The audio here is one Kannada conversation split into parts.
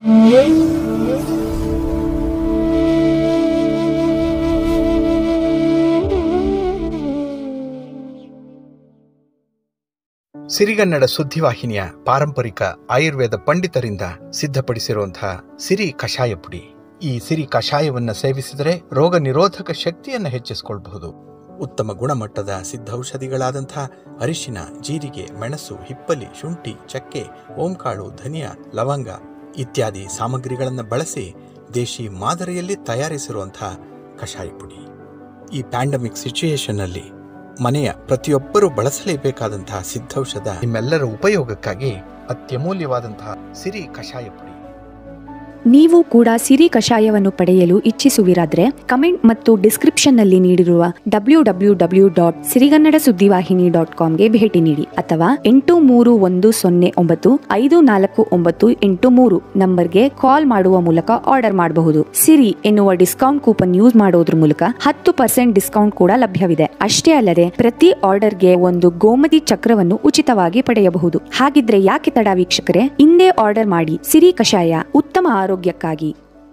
ಸಿರಿಗನ್ನಡ ಸುದ್ದಿವಾಹಿನಿಯ ಪಾರಂಪರಿಕ ಆಯುರ್ವೇದ ಪಂಡಿತರಿಂದ ಸಿದ್ಧಪಡಿಸಿರುವಂತಹ ಸಿರಿ ಕಷಾಯ ಪುಡಿ ಈ ಸಿರಿ ಕಷಾಯವನ್ನ ಸೇವಿಸಿದರೆ ರೋಗ ನಿರೋಧಕ ಶಕ್ತಿಯನ್ನು ಹೆಚ್ಚಿಸಿಕೊಳ್ಳಬಹುದು ಉತ್ತಮ ಗುಣಮಟ್ಟದ ಸಿದ್ಧೌಷಧಿಗಳಾದಂಥ ಅರಿಶಿನ ಜೀರಿಗೆ ಮೆಣಸು ಹಿಪ್ಪಲಿ ಶುಂಠಿ ಚಕ್ಕೆ ಓಂಕಾಳು ಧನಿಯಾ ಲವಂಗ ಇತ್ಯಾದಿ ಸಾಮಗ್ರಿಗಳನ್ನು ಬಳಸಿ ದೇಶಿ ಮಾದರಿಯಲ್ಲಿ ತಯಾರಿಸಿರುವಂತಹ ಕಷಾಯ ಪುಡಿ ಈ ಪ್ಯಾಂಡಮಿಕ್ ಸಿಚುಯೇಷನ್ ಅಲ್ಲಿ ಮನೆಯ ಪ್ರತಿಯೊಬ್ಬರೂ ಬಳಸಲೇಬೇಕಾದಂತಹ ಸಿದ್ಧೌಷಧ ನಿಮ್ಮೆಲ್ಲರ ಉಪಯೋಗಕ್ಕಾಗಿ ಅತ್ಯಮೂಲ್ಯವಾದಂತಹ ಸಿರಿ ಕಷಾಯ ಪುಡಿ ನೀವು ಕೂಡ ಸಿರಿ ಕಷಾಯವನ್ನು ಪಡೆಯಲು ಇಚ್ಛಿಸುವಿರಾದ್ರೆ ಕಮೆಂಟ್ ಮತ್ತು ಡಿಸ್ಕ್ರಿಪ್ಷನ್ನಲ್ಲಿ ನೀಡಿರುವ W W W dot Sirigannada Suddivahini dot ಕಾಮ್ಗೆ ಭೇಟಿ ನೀಡಿ ಅಥವಾ ಎಂಟು ಮೂರು ಒಂದು ಸೊನ್ನೆ ಒಂಬತ್ತು ಐದು ನಾಲ್ಕು ಒಂಬತ್ತು ಎಂಟು ಮೂರು ನಂಬರ್ಗೆ ಕಾಲ್ ಮಾಡುವ ಮೂಲಕ ಆರ್ಡರ್ ಮಾಡಬಹುದು ಸಿರಿ ಎನ್ನುವ ಡಿಸ್ಕೌಂಟ್ ಕೂಪನ್ ಯೂಸ್ ಮಾಡೋದ್ರ ಮೂಲಕ ಹತ್ತು ಪರ್ಸೆಂಟ್ ಡಿಸ್ಕೌಂಟ್ ಕೂಡ ಲಭ್ಯವಿದೆ ಅಷ್ಟೇ ಅಲ್ಲದೆ ಪ್ರತಿ ಆರ್ಡರ್ಗೆ ಒಂದು ಗೋಮತಿ ಚಕ್ರವನ್ನು ಉಚಿತವಾಗಿ ಪಡೆಯಬಹುದು ಹಾಗಿದ್ರೆ ಯಾಕೆ ತಡ ವೀಕ್ಷಕರೇ ಇಂದೇ ಆರ್ಡರ್ ಮಾಡಿ ಸಿರಿ ಕಷಾಯ ಉತ್ತಮ ಆರೋಗ್ಯಕ್ಕಾಗಿ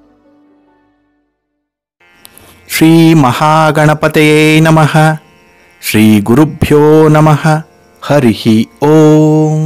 ಶ್ರೀ ಮಹಾಗಣಪತಯೇ ನಮಃ ಶ್ರೀ ಗುರುಭ್ಯೋ ನಮಃ ಹರಿ ಓಂ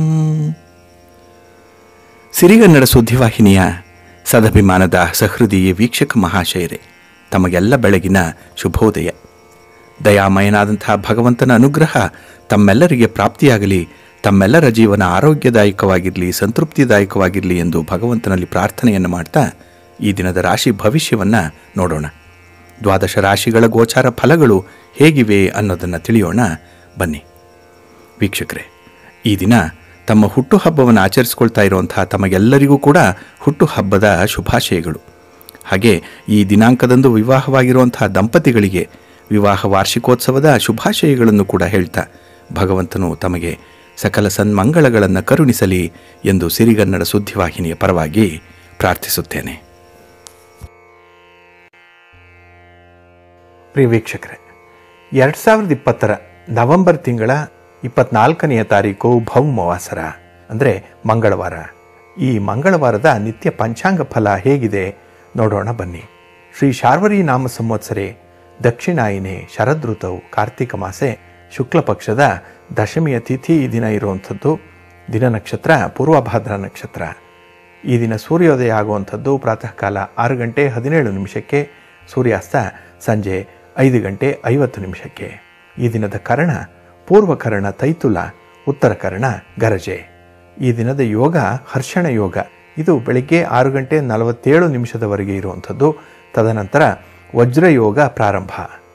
ಸಿರಿಗನ್ನಡ ಸುದ್ದಿವಾಹಿನಿಯ ಸದಭಿಮಾನದ ಸಹೃದಯ ವೀಕ್ಷಕ ಮಹಾಶಯರೇ ತಮಗೆಲ್ಲ ಬೆಳಗಿನ ಶುಭೋದಯ ದಯಾಮಯನಾದಂತಹ ಭಗವಂತನ ಅನುಗ್ರಹ ತಮ್ಮೆಲ್ಲರಿಗೆ ಪ್ರಾಪ್ತಿಯಾಗಲಿ ತಮ್ಮೆಲ್ಲರ ಜೀವನ ಆರೋಗ್ಯದಾಯಕವಾಗಿರಲಿ ಸಂತೃಪ್ತಿದಾಯಕವಾಗಿರಲಿ ಎಂದು ಭಗವಂತನಲ್ಲಿ ಪ್ರಾರ್ಥನೆಯನ್ನು ಮಾಡ್ತಾ ಈ ದಿನದ ರಾಶಿ ಭವಿಷ್ಯವನ್ನು ನೋಡೋಣ ದ್ವಾದಶ ರಾಶಿಗಳ ಗೋಚಾರ ಫಲಗಳು ಹೇಗಿವೆ ಅನ್ನೋದನ್ನು ತಿಳಿಯೋಣ ಬನ್ನಿ ವೀಕ್ಷಕರೇ ಈ ದಿನ ತಮ್ಮ ಹುಟ್ಟುಹಬ್ಬವನ್ನು ಆಚರಿಸ್ಕೊಳ್ತಾ ಇರುವಂತಹ ತಮಗೆಲ್ಲರಿಗೂ ಕೂಡ ಹುಟ್ಟುಹಬ್ಬದ ಶುಭಾಶಯಗಳು ಹಾಗೆ ಈ ದಿನಾಂಕದಂದು ವಿವಾಹವಾಗಿರುವಂತಹ ದಂಪತಿಗಳಿಗೆ ವಿವಾಹ ವಾರ್ಷಿಕೋತ್ಸವದ ಶುಭಾಶಯಗಳನ್ನು ಕೂಡ ಹೇಳ್ತಾ ಭಗವಂತನು ತಮಗೆ ಸಕಲ ಸನ್ಮಂಗಳಗಳನ್ನು ಕರುಣಿಸಲಿ ಎಂದು ಸಿರಿಗನ್ನಡ ಸುದ್ದಿವಾಹಿನಿಯ ಪರವಾಗಿ ಪ್ರಾರ್ಥಿಸುತ್ತೇನೆ ಪ್ರಿಯ ವೀಕ್ಷಕರೇ ಎರಡು ಸಾವಿರದ ಇಪ್ಪತ್ತರ ನವೆಂಬರ್ ತಿಂಗಳ ಇಪ್ಪತ್ನಾಲ್ಕನೆಯ ತಾರೀಕು ಭೌಮವಾಸರ ಅಂದರೆ ಮಂಗಳವಾರ ಈ ಮಂಗಳವಾರದ ನಿತ್ಯ ಪಂಚಾಂಗ ಫಲ ಹೇಗಿದೆ ನೋಡೋಣ ಬನ್ನಿ ಶ್ರೀ ಶಾರ್ವರಿ ನಾಮ ಸಂವತ್ಸರೆ ದಕ್ಷಿಣಾಯಿನೆ ಶರದೃತವು ಕಾರ್ತಿಕ ಮಾಸೆ ಶುಕ್ಲ ಪಕ್ಷದ ದಶಮಿಯ ತಿಥಿ ಈ ದಿನ ಇರುವಂಥದ್ದು ದಿನ ನಕ್ಷತ್ರ ಪೂರ್ವಭಾದ್ರ ನಕ್ಷತ್ರ ಈ ದಿನ ಸೂರ್ಯೋದಯ ಆಗುವಂಥದ್ದು ಪ್ರಾತಃ ಕಾಲ ಆರು ಗಂಟೆ ಹದಿನೇಳು ನಿಮಿಷಕ್ಕೆ ಸೂರ್ಯಾಸ್ತ ಸಂಜೆ ಐದು ಗಂಟೆ ಐವತ್ತು ನಿಮಿಷಕ್ಕೆ ಈ ದಿನದ ಕರ್ಣ ಪೂರ್ವ ಕರ್ಣ ತೈತುಲ ಉತ್ತರ ಕರ್ಣ ಗರಜೆ ಈ ದಿನದ ಯೋಗ ಹರ್ಷಣ ಯೋಗ ಇದು ಬೆಳಿಗ್ಗೆ ಆರು ಗಂಟೆ ನಲವತ್ತೇಳು ನಿಮಿಷದವರೆಗೆ ಇರುವಂಥದ್ದು ತದನಂತರ ವಜ್ರಯೋಗ ಪ್ರಾರಂಭ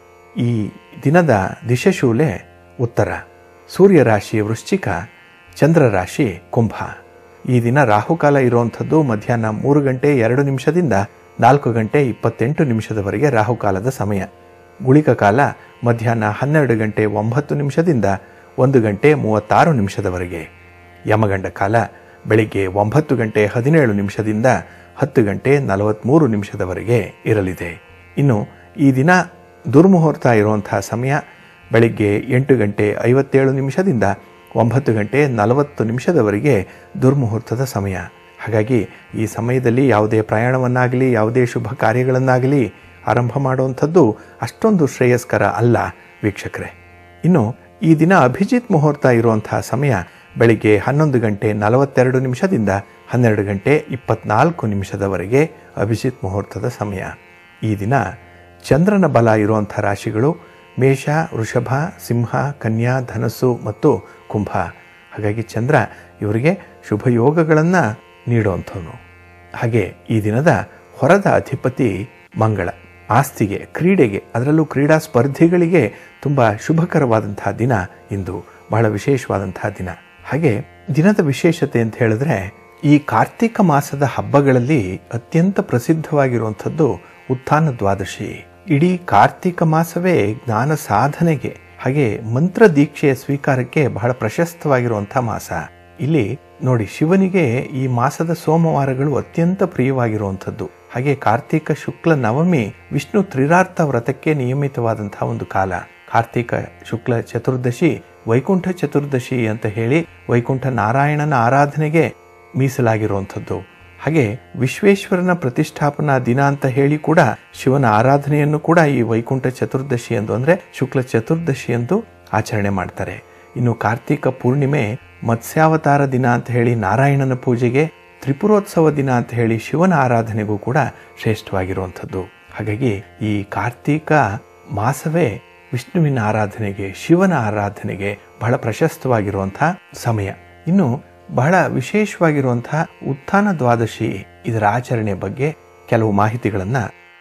ಈ ದಿನದ ದಿಶಶೂಲೆ ಉತ್ತರ ಸೂರ್ಯ ರಾಶಿ ವೃಶ್ಚಿಕ ಚಂದ್ರ ರಾಶಿ ಕುಂಭ ಈ ದಿನ ರಾಹುಕಾಲ ಇರುವಂಥದ್ದು ಮಧ್ಯಾಹ್ನ ಮೂರು ಗಂಟೆ ಎರಡು ನಿಮಿಷದಿಂದ ನಾಲ್ಕು ಗಂಟೆ ಇಪ್ಪತ್ತೆಂಟು ನಿಮಿಷದವರೆಗೆ ರಾಹುಕಾಲದ ಸಮಯ ಗುಳಿಕ ಕಾಲ ಮಧ್ಯಾಹ್ನ ಹನ್ನೆರಡು ಗಂಟೆ ಒಂಬತ್ತು ನಿಮಿಷದಿಂದ ಒಂದು ಗಂಟೆ ಮೂವತ್ತಾರು ನಿಮಿಷದವರೆಗೆ ಯಮಗಂಡ ಕಾಲ ಬೆಳಿಗ್ಗೆ ಒಂಬತ್ತು ಗಂಟೆ ಹದಿನೇಳು ನಿಮಿಷದಿಂದ ಹತ್ತು ಗಂಟೆ ನಲವತ್ತ್ಮೂರು ನಿಮಿಷದವರೆಗೆ ಇರಲಿದೆ ಇನ್ನು ಈ ದಿನ ದುರ್ಮುಹೂರ್ತ ಇರುವಂತಹ ಸಮಯ ಬೆಳಿಗ್ಗೆ ಎಂಟು ಗಂಟೆ ಐವತ್ತೇಳು ನಿಮಿಷದಿಂದ ಒಂಬತ್ತು ಗಂಟೆ ನಲವತ್ತು ನಿಮಿಷದವರೆಗೆ ದುರ್ಮುಹೂರ್ತದ ಸಮಯ ಹಾಗಾಗಿ ಈ ಸಮಯದಲ್ಲಿ ಯಾವುದೇ ಪ್ರಯಾಣವನ್ನಾಗಲಿ ಯಾವುದೇ ಶುಭ ಕಾರ್ಯಗಳನ್ನಾಗಲಿ ಆರಂಭ ಮಾಡುವಂಥದ್ದು ಅಷ್ಟೊಂದು ಶ್ರೇಯಸ್ಕರ ಅಲ್ಲ ವೀಕ್ಷಕರೇ ಇನ್ನು ಈ ದಿನ ಅಭಿಜಿತ್ ಮುಹೂರ್ತ ಇರುವಂತಹ ಸಮಯ ಬೆಳಿಗ್ಗೆ ಹನ್ನೊಂದು ಗಂಟೆ ನಲವತ್ತೆರಡು ನಿಮಿಷದಿಂದ ಹನ್ನೆರಡು ಗಂಟೆ ಇಪ್ಪತ್ನಾಲ್ಕು ನಿಮಿಷದವರೆಗೆ ಅಭಿಜಿತ್ ಮುಹೂರ್ತದ ಸಮಯ ಈ ದಿನ ಚಂದ್ರನ ಬಲ ಇರುವಂಥ ರಾಶಿಗಳು ಮೇಷ ವೃಷಭ ಸಿಂಹ ಕನ್ಯಾ ಧನಸ್ಸು ಮತ್ತು ಕುಂಭ ಹಾಗಾಗಿ ಚಂದ್ರ ಇವರಿಗೆ ಶುಭ ಯೋಗಗಳನ್ನು ನೀಡುವಂಥವನು ಹಾಗೆ ಈ ದಿನದ ಹೊರದ ಅಧಿಪತಿ ಮಂಗಳ ಆಸ್ತಿಗೆ ಕ್ರೀಡೆಗೆ ಅದರಲ್ಲೂ ಕ್ರೀಡಾ ಸ್ಪರ್ಧಿಗಳಿಗೆ ತುಂಬ ಶುಭಕರವಾದಂತಹ ದಿನ ಇಂದು ಬಹಳ ವಿಶೇಷವಾದಂತಹ ದಿನ ಹಾಗೆ ದಿನದ ವಿಶೇಷತೆ ಅಂತ ಹೇಳಿದ್ರೆ ಈ ಕಾರ್ತಿಕ ಮಾಸದ ಹಬ್ಬಗಳಲ್ಲಿ ಅತ್ಯಂತ ಪ್ರಸಿದ್ಧವಾಗಿರುವಂಥದ್ದು ಉತ್ಥಾನ ದ್ವಾದಶಿ ಇಡೀ ಕಾರ್ತಿಕ ಮಾಸವೇ ಜ್ಞಾನ ಸಾಧನೆಗೆ ಹಾಗೆ ಮಂತ್ರ ದೀಕ್ಷೆಯ ಸ್ವೀಕಾರಕ್ಕೆ ಬಹಳ ಪ್ರಶಸ್ತವಾಗಿರುವಂಥ ಮಾಸ ಇಲ್ಲಿ ನೋಡಿ ಶಿವನಿಗೆ ಈ ಮಾಸದ ಸೋಮವಾರಗಳು ಅತ್ಯಂತ ಪ್ರಿಯವಾಗಿರುವಂಥದ್ದು ಹಾಗೆ ಕಾರ್ತಿಕ ಶುಕ್ಲ ನವಮಿ ವಿಷ್ಣು ತ್ರಿರಾರ್ಥ ವ್ರತಕ್ಕೆ ನಿಯಮಿತವಾದಂತಹ ಒಂದು ಕಾಲ ಕಾರ್ತಿಕ ಶುಕ್ಲ ಚತುರ್ದಶಿ ವೈಕುಂಠ ಚತುರ್ದಶಿ ಅಂತ ಹೇಳಿ ವೈಕುಂಠ ನಾರಾಯಣನ ಆರಾಧನೆಗೆ ಮೀಸಲಾಗಿರುವಂಥದ್ದು ಹಾಗೆ ವಿಶ್ವೇಶ್ವರನ ಪ್ರತಿಷ್ಠಾಪನಾ ದಿನ ಅಂತ ಹೇಳಿ ಕೂಡ ಶಿವನ ಆರಾಧನೆಯನ್ನು ಕೂಡ ಈ ವೈಕುಂಠ ಚತುರ್ದಶಿ ಎಂದು ಅಂದ್ರೆ ಶುಕ್ಲ ಚತುರ್ದಶಿ ಎಂದು ಆಚರಣೆ ಮಾಡ್ತಾರೆ ಇನ್ನು ಕಾರ್ತೀಕ ಪೂರ್ಣಿಮೆ ಮತ್ಸ್ಯಾವತಾರ ದಿನ ಅಂತ ಹೇಳಿ ನಾರಾಯಣನ ಪೂಜೆಗೆ ತ್ರಿಪುರೋತ್ಸವ ದಿನ ಅಂತ ಹೇಳಿ ಶಿವನ ಆರಾಧನೆಗೂ ಕೂಡ ಶ್ರೇಷ್ಠವಾಗಿರುವಂಥದ್ದು ಹಾಗಾಗಿ ಈ ಕಾರ್ತೀಕ ಮಾಸವೇ ವಿಷ್ಣುವಿನ ಆರಾಧನೆಗೆ ಶಿವನ ಆರಾಧನೆಗೆ ಬಹಳ ಪ್ರಶಸ್ತವಾಗಿರುವಂತಹ ಸಮಯ ಇನ್ನು ಬಹಳ ವಿಶೇಷವಾಗಿರುವಂತಹ ಉತ್ಥಾನ ದ್ವಾದಶಿ ಇದರ ಆಚರಣೆ ಬಗ್ಗೆ ಕೆಲವು ಮಾಹಿತಿಗಳನ್ನ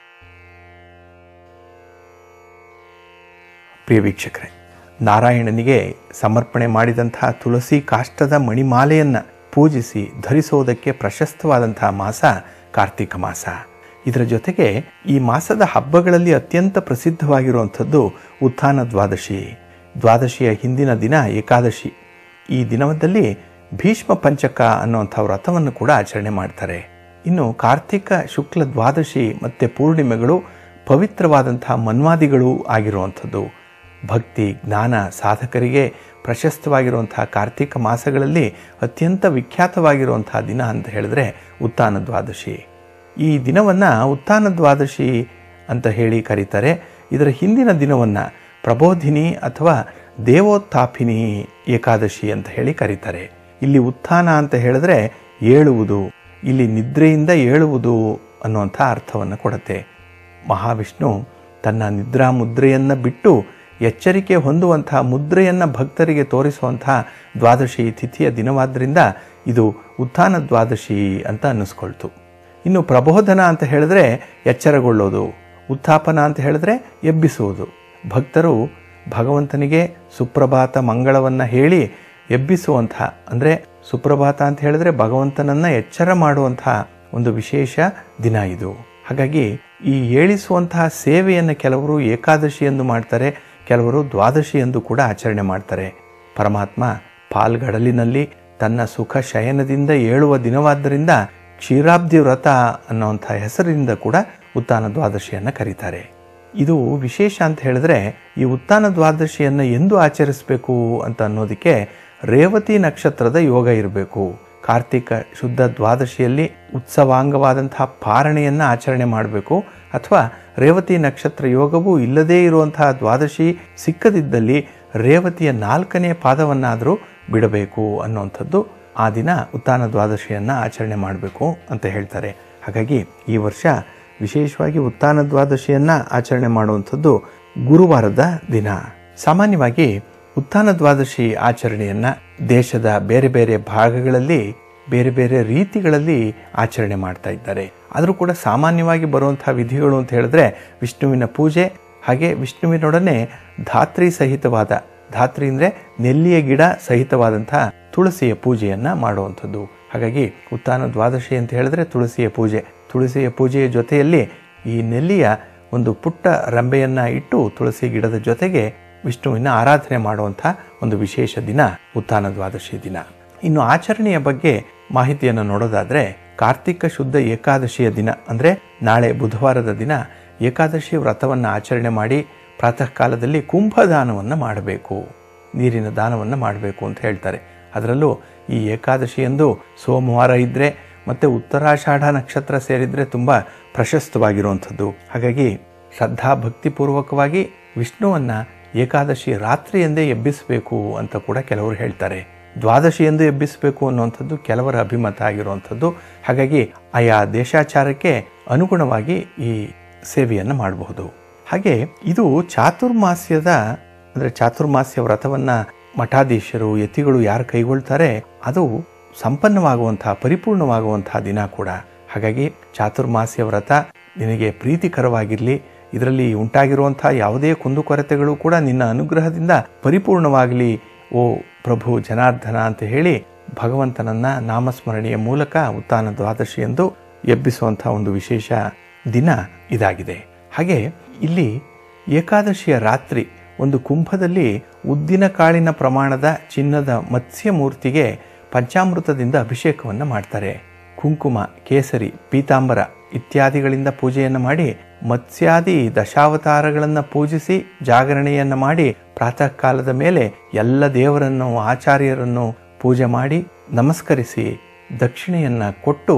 ಪ್ರಿಯ ವೀಕ್ಷಕರೇ ನಾರಾಯಣನಿಗೆ ಸಮರ್ಪಣೆ ಮಾಡಿದಂತಹ ತುಳಸಿ ಕಾಷ್ಟದ ಮಣಿಮಾಲೆಯನ್ನ ಪೂಜಿಸಿ ಧರಿಸುವುದಕ್ಕೆ ಪ್ರಶಸ್ತವಾದಂತಹ ಮಾಸ ಕಾರ್ತಿಕ ಮಾಸ ಇದರ ಜೊತೆಗೆ ಈ ಮಾಸದ ಹಬ್ಬಗಳಲ್ಲಿ ಅತ್ಯಂತ ಪ್ರಸಿದ್ಧವಾಗಿರುವಂಥದ್ದು ಉತ್ಥಾನ ದ್ವಾದಶಿ ದ್ವಾದಶಿಯ ಹಿಂದಿನ ದಿನ ಏಕಾದಶಿ ಈ ದಿನದಲ್ಲಿ ಭೀಷ್ಮ ಪಂಚಕ ಅನ್ನುವಂಥ ವ್ರತವನ್ನು ಕೂಡ ಆಚರಣೆ ಮಾಡ್ತಾರೆ ಇನ್ನು ಕಾರ್ತಿಕ ಶುಕ್ಲ ದ್ವಾದಶಿ ಮತ್ತೆ ಪೂರ್ಣಿಮೆಗಳು ಪವಿತ್ರವಾದಂತಹ ಮನ್ವಾದಿಗಳು ಆಗಿರುವಂಥದ್ದು ಭಕ್ತಿ ಜ್ಞಾನ ಸಾಧಕರಿಗೆ ಪ್ರಶಸ್ತವಾಗಿರುವಂತಹ ಕಾರ್ತಿಕ ಮಾಸಗಳಲ್ಲಿ ಅತ್ಯಂತ ವಿಖ್ಯಾತವಾಗಿರುವಂತಹ ದಿನ ಅಂತ ಹೇಳಿದ್ರೆ ಉತ್ಥಾನ ದ್ವಾದಶಿ ಈ ದಿನವನ್ನ ಉತ್ಥಾನ ದ್ವಾದಶಿ ಅಂತ ಹೇಳಿ ಕರೀತಾರೆ ಇದರ ಹಿಂದಿನ ದಿನವನ್ನ ಪ್ರಬೋಧಿನಿ ಅಥವಾ ದೇವೋತ್ಥಾಪಿನಿ ಏಕಾದಶಿ ಅಂತ ಹೇಳಿ ಕರೀತಾರೆ ಇಲ್ಲಿ ಉತ್ಥಾನ ಅಂತ ಹೇಳಿದ್ರೆ ಏಳುವುದು ಇಲ್ಲಿ ನಿದ್ರೆಯಿಂದ ಏಳುವುದು ಅನ್ನುವಂಥ ಅರ್ಥವನ್ನು ಕೊಡುತ್ತೆ ಮಹಾವಿಷ್ಣು ತನ್ನ ನಿದ್ರಾ ಮುದ್ರೆಯನ್ನು ಬಿಟ್ಟು ಎಚ್ಚರಿಕೆ ಹೊಂದುವಂತಹ ಮುದ್ರೆಯನ್ನು ಭಕ್ತರಿಗೆ ತೋರಿಸುವಂತಹ ದ್ವಾದಶಿ ತಿಥಿಯ ದಿನವಾದ್ದರಿಂದ ಇದು ಉತ್ಥಾನ ದ್ವಾದಶಿ ಅಂತ ಅನ್ನಿಸ್ಕೊಳ್ತು ಇನ್ನು ಪ್ರಬೋಧನ ಅಂತ ಹೇಳಿದ್ರೆ ಎಚ್ಚರಗೊಳ್ಳೋದು ಉತ್ಥಾಪನ ಅಂತ ಹೇಳಿದ್ರೆ ಎಬ್ಬಿಸುವುದು ಭಕ್ತರು ಭಗವಂತನಿಗೆ ಸುಪ್ರಭಾತ ಮಂಗಳವನ್ನು ಹೇಳಿ ಎಬ್ಬಿಸುವಂತಹ ಅಂದರೆ ಸುಪ್ರಭಾತ ಅಂತ ಹೇಳಿದ್ರೆ ಭಗವಂತನನ್ನ ಎಚ್ಚರ ಮಾಡುವಂತಹ ಒಂದು ವಿಶೇಷ ದಿನ ಇದು ಹಾಗಾಗಿ ಈ ಏಳಿಸುವಂತಹ ಸೇವೆಯನ್ನು ಕೆಲವರು ಏಕಾದಶಿ ಎಂದು ಮಾಡ್ತಾರೆ ಕೆಲವರು ದ್ವಾದಶಿ ಎಂದು ಕೂಡ ಆಚರಣೆ ಮಾಡ್ತಾರೆ ಪರಮಾತ್ಮ ಪಾಲ್ಗಡಲಿನಲ್ಲಿ ತನ್ನ ಸುಖ ಶಯನದಿಂದ ಏಳುವ ದಿನವಾದ್ದರಿಂದ ಕ್ಷೀರಾಬ್ಧಿ ವ್ರತ ಅನ್ನುವಂಥ ಹೆಸರಿನಿಂದ ಕೂಡ ಉತ್ಥಾನ ದ್ವಾದಶಿಯನ್ನು ಕರೀತಾರೆ ಇದು ವಿಶೇಷ ಅಂತ ಹೇಳಿದ್ರೆ ಈ ಉತ್ಥಾನ ದ್ವಾದಶಿಯನ್ನು ಎಂದು ಆಚರಿಸಬೇಕು ಅಂತ ಅನ್ನೋದಕ್ಕೆ ರೇವತಿ ನಕ್ಷತ್ರದ ಯೋಗ ಇರಬೇಕು ಕಾರ್ತಿಕ ಶುದ್ಧ ದ್ವಾದಶಿಯಲ್ಲಿ ಉತ್ಸವಾಂಗವಾದಂತಹ ಪಾರಣೆಯನ್ನು ಆಚರಣೆ ಮಾಡಬೇಕು ಅಥವಾ ರೇವತಿ ನಕ್ಷತ್ರ ಯೋಗವೂ ಇಲ್ಲದೇ ಇರುವಂತಹ ದ್ವಾದಶಿ ಸಿಕ್ಕದಿದ್ದಲ್ಲಿ ರೇವತಿಯ ನಾಲ್ಕನೇ ಪಾದವನ್ನಾದರೂ ಬಿಡಬೇಕು ಅನ್ನುವಂಥದ್ದು ಆ ದಿನ ಉತ್ಥಾನ ದ್ವಾದಶಿಯನ್ನು ಆಚರಣೆ ಮಾಡಬೇಕು ಅಂತ ಹೇಳ್ತಾರೆ ಹಾಗಾಗಿ ಈ ವರ್ಷ ವಿಶೇಷವಾಗಿ ಉತ್ಥಾನ ದ್ವಾದಶಿಯನ್ನು ಆಚರಣೆ ಮಾಡುವಂಥದ್ದು ಗುರುವಾರದ ದಿನ ಸಾಮಾನ್ಯವಾಗಿ ಉತ್ಥಾನ ದ್ವಾದಶಿ ಆಚರಣೆಯನ್ನು ದೇಶದ ಬೇರೆ ಬೇರೆ ಭಾಗಗಳಲ್ಲಿ ಬೇರೆ ಬೇರೆ ರೀತಿಗಳಲ್ಲಿ ಆಚರಣೆ ಮಾಡ್ತಾ ಇದ್ದಾರೆ ಆದರೂ ಕೂಡ ಸಾಮಾನ್ಯವಾಗಿ ಬರುವಂತಹ ವಿಧಿಗಳು ಅಂತ ಹೇಳಿದ್ರೆ ವಿಷ್ಣುವಿನ ಪೂಜೆ ಹಾಗೆ ವಿಷ್ಣುವಿನೊಡನೆ ಧಾತ್ರಿ ಸಹಿತವಾದ ಧಾತ್ರಿ ಅಂದರೆ ನೆಲ್ಲಿಯ ಗಿಡ ಸಹಿತವಾದಂತಹ ತುಳಸಿಯ ಪೂಜೆಯನ್ನು ಮಾಡುವಂಥದ್ದು ಹಾಗಾಗಿ ಉತ್ಥಾನ ದ್ವಾದಶಿ ಅಂತ ಹೇಳಿದ್ರೆ ತುಳಸಿಯ ಪೂಜೆ ತುಳಸಿಯ ಪೂಜೆಯ ಜೊತೆಯಲ್ಲಿ ಈ ನೆಲ್ಲಿಯ ಒಂದು ಪುಟ್ಟ ರಂಬೆಯನ್ನು ಇಟ್ಟು ತುಳಸಿ ಗಿಡದ ಜೊತೆಗೆ ವಿಷ್ಣುವಿನ ಆರಾಧನೆ ಮಾಡುವಂಥ ಒಂದು ವಿಶೇಷ ದಿನ ಉತ್ಥಾನ ದ್ವಾದಶಿ ದಿನ ಇನ್ನು ಆಚರಣೆಯ ಬಗ್ಗೆ ಮಾಹಿತಿಯನ್ನು ನೋಡೋದಾದ್ರೆ ಕಾರ್ತಿಕ ಶುದ್ಧ ಏಕಾದಶಿಯ ದಿನ ಅಂದರೆ ನಾಳೆ ಬುಧವಾರದ ದಿನ ಏಕಾದಶಿ ವ್ರತವನ್ನು ಆಚರಣೆ ಮಾಡಿ ಪ್ರಾತಃ ಕಾಲದಲ್ಲಿ ಕುಂಭದಾನವನ್ನು ಮಾಡಬೇಕು ನೀರಿನ ದಾನವನ್ನು ಮಾಡಬೇಕು ಅಂತ ಹೇಳ್ತಾರೆ ಅದರಲ್ಲೂ ಈ ಏಕಾದಶಿಯಂದು ಸೋಮವಾರ ಇದ್ದರೆ ಮತ್ತು ಉತ್ತರಾಷಾಢ ನಕ್ಷತ್ರ ಸೇರಿದರೆ ತುಂಬ ಪ್ರಶಸ್ತವಾಗಿರುವಂಥದ್ದು ಹಾಗಾಗಿ ಶ್ರದ್ಧಾ ಭಕ್ತಿಪೂರ್ವಕವಾಗಿ ವಿಷ್ಣುವನ್ನು ಏಕಾದಶಿ ರಾತ್ರಿಯಂದೇ ಎಬ್ಬಿಸಬೇಕು ಅಂತ ಕೂಡ ಕೆಲವರು ಹೇಳ್ತಾರೆ ದ್ವಾದಶಿಯಂದು ಎಬ್ಬಿಸಬೇಕು ಅನ್ನುವಂಥದ್ದು ಕೆಲವರ ಅಭಿಮತ ಆಗಿರುವಂಥದ್ದು ಹಾಗಾಗಿ ಆಯಾ ದೇಶಾಚಾರಕ್ಕೆ ಅನುಗುಣವಾಗಿ ಈ ಸೇವೆಯನ್ನು ಮಾಡಬಹುದು ಹಾಗೆ ಇದು ಚಾತುರ್ಮಾಸ್ಯದ ಅಂದರೆ ಚಾತುರ್ಮಾಸ್ಯ ವ್ರತವನ್ನು ಮಠಾಧೀಶರು ಯತಿಗಳು ಯಾರು ಕೈಗೊಳ್ತಾರೆ ಅದು ಸಂಪನ್ನವಾಗುವಂತಹ ಪರಿಪೂರ್ಣವಾಗುವಂತಹ ದಿನ ಕೂಡ ಹಾಗಾಗಿ ಚಾತುರ್ಮಾಸ್ಯ ವ್ರತ ನಿನಗೆ ಪ್ರೀತಿಕರವಾಗಿರಲಿ ಇದರಲ್ಲಿ ಉಂಟಾಗಿರುವಂತಹ ಯಾವುದೇ ಕುಂದುಕೊರತೆಗಳು ಕೂಡ ನಿನ್ನ ಅನುಗ್ರಹದಿಂದ ಪರಿಪೂರ್ಣವಾಗಲಿ ಓ ಪ್ರಭು ಜನಾರ್ದನ ಅಂತ ಹೇಳಿ ಭಗವಂತನನ್ನ ನಾಮಸ್ಮರಣೆಯ ಮೂಲಕ ಉತ್ಥಾನ ದ್ವಾದಶಿ ಎಂದು ಎಬ್ಬಿಸುವಂತಹ ಒಂದು ವಿಶೇಷ ದಿನ ಇದಾಗಿದೆ ಹಾಗೆ ಇಲ್ಲಿ ಏಕಾದಶಿಯ ರಾತ್ರಿ ಒಂದು ಕುಂಭದಲ್ಲಿ ಉದ್ದಿನ ಕಾಳಿನ ಪ್ರಮಾಣದ ಚಿನ್ನದ ಮತ್ಸ್ಯ ಮೂರ್ತಿಗೆ ಪಂಚಾಮೃತದಿಂದ ಅಭಿಷೇಕವನ್ನು ಮಾಡ್ತಾರೆ ಕುಂಕುಮ ಕೇಸರಿ ಪೀತಾಂಬರ ಇತ್ಯಾದಿಗಳಿಂದ ಪೂಜೆಯನ್ನು ಮಾಡಿ ಮತ್ಸ್ಯಾದಿ ದಶಾವತಾರಗಳನ್ನು ಪೂಜಿಸಿ ಜಾಗರಣೆಯನ್ನು ಮಾಡಿ ಪ್ರಾತಃ ಕಾಲದ ಮೇಲೆ ಎಲ್ಲ ದೇವರನ್ನು ಆಚಾರ್ಯರನ್ನು ಪೂಜೆ ಮಾಡಿ ನಮಸ್ಕರಿಸಿ ದಕ್ಷಿಣೆಯನ್ನು ಕೊಟ್ಟು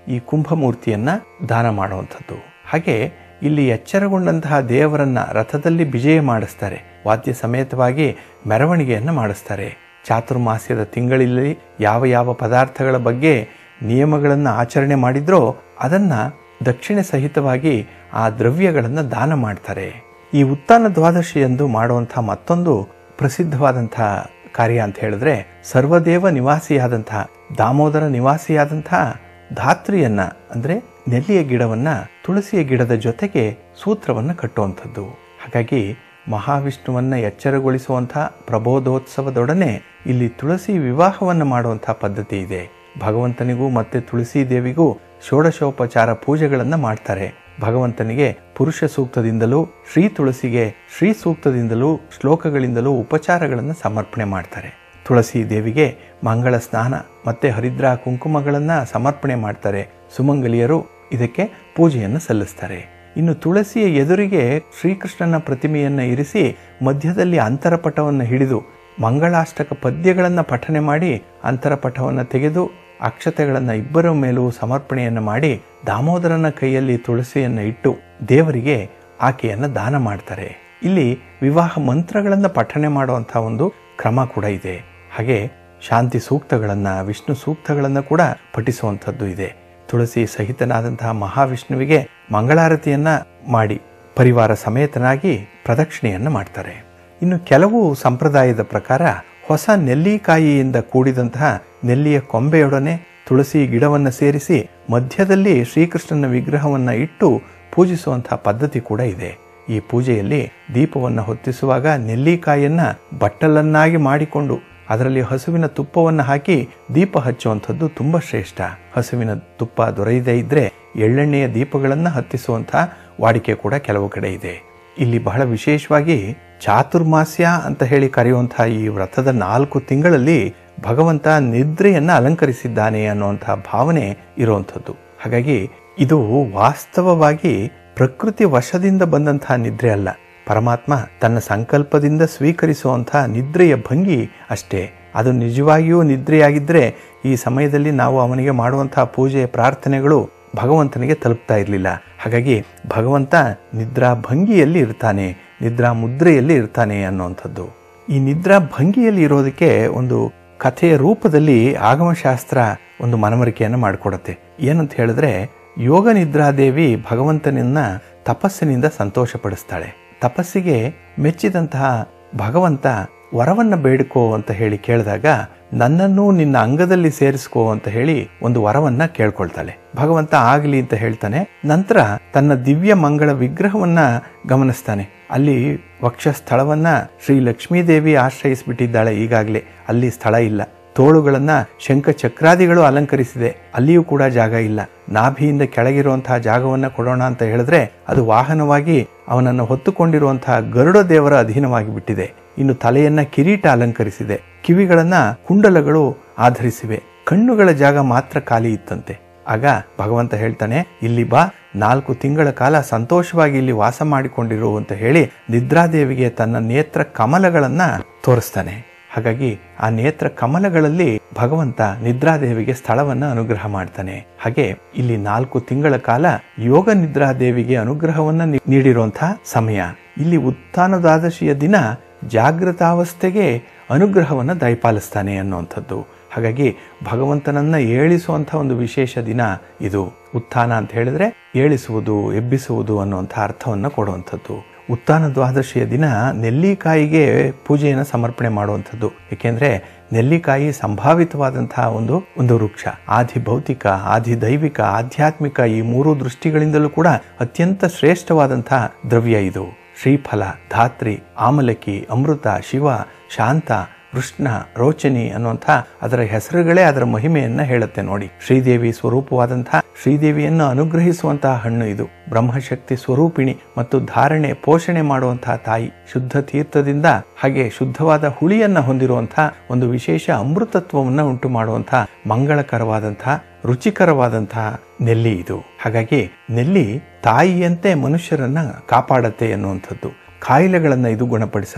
ಈ ಕುಂಭಮೂರ್ತಿಯನ್ನ ದಾನ ಮಾಡುವಂಥದ್ದು ಹಾಗೆ ಇಲ್ಲಿ ಎಚ್ಚರಗೊಂಡಂತಹ ದೇವರನ್ನ ರಥದಲ್ಲಿ ವಿಜಯ ಮಾಡಿಸ್ತಾರೆ ವಾದ್ಯ ಸಮೇತವಾಗಿ ಮೆರವಣಿಗೆಯನ್ನು ಮಾಡಿಸ್ತಾರೆ ಚಾತುರ್ಮಾಸ್ಯದ ತಿಂಗಳಲ್ಲಿ ಯಾವ ಯಾವ ಪದಾರ್ಥಗಳ ಬಗ್ಗೆ ನಿಯಮಗಳನ್ನು ಆಚರಣೆ ಮಾಡಿದ್ರೋ ಅದನ್ನ ದಕ್ಷಿಣ ಸಹಿತವಾಗಿ ಆ ದ್ರವ್ಯಗಳನ್ನು ದಾನ ಮಾಡ್ತಾರೆ ಈ ಉತ್ಥಾನ ದ್ವಾದಶಿಯಂದು ಮಾಡುವಂತಹ ಮತ್ತೊಂದು ಪ್ರಸಿದ್ಧವಾದಂತಹ ಕಾರ್ಯ ಅಂತ ಹೇಳಿದ್ರೆ ಸರ್ವದೇವ ನಿವಾಸಿಯಾದಂತಹ ದಾಮೋದರ ನಿವಾಸಿಯಾದಂತಹ ಧಾತ್ರಿಯನ್ನ ಅಂದ್ರೆ ನೆಲ್ಲಿಯ ಗಿಡವನ್ನ ತುಳಸಿಯ ಗಿಡದ ಜೊತೆಗೆ ಸೂತ್ರವನ್ನ ಕಟ್ಟುವಂಥದ್ದು ಹಾಗಾಗಿ ಮಹಾವಿಷ್ಣುವನ್ನ ಎಚ್ಚರಗೊಳಿಸುವಂತಹ ಪ್ರಬೋಧೋತ್ಸವದೊಡನೆ ಇಲ್ಲಿ ತುಳಸಿ ವಿವಾಹವನ್ನು ಮಾಡುವಂತಹ ಪದ್ಧತಿ ಇದೆ ಭಗವಂತನಿಗೂ ಮತ್ತೆ ತುಳಸಿ ದೇವಿಗೂ ಷೋಡಶೋಪಚಾರ ಪೂಜೆಗಳನ್ನ ಮಾಡ್ತಾರೆ ಭಗವಂತನಿಗೆ ಪುರುಷ ಸೂಕ್ತದಿಂದಲೂ ಶ್ರೀ ತುಳಸಿಗೆ ಶ್ರೀ ಸೂಕ್ತದಿಂದಲೂ ಶ್ಲೋಕಗಳಿಂದಲೂ ಉಪಚಾರಗಳನ್ನು ಸಮರ್ಪಣೆ ಮಾಡ್ತಾರೆ ತುಳಸಿ ದೇವಿಗೆ ಮಂಗಳ ಸ್ನಾನ ಮತ್ತೆ ಹರಿದ್ರಾ ಕುಂಕುಮಗಳನ್ನ ಸಮರ್ಪಣೆ ಮಾಡ್ತಾರೆ ಸುಮಂಗಲಿಯರು ಇದಕ್ಕೆ ಪೂಜೆಯನ್ನು ಸಲ್ಲಿಸ್ತಾರೆ ಇನ್ನು ತುಳಸಿಯ ಎದುರಿಗೆ ಶ್ರೀಕೃಷ್ಣನ ಪ್ರತಿಮೆಯನ್ನು ಇರಿಸಿ ಮಧ್ಯದಲ್ಲಿ ಅಂತರಪಟವನ್ನು ಹಿಡಿದು ಮಂಗಳಾಷ್ಟಕ ಪದ್ಯಗಳನ್ನು ಪಠನೆ ಮಾಡಿ ಅಂತರಪಟವನ್ನು ತೆಗೆದು ಅಕ್ಷತೆಗಳನ್ನು ಇಬ್ಬರ ಮೇಲೂ ಸಮರ್ಪಣೆಯನ್ನು ಮಾಡಿ ದಾಮೋದರನ ಕೈಯಲ್ಲಿ ತುಳಸಿಯನ್ನು ಇಟ್ಟು ದೇವರಿಗೆ ಆಕೆಯನ್ನು ದಾನ ಮಾಡ್ತಾರೆ ಇಲ್ಲಿ ವಿವಾಹ ಮಂತ್ರಗಳನ್ನು ಪಠನೆ ಮಾಡುವಂತಹ ಒಂದು ಕ್ರಮ ಕೂಡ ಇದೆ ಹಾಗೆ ಶಾಂತಿ ಸೂಕ್ತಗಳನ್ನು ವಿಷ್ಣು ಸೂಕ್ತಗಳನ್ನು ಕೂಡ ಪಠಿಸುವಂಥದ್ದು ಇದೆ ತುಳಸಿ ಸಹಿತನಾದಂತಹ ಮಹಾವಿಷ್ಣುವಿಗೆ ಮಂಗಳಾರತಿಯನ್ನ ಮಾಡಿ ಪರಿವಾರ ಸಮೇತನಾಗಿ ಪ್ರದಕ್ಷಿಣೆಯನ್ನು ಮಾಡ್ತಾರೆ ಇನ್ನು ಕೆಲವು ಸಂಪ್ರದಾಯದ ಪ್ರಕಾರ ಹೊಸ ನೆಲ್ಲಿಕಾಯಿಯಿಂದ ಕೂಡಿದಂತಹ ನೆಲ್ಲಿಯ ಕೊಂಬೆಯೊಡನೆ ತುಳಸಿ ಗಿಡವನ್ನು ಸೇರಿಸಿ ಮಧ್ಯದಲ್ಲಿ ಶ್ರೀಕೃಷ್ಣನ ವಿಗ್ರಹವನ್ನು ಇಟ್ಟು ಪೂಜಿಸುವಂತಹ ಪದ್ಧತಿ ಕೂಡ ಇದೆ ಈ ಪೂಜೆಯಲ್ಲಿ ದೀಪವನ್ನು ಹೊತ್ತಿಸುವಾಗ ನೆಲ್ಲಿಕಾಯಿಯನ್ನ ಬಟ್ಟಲನ್ನಾಗಿ ಮಾಡಿಕೊಂಡು ಅದರಲ್ಲಿ ಹಸುವಿನ ತುಪ್ಪವನ್ನು ಹಾಕಿ ದೀಪ ಹಚ್ಚುವಂಥದ್ದು ತುಂಬ ಶ್ರೇಷ್ಠ ಹಸುವಿನ ತುಪ್ಪ ದೊರೆಯದೇ ಇದ್ರೆ ಎಳ್ಳೆಣ್ಣೆಯ ದೀಪಗಳನ್ನು ಹತ್ತಿಸುವಂತಹ ವಾಡಿಕೆ ಕೂಡ ಕೆಲವು ಕಡೆ ಇದೆ ಇಲ್ಲಿ ಬಹಳ ವಿಶೇಷವಾಗಿ ಚಾತುರ್ಮಾಸ್ಯ ಅಂತ ಹೇಳಿ ಕರೆಯುವಂತಹ ಈ ವ್ರತದ ನಾಲ್ಕು ತಿಂಗಳಲ್ಲಿ ಭಗವಂತ ನಿದ್ರೆಯನ್ನು ಅಲಂಕರಿಸಿದ್ದಾನೆ ಅನ್ನುವಂತಹ ಭಾವನೆ ಇರುವಂಥದ್ದು ಹಾಗಾಗಿ ಇದು ವಾಸ್ತವವಾಗಿ ಪ್ರಕೃತಿ ವಶದಿಂದ ಬಂದಂತಹ ನಿದ್ರೆ ಅಲ್ಲ ಪರಮಾತ್ಮ ತನ್ನ ಸಂಕಲ್ಪದಿಂದ ಸ್ವೀಕರಿಸುವಂತಹ ನಿದ್ರೆಯ ಭಂಗಿ ಅಷ್ಟೇ ಅದು ನಿಜವಾಗಿಯೂ ನಿದ್ರೆಯಾಗಿದ್ದರೆ ಈ ಸಮಯದಲ್ಲಿ ನಾವು ಅವನಿಗೆ ಮಾಡುವಂತಹ ಪೂಜೆಯ ಪ್ರಾರ್ಥನೆಗಳು ಭಗವಂತನಿಗೆ ತಲುಪ್ತಾ ಇರಲಿಲ್ಲ ಹಾಗಾಗಿ ಭಗವಂತ ನಿದ್ರಾ ಭಂಗಿಯಲ್ಲಿ ಇರ್ತಾನೆ ನಿದ್ರಾ ಮುದ್ರೆಯಲ್ಲಿ ಇರ್ತಾನೆ ಅನ್ನುವಂಥದ್ದು ಈ ನಿದ್ರಾ ಭಂಗಿಯಲ್ಲಿ ಇರೋದಕ್ಕೆ ಒಂದು ಕಥೆಯ ರೂಪದಲ್ಲಿ ಆಗಮಶಾಸ್ತ್ರ ಒಂದು ಮನವರಿಕೆಯನ್ನು ಮಾಡಿಕೊಡುತ್ತೆ ಏನಂತ ಹೇಳಿದ್ರೆ ಯೋಗ ನಿದ್ರಾದೇವಿ ಭಗವಂತನನ್ನ ತಪಸ್ಸಿನಿಂದ ಸಂತೋಷಪಡಿಸ್ತಾಳೆ ತಪಸ್ಸಿಗೆ ಮೆಚ್ಚಿದಂತಹ ಭಗವಂತ ವರವನ್ನ ಬೇಡಿಕೋ ಅಂತ ಹೇಳಿ ಕೇಳಿದಾಗ ನನ್ನನ್ನು ನಿನ್ನ ಅಂಗದಲ್ಲಿ ಸೇರಿಸ್ಕೋ ಅಂತ ಹೇಳಿ ಒಂದು ವರವನ್ನ ಕೇಳ್ಕೊಳ್ತಾಳೆ ಭಗವಂತ ಆಗಲಿ ಅಂತ ಹೇಳ್ತಾನೆ ನಂತರ ತನ್ನ ದಿವ್ಯ ಮಂಗಳ ವಿಗ್ರಹವನ್ನ ಗಮನಿಸ್ತಾನೆ ಅಲ್ಲಿ ವಕ್ಷಸ್ಥಳವನ್ನ ಶ್ರೀ ಲಕ್ಷ್ಮೀದೇವಿ ಆಶ್ರಯಿಸಿಬಿಟ್ಟಿದ್ದಾಳೆ ಈಗಾಗಲೇ ಅಲ್ಲಿ ಸ್ಥಳ ಇಲ್ಲ ತೋಳುಗಳನ್ನ ಶಂಖ ಚಕ್ರಾದಿಗಳು ಅಲಂಕರಿಸಿದೆ ಅಲ್ಲಿಯೂ ಕೂಡ ಜಾಗ ಇಲ್ಲ ನಾಭಿಯಿಂದ ಕೆಳಗಿರುವಂತಹ ಜಾಗವನ್ನ ಕೊಡೋಣ ಅಂತ ಹೇಳಿದ್ರೆ ಅದು ವಾಹನವಾಗಿ ಅವನನ್ನು ಹೊತ್ತುಕೊಂಡಿರುವಂತಹ ಗರುಡ ದೇವರ ಅಧೀನವಾಗಿ ಬಿಟ್ಟಿದೆ ಇನ್ನು ತಲೆಯನ್ನ ಕಿರೀಟ ಅಲಂಕರಿಸಿದೆ ಕಿವಿಗಳನ್ನ ಕುಂಡಲಗಳು ಆಧರಿಸಿವೆ ಕಣ್ಣುಗಳ ಜಾಗ ಮಾತ್ರ ಖಾಲಿ ಇತ್ತಂತೆ ಆಗ ಭಗವಂತ ಹೇಳ್ತಾನೆ ಇಲ್ಲಿ ಬಾ ನಾಲ್ಕು ತಿಂಗಳ ಕಾಲ ಸಂತೋಷವಾಗಿ ಇಲ್ಲಿ ವಾಸ ಮಾಡಿಕೊಂಡಿರು ಅಂತ ಹೇಳಿ ನಿದ್ರಾದೇವಿಗೆ ತನ್ನ ನೇತ್ರ ಕಮಲಗಳನ್ನ ತೋರಿಸ್ತಾನೆ ಹಾಗಾಗಿ ಆ ನೇತ್ರ ಕಮಲಗಳಲ್ಲಿ ಭಗವಂತ ನಿದ್ರಾದೇವಿಗೆ ಸ್ಥಳವನ್ನ ಅನುಗ್ರಹ ಮಾಡ್ತಾನೆ ಹಾಗೆ ಇಲ್ಲಿ ನಾಲ್ಕು ತಿಂಗಳ ಕಾಲ ಯೋಗ ನಿದ್ರಾದೇವಿಗೆ ಅನುಗ್ರಹವನ್ನ ನೀಡಿರುವಂತಹ ಸಮಯ ಇಲ್ಲಿ ಉತ್ಥಾನದಾದಶಿಯ ದಿನ ಜಾಗೃತಾವಸ್ಥೆಗೆ ಅನುಗ್ರಹವನ್ನ ದಯಪಾಲಿಸ್ತಾನೆ ಅನ್ನುವಂಥದ್ದು ಹಾಗಾಗಿ ಭಗವಂತನನ್ನ ಏಳಿಸುವಂಥ ಒಂದು ವಿಶೇಷ ದಿನ ಇದು ಉತ್ಥಾನ ಅಂತ ಹೇಳಿದ್ರೆ ಏಳಿಸುವುದು ಎಬ್ಬಿಸುವುದು ಅನ್ನುವಂಥ ಅರ್ಥವನ್ನು ಕೊಡುವಂಥದ್ದು ಉತ್ಥಾನ ದ್ವಾದಶಿಯ ದಿನ ನೆಲ್ಲಿಕಾಯಿಗೆ ಪೂಜೆಯನ್ನು ಸಮರ್ಪಣೆ ಮಾಡುವಂಥದ್ದು ಏಕೆಂದ್ರೆ ನೆಲ್ಲಿಕಾಯಿ ಸಂಭಾವಿತವಾದಂತಹ ಒಂದು ಒಂದು ವೃಕ್ಷ ಆದಿ ಭೌತಿಕ ಆದಿ ದೈವಿಕ ಆಧ್ಯಾತ್ಮಿಕ ಈ ಮೂರು ದೃಷ್ಟಿಗಳಿಂದಲೂ ಕೂಡ ಅತ್ಯಂತ ಶ್ರೇಷ್ಠವಾದಂತಹ ದ್ರವ್ಯ ಇದು ಶ್ರೀಫಲ ಧಾತ್ರಿ ಆಮಲಕಿ ಅಮೃತ ಶಿವ ಶಾಂತ ಕೃಷ್ಣ ರೋಚನಿ ಅನ್ನುವಂಥ ಅದರ ಹೆಸರುಗಳೇ ಅದರ ಮಹಿಮೆಯನ್ನ ಹೇಳುತ್ತೆ ನೋಡಿ ಶ್ರೀದೇವಿ ಸ್ವರೂಪವಾದಂತಹ ಶ್ರೀದೇವಿಯನ್ನು ಅನುಗ್ರಹಿಸುವಂತಹ ಹಣ್ಣು ಇದು ಬ್ರಹ್ಮಶಕ್ತಿ ಸ್ವರೂಪಿಣಿ ಮತ್ತು ಧಾರಣೆ ಪೋಷಣೆ ಮಾಡುವಂತಹ ತಾಯಿ ಶುದ್ಧ ತೀರ್ಥದಿಂದ ಹಾಗೆ ಶುದ್ಧವಾದ ಹುಳಿಯನ್ನ ಹೊಂದಿರುವಂತಹ ಒಂದು ವಿಶೇಷ ಅಮೃತತ್ವವನ್ನು ಉಂಟು ಮಾಡುವಂತಹ ಮಂಗಳಕರವಾದಂತಹ ರುಚಿಕರವಾದಂತಹ ನೆಲ್ಲಿ ಇದು ಹಾಗಾಗಿ ನೆಲ್ಲಿ ತಾಯಿಯಂತೆ ಮನುಷ್ಯರನ್ನ ಕಾಪಾಡತ್ತೆ ಎನ್ನುವಂಥದ್ದು ಕಾಯಿಲೆಗಳನ್ನು ಇದು ಗುಣಪಡಿಸುತ್ತೆ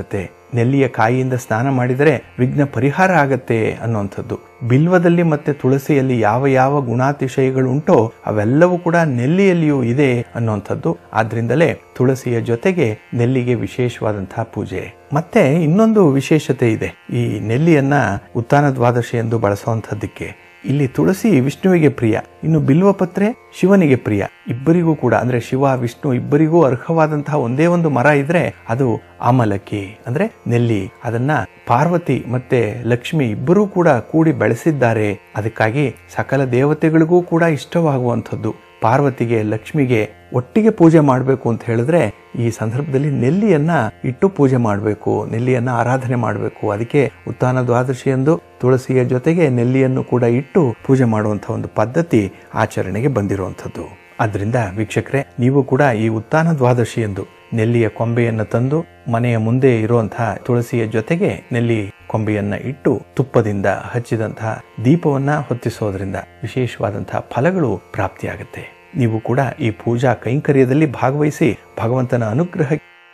ನೆಲ್ಲಿಯ ಕಾಯಿಯಿಂದ ಸ್ನಾನ ಮಾಡಿದರೆ ವಿಘ್ನ ಪರಿಹಾರ ಆಗತ್ತೆ ಅನ್ನುವಂಥದ್ದು ಬಿಲ್ವದಲ್ಲಿ ಮತ್ತೆ ತುಳಸಿಯಲ್ಲಿ ಯಾವ ಯಾವ ಗುಣಾತಿಶಯಗಳು ಉಂಟೋ ಅವೆಲ್ಲವೂ ಕೂಡ ನೆಲ್ಲಿಯಲ್ಲಿಯೂ ಇದೆ ಅನ್ನುವಂಥದ್ದು ಆದ್ರಿಂದಲೇ ತುಳಸಿಯ ಜೊತೆಗೆ ನೆಲ್ಲಿಗೆ ವಿಶೇಷವಾದಂತಹ ಪೂಜೆ ಮತ್ತೆ ಇನ್ನೊಂದು ವಿಶೇಷತೆ ಇದೆ ಈ ನೆಲ್ಲಿಯನ್ನ ಉತ್ತಾನ ದ್ವಾದಶಿ ಎಂದು ಬಳಸುವಂಥದ್ದಕ್ಕೆ ಇಲ್ಲಿ ತುಳಸಿ ವಿಷ್ಣುವಿಗೆ ಪ್ರಿಯ ಇನ್ನು ಬಿಲ್ವಪತ್ರೆ ಶಿವನಿಗೆ ಪ್ರಿಯ ಇಬ್ಬರಿಗೂ ಕೂಡ ಅಂದ್ರೆ ಶಿವ ವಿಷ್ಣು ಇಬ್ಬರಿಗೂ ಅರ್ಹವಾದಂತಹ ಒಂದೇ ಒಂದು ಮರ ಇದ್ರೆ ಅದು ಆಮಲಕ್ಕಿ ಅಂದ್ರೆ ನೆಲ್ಲಿ ಅದನ್ನ ಪಾರ್ವತಿ ಮತ್ತೆ ಲಕ್ಷ್ಮಿ ಇಬ್ಬರೂ ಕೂಡ ಕೂಡಿ ಬೆಳೆಸಿದ್ದಾರೆ ಅದಕ್ಕಾಗಿ ಸಕಲ ದೇವತೆಗಳಿಗೂ ಕೂಡ ಇಷ್ಟವಾಗುವಂಥದ್ದು ಪಾರ್ವತಿಗೆ ಲಕ್ಷ್ಮಿಗೆ ಒಟ್ಟಿಗೆ ಪೂಜೆ ಮಾಡಬೇಕು ಅಂತ ಹೇಳಿದ್ರೆ ಈ ಸಂದರ್ಭದಲ್ಲಿ ನೆಲ್ಲಿಯನ್ನ ಇಟ್ಟು ಪೂಜೆ ಮಾಡಬೇಕು ನೆಲ್ಲಿಯನ್ನ ಆರಾಧನೆ ಮಾಡಬೇಕು ಅದಕ್ಕೆ ಉತ್ತಾನ ದ್ವಾದಶಿ ಎಂದು ತುಳಸಿಯ ಜೊತೆಗೆ ನೆಲ್ಲಿಯನ್ನು ಕೂಡ ಇಟ್ಟು ಪೂಜೆ ಮಾಡುವಂತಹ ಒಂದು ಪದ್ಧತಿ ಆಚರಣೆಗೆ ಬಂದಿರುವಂಥದ್ದು ಆದ್ರಿಂದ ವೀಕ್ಷಕರೇ ನೀವು ಕೂಡ ಈ ಉತ್ತಾನ ದ್ವಾದಶಿ ಎಂದು ನೆಲ್ಲಿಯ ಕೊಂಬೆಯನ್ನು ತಂದು ಮನೆಯ ಮುಂದೆ ಇರುವಂತಹ ತುಳಸಿಯ ಜೊತೆಗೆ ನೆಲ್ಲಿ ಕೊಂಬೆಯನ್ನ ಇಟ್ಟು ತುಪ್ಪದಿಂದ ಹಚ್ಚಿದಂತಹ ದೀಪವನ್ನ ಹೊತ್ತಿಸೋದ್ರಿಂದ ವಿಶೇಷವಾದಂತಹ ಫಲಗಳು ಪ್ರಾಪ್ತಿಯಾಗುತ್ತೆ ನೀವು ಕೂಡ ಈ ಪೂಜಾ ಕೈಂಕರ್ಯದಲ್ಲಿ ಭಾಗವಹಿಸಿ ಭಗವಂತನ ಅನುಗ್ರಹ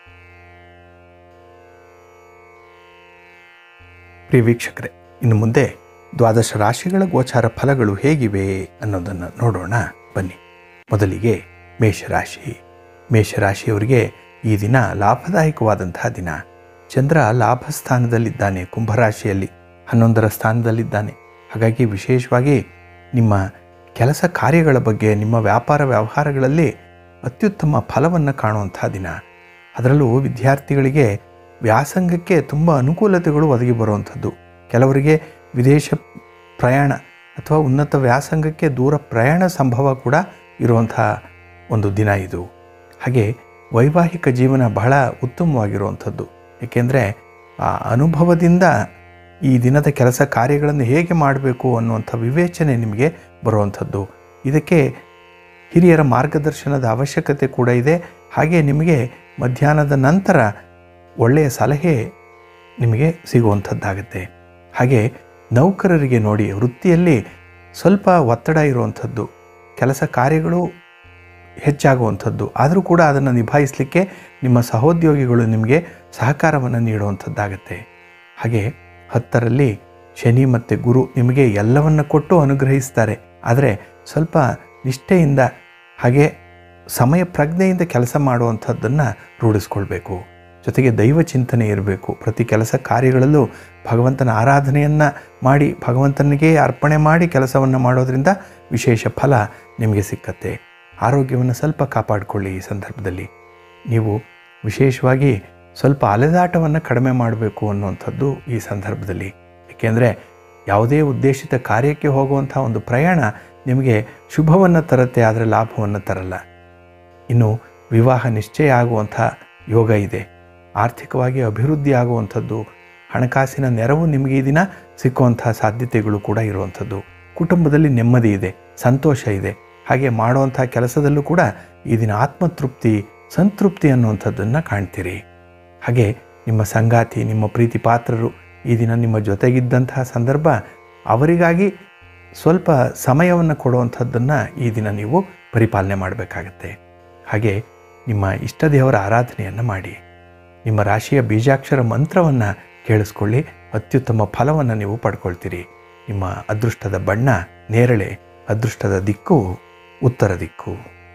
ಪ್ರಿಯ ವೀಕ್ಷಕರೇ ಇನ್ನು ಮುಂದೆ ದ್ವಾದಶ ರಾಶಿಗಳ ಗೋಚಾರ ಫಲಗಳು ಹೇಗಿವೆ ಅನ್ನೋದನ್ನು ನೋಡೋಣ ಬನ್ನಿ ಮೊದಲಿಗೆ ಮೇಷರಾಶಿ ಮೇಷರಾಶಿಯವರಿಗೆ ಈ ದಿನ ಲಾಭದಾಯಕವಾದಂತಹ ದಿನ ಚಂದ್ರ ಲಾಭ ಸ್ಥಾನದಲ್ಲಿದ್ದಾನೆ ಕುಂಭರಾಶಿಯಲ್ಲಿ ಹನ್ನೊಂದರ ಸ್ಥಾನದಲ್ಲಿದ್ದಾನೆ ಹಾಗಾಗಿ ವಿಶೇಷವಾಗಿ ನಿಮ್ಮ ಕೆಲಸ ಕಾರ್ಯಗಳ ಬಗ್ಗೆ ನಿಮ್ಮ ವ್ಯಾಪಾರ ವ್ಯವಹಾರಗಳಲ್ಲಿ ಅತ್ಯುತ್ತಮ ಫಲವನ್ನು ಕಾಣುವಂಥ ದಿನ ಅದರಲ್ಲೂ ವಿದ್ಯಾರ್ಥಿಗಳಿಗೆ ವ್ಯಾಸಂಗಕ್ಕೆ ತುಂಬ ಅನುಕೂಲತೆಗಳು ಒದಗಿ ಬರುವಂಥದ್ದು ಕೆಲವರಿಗೆ ವಿದೇಶ ಪ್ರಯಾಣ ಅಥವಾ ಉನ್ನತ ವ್ಯಾಸಂಗಕ್ಕೆ ದೂರ ಪ್ರಯಾಣ ಸಂಭವ ಕೂಡ ಇರುವಂಥ ಒಂದು ದಿನ ಇದು ಹಾಗೆ ವೈವಾಹಿಕ ಜೀವನ ಬಹಳ ಉತ್ತಮವಾಗಿರುವಂಥದ್ದು ಏಕೆಂದರೆ ಆ ಅನುಭವದಿಂದ ಈ ದಿನದ ಕೆಲಸ ಕಾರ್ಯಗಳನ್ನು ಹೇಗೆ ಮಾಡಬೇಕು ಅನ್ನುವಂಥ ವಿವೇಚನೆ ನಿಮಗೆ ಬರುವಂಥದ್ದು ಇದಕ್ಕೆ ಹಿರಿಯರ ಮಾರ್ಗದರ್ಶನದ ಅವಶ್ಯಕತೆ ಕೂಡ ಇದೆ ಹಾಗೆ ನಿಮಗೆ ಮಧ್ಯಾಹ್ನದ ನಂತರ ಒಳ್ಳೆಯ ಸಲಹೆ ನಿಮಗೆ ಸಿಗುವಂಥದ್ದಾಗುತ್ತೆ ಹಾಗೆ ನೌಕರರಿಗೆ ನೋಡಿ ವೃತ್ತಿಯಲ್ಲಿ ಸ್ವಲ್ಪ ಒತ್ತಡ ಇರುವಂಥದ್ದು ಕೆಲಸ ಕಾರ್ಯಗಳು ಹೆಚ್ಚಾಗುವಂಥದ್ದು ಆದರೂ ಕೂಡ ಅದನ್ನು ನಿಭಾಯಿಸಲಿಕ್ಕೆ ನಿಮ್ಮ ಸಹೋದ್ಯೋಗಿಗಳು ನಿಮಗೆ ಸಹಕಾರವನ್ನು ನೀಡುವಂಥದ್ದಾಗತ್ತೆ ಹಾಗೆ ಹತ್ತರಲ್ಲಿ ಶನಿ ಮತ್ತು ಗುರು ನಿಮಗೆ ಎಲ್ಲವನ್ನ ಕೊಟ್ಟು ಅನುಗ್ರಹಿಸ್ತಾರೆ ಆದರೆ ಸ್ವಲ್ಪ ನಿಷ್ಠೆಯಿಂದ ಹಾಗೆ ಸಮಯ ಪ್ರಜ್ಞೆಯಿಂದ ಕೆಲಸ ಮಾಡುವಂಥದ್ದನ್ನು ರೂಢಿಸ್ಕೊಳ್ಬೇಕು ಜೊತೆಗೆ ದೈವ ಚಿಂತನೆ ಇರಬೇಕು ಪ್ರತಿ ಕೆಲಸ ಕಾರ್ಯಗಳಲ್ಲೂ ಭಗವಂತನ ಆರಾಧನೆಯನ್ನು ಮಾಡಿ ಭಗವಂತನಿಗೆ ಅರ್ಪಣೆ ಮಾಡಿ ಕೆಲಸವನ್ನು ಮಾಡೋದ್ರಿಂದ ವಿಶೇಷ ಫಲ ನಿಮಗೆ ಸಿಕ್ಕತ್ತೆ ಆರೋಗ್ಯವನ್ನು ಸ್ವಲ್ಪ ಕಾಪಾಡಿಕೊಳ್ಳಿ ಈ ಸಂದರ್ಭದಲ್ಲಿ ನೀವು ವಿಶೇಷವಾಗಿ ಸ್ವಲ್ಪ ಅಲೆದಾಟವನ್ನು ಕಡಿಮೆ ಮಾಡಬೇಕು ಅನ್ನುವಂಥದ್ದು ಈ ಸಂದರ್ಭದಲ್ಲಿ ಏಕೆಂದರೆ ಯಾವುದೇ ಉದ್ದೇಶಿತ ಕಾರ್ಯಕ್ಕೆ ಹೋಗುವಂಥ ಒಂದು ಪ್ರಯಾಣ ನಿಮಗೆ ಶುಭವನ್ನು ತರುತ್ತೆ ಆದರೆ ಲಾಭವನ್ನು ತರಲ್ಲ ಇನ್ನು ವಿವಾಹ ನಿಶ್ಚಯ ಆಗುವಂಥ ಯೋಗ ಇದೆ ಆರ್ಥಿಕವಾಗಿ ಅಭಿವೃದ್ಧಿ ಆಗುವಂಥದ್ದು ಹಣಕಾಸಿನ ನೆರವು ನಿಮಗೆ ಈ ದಿನ ಸಿಕ್ಕುವಂಥ ಸಾಧ್ಯತೆಗಳು ಕೂಡ ಇರುವಂಥದ್ದು ಕುಟುಂಬದಲ್ಲಿ ನೆಮ್ಮದಿ ಇದೆ ಸಂತೋಷ ಇದೆ ಹಾಗೆ ಮಾಡುವಂಥ ಕೆಲಸದಲ್ಲೂ ಕೂಡ ಈ ದಿನ ಆತ್ಮತೃಪ್ತಿ ಸಂತೃಪ್ತಿ ಅನ್ನುವಂಥದ್ದನ್ನು ಕಾಣ್ತೀರಿ ಹಾಗೆ ನಿಮ್ಮ ಸಂಗಾತಿ ನಿಮ್ಮ ಪ್ರೀತಿ ಪಾತ್ರರು ಈ ದಿನ ನಿಮ್ಮ ಜೊತೆಗಿದ್ದಂತಹ ಸಂದರ್ಭ ಅವರಿಗಾಗಿ ಸ್ವಲ್ಪ ಸಮಯವನ್ನು ಕೊಡುವಂಥದ್ದನ್ನು ಈ ದಿನ ನೀವು ಪರಿಪಾಲನೆ ಮಾಡಬೇಕಾಗತ್ತೆ ಹಾಗೆ ನಿಮ್ಮ ಇಷ್ಟ ದೇವರ ಆರಾಧನೆಯನ್ನು ಮಾಡಿ ನಿಮ್ಮ ರಾಶಿಯ ಬೀಜಾಕ್ಷರ ಮಂತ್ರವನ್ನು ಕೇಳಿಸ್ಕೊಳ್ಳಿ ಅತ್ಯುತ್ತಮ ಫಲವನ್ನು ನೀವು ಪಡ್ಕೊಳ್ತೀರಿ ನಿಮ್ಮ ಅದೃಷ್ಟದ ಬಣ್ಣ ನೇರಳೆ ಅದೃಷ್ಟದ ದಿಕ್ಕು ಉತ್ತರ ದಿಕ್ಕು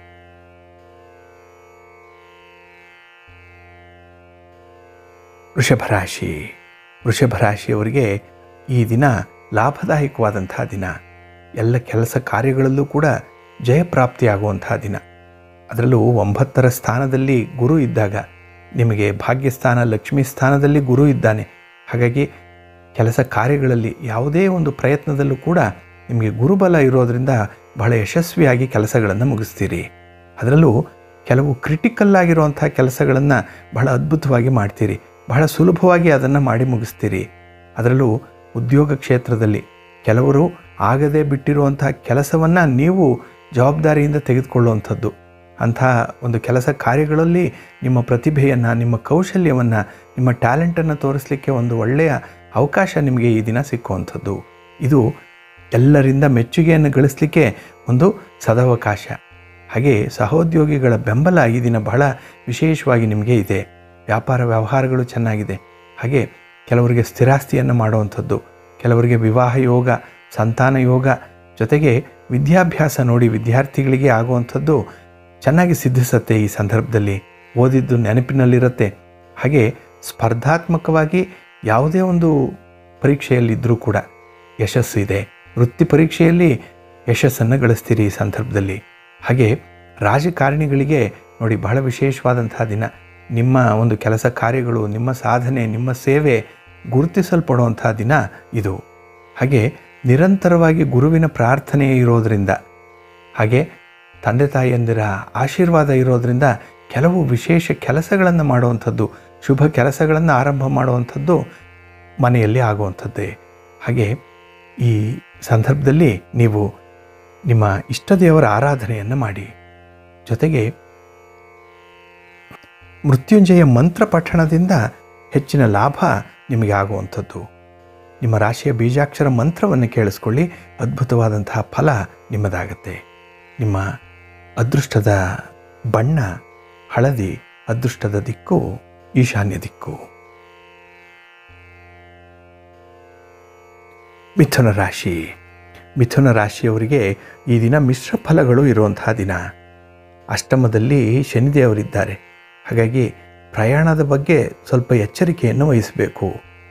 ವೃಷಭ ರಾಶಿ ವೃಷಭ ರಾಶಿಯವರಿಗೆ ಈ ದಿನ ಲಾಭದಾಯಕವಾದಂತಹ ದಿನ ಎಲ್ಲ ಕೆಲಸ ಕಾರ್ಯಗಳಲ್ಲೂ ಕೂಡ ಜಯಪ್ರಾಪ್ತಿಯಾಗುವಂತಹ ದಿನ ಅದರಲ್ಲೂ ಒಂಬತ್ತರ ಸ್ಥಾನದಲ್ಲಿ ಗುರು ಇದ್ದಾಗ ನಿಮಗೆ ಭಾಗ್ಯಸ್ಥಾನ ಲಕ್ಷ್ಮೀ ಸ್ಥಾನದಲ್ಲಿ ಗುರು ಇದ್ದಾನೆ ಹಾಗಾಗಿ ಕೆಲಸ ಕಾರ್ಯಗಳಲ್ಲಿ ಯಾವುದೇ ಒಂದು ಪ್ರಯತ್ನದಲ್ಲೂ ಕೂಡ ನಿಮಗೆ ಗುರುಬಲ ಇರೋದರಿಂದ ಬಹಳ ಯಶಸ್ವಿಯಾಗಿ ಕೆಲಸಗಳನ್ನು ಮುಗಿಸ್ತೀರಿ ಅದರಲ್ಲೂ ಕೆಲವು ಕ್ರಿಟಿಕಲ್ ಆಗಿರುವಂಥ ಕೆಲಸಗಳನ್ನು ಬಹಳ ಅದ್ಭುತವಾಗಿ ಮಾಡ್ತೀರಿ ಬಹಳ ಸುಲಭವಾಗಿ ಅದನ್ನು ಮಾಡಿ ಮುಗಿಸ್ತೀರಿ ಅದರಲ್ಲೂ ಉದ್ಯೋಗ ಕ್ಷೇತ್ರದಲ್ಲಿ ಕೆಲವರು ಆಗದೆ ಬಿಟ್ಟಿರುವಂಥ ಕೆಲಸವನ್ನು ನೀವು ಜವಾಬ್ದಾರಿಯಿಂದ ತೆಗೆದುಕೊಳ್ಳುವಂಥದ್ದು ಅಂಥ ಒಂದು ಕೆಲಸ ಕಾರ್ಯಗಳಲ್ಲಿ ನಿಮ್ಮ ಪ್ರತಿಭೆಯನ್ನು ನಿಮ್ಮ ಕೌಶಲ್ಯವನ್ನು ನಿಮ್ಮ ಟ್ಯಾಲೆಂಟನ್ನು ತೋರಿಸಲಿಕ್ಕೆ ಒಂದು ಒಳ್ಳೆಯ ಅವಕಾಶ ನಿಮಗೆ ಈ ದಿನ ಸಿಕ್ಕುವಂಥದ್ದು ಇದು ಎಲ್ಲರಿಂದ ಮೆಚ್ಚುಗೆಯನ್ನು ಗಳಿಸಲಿಕ್ಕೆ ಒಂದು ಸದವಕಾಶ ಹಾಗೆ ಸಹೋದ್ಯೋಗಿಗಳ ಬೆಂಬಲ ಈ ದಿನ ಬಹಳ ವಿಶೇಷವಾಗಿ ನಿಮಗೆ ಇದೆ ವ್ಯಾಪಾರ ವ್ಯವಹಾರಗಳು ಚೆನ್ನಾಗಿದೆ ಹಾಗೆ ಕೆಲವರಿಗೆ ಸ್ಥಿರಾಸ್ತಿಯನ್ನು ಮಾಡುವಂಥದ್ದು ಕೆಲವರಿಗೆ ವಿವಾಹ ಯೋಗ ಸಂತಾನ ಯೋಗ ಜೊತೆಗೆ ವಿದ್ಯಾಭ್ಯಾಸ ನೋಡಿ ವಿದ್ಯಾರ್ಥಿಗಳಿಗೆ ಆಗುವಂಥದ್ದು ಚೆನ್ನಾಗಿ ಸಿದ್ಧಿಸುತ್ತೆ ಈ ಸಂದರ್ಭದಲ್ಲಿ ಓದಿದ್ದು ನೆನಪಿನಲ್ಲಿರುತ್ತೆ ಹಾಗೆ ಸ್ಪರ್ಧಾತ್ಮಕವಾಗಿ ಯಾವುದೇ ಒಂದು ಪರೀಕ್ಷೆಯಲ್ಲಿದ್ದರೂ ಕೂಡ ಯಶಸ್ಸು ಇದೆ ವೃತ್ತಿ ಪರೀಕ್ಷೆಯಲ್ಲಿ ಯಶಸ್ಸನ್ನು ಗಳಿಸ್ತೀರಿ ಈ ಸಂದರ್ಭದಲ್ಲಿ ಹಾಗೆ ರಾಜಕಾರಣಿಗಳಿಗೆ ನೋಡಿ ಬಹಳ ವಿಶೇಷವಾದಂತಹ ದಿನ ನಿಮ್ಮ ಒಂದು ಕೆಲಸ ಕಾರ್ಯಗಳು ನಿಮ್ಮ ಸಾಧನೆ ನಿಮ್ಮ ಸೇವೆ ಗುರುತಿಸಲ್ಪಡುವಂತಹ ದಿನ ಇದು ಹಾಗೆ ನಿರಂತರವಾಗಿ ಗುರುವಿನ ಪ್ರಾರ್ಥನೆ ಇರೋದರಿಂದ ಹಾಗೆ ತಂದೆ ತಾಯಿಯಂದಿರ ಆಶೀರ್ವಾದ ಇರೋದರಿಂದ ಕೆಲವು ವಿಶೇಷ ಕೆಲಸಗಳನ್ನು ಮಾಡುವಂಥದ್ದು ಶುಭ ಕೆಲಸಗಳನ್ನು ಆರಂಭ ಮಾಡುವಂಥದ್ದು ಮನೆಯಲ್ಲಿ ಆಗುವಂಥದ್ದೇ ಹಾಗೆ ಈ ಸಂದರ್ಭದಲ್ಲಿ ನೀವು ನಿಮ್ಮ ಇಷ್ಟ ದೇವರ ಆರಾಧನೆಯನ್ನು ಮಾಡಿ ಜೊತೆಗೆ ಮೃತ್ಯುಂಜಯ ಮಂತ್ರ ಪಠಣದಿಂದ ಹೆಚ್ಚಿನ ಲಾಭ ನಿಮಗೆ ಆಗುವಂಥದ್ದು ನಿಮ್ಮ ರಾಶಿಯ ಬೀಜಾಕ್ಷರ ಮಂತ್ರವನ್ನು ಕೇಳಿಸ್ಕೊಳ್ಳಿ ಅದ್ಭುತವಾದಂತಹ ಫಲ ನಿಮ್ಮದಾಗತ್ತೆ ನಿಮ್ಮ ಅದೃಷ್ಟದ ಬಣ್ಣ ಹಳದಿ ಅದೃಷ್ಟದ ದಿಕ್ಕು ಈಶಾನ್ಯ ದಿಕ್ಕು ಮಿಥುನ ರಾಶಿ ಮಿಥುನ ರಾಶಿಯವರಿಗೆ ಈ ದಿನ ಮಿಶ್ರ ಫಲಗಳು ಇರುವಂತಹ ದಿನ ಅಷ್ಟಮದಲ್ಲಿ ಶನಿದೇವರಿದ್ದಾರೆ ಹಾಗಾಗಿ ಪ್ರಯಾಣದ ಬಗ್ಗೆ ಸ್ವಲ್ಪ ಎಚ್ಚರಿಕೆಯನ್ನು ವಹಿಸಬೇಕು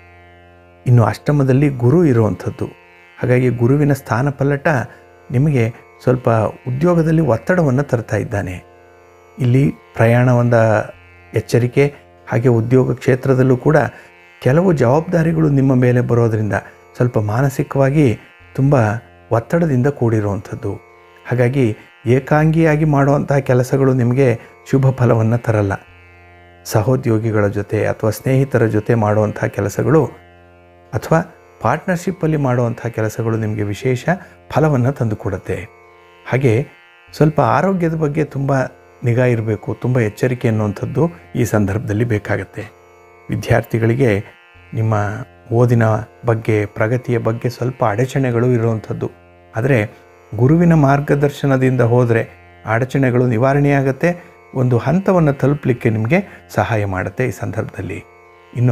ಇನ್ನು ಅಷ್ಟಮದಲ್ಲಿ ಗುರು ಇರುವಂಥದ್ದು ಹಾಗಾಗಿ ಗುರುವಿನ ಸ್ಥಾನ ಪಲ್ಲಟ ನಿಮಗೆ ಸ್ವಲ್ಪ ಉದ್ಯೋಗದಲ್ಲಿ ಒತ್ತಡವನ್ನು ತರ್ತಾ ಇದ್ದಾನೆ ಇಲ್ಲಿ ಪ್ರಯಾಣವಂದ ಎಚ್ಚರಿಕೆ ಹಾಗೆ ಉದ್ಯೋಗ ಕ್ಷೇತ್ರದಲ್ಲೂ ಕೂಡ ಕೆಲವು ಜವಾಬ್ದಾರಿಗಳು ನಿಮ್ಮ ಮೇಲೆ ಬರೋದರಿಂದ ಸ್ವಲ್ಪ ಮಾನಸಿಕವಾಗಿ ತುಂಬ ಒತ್ತಡದಿಂದ ಕೂಡಿರುವಂಥದ್ದು ಹಾಗಾಗಿ ಏಕಾಂಗಿಯಾಗಿ ಮಾಡುವಂತಹ ಕೆಲಸಗಳು ನಿಮಗೆ ಶುಭ ಫಲವನ್ನು ತರಲ್ಲ ಸಹೋದ್ಯೋಗಿಗಳ ಜೊತೆ ಅಥವಾ ಸ್ನೇಹಿತರ ಜೊತೆ ಮಾಡುವಂತಹ ಕೆಲಸಗಳು ಅಥವಾ ಪಾರ್ಟ್ನರ್ಶಿಪ್ಪಲ್ಲಿ ಮಾಡುವಂಥ ಕೆಲಸಗಳು ನಿಮಗೆ ವಿಶೇಷ ಫಲವನ್ನು ತಂದುಕೊಡುತ್ತೆ ಹಾಗೆ ಸ್ವಲ್ಪ ಆರೋಗ್ಯದ ಬಗ್ಗೆ ತುಂಬ ನಿಗಾ ಇರಬೇಕು ತುಂಬ ಎಚ್ಚರಿಕೆ ಅನ್ನುವಂಥದ್ದು ಈ ಸಂದರ್ಭದಲ್ಲಿ ಬೇಕಾಗತ್ತೆ ವಿದ್ಯಾರ್ಥಿಗಳಿಗೆ ನಿಮ್ಮ ಓದಿನ ಬಗ್ಗೆ ಪ್ರಗತಿಯ ಬಗ್ಗೆ ಸ್ವಲ್ಪ ಅಡಚಣೆಗಳು ಇರುವಂಥದ್ದು ಆದರೆ ಗುರುವಿನ ಮಾರ್ಗದರ್ಶನದಿಂದ ಹೋದರೆ ಅಡಚಣೆಗಳು ನಿವಾರಣೆಯಾಗತ್ತೆ ಒಂದು ಹಂತವನ್ನು ತಲುಪಲಿಕ್ಕೆ ನಿಮಗೆ ಸಹಾಯ ಮಾಡುತ್ತೆ ಈ ಸಂದರ್ಭದಲ್ಲಿ ಇನ್ನು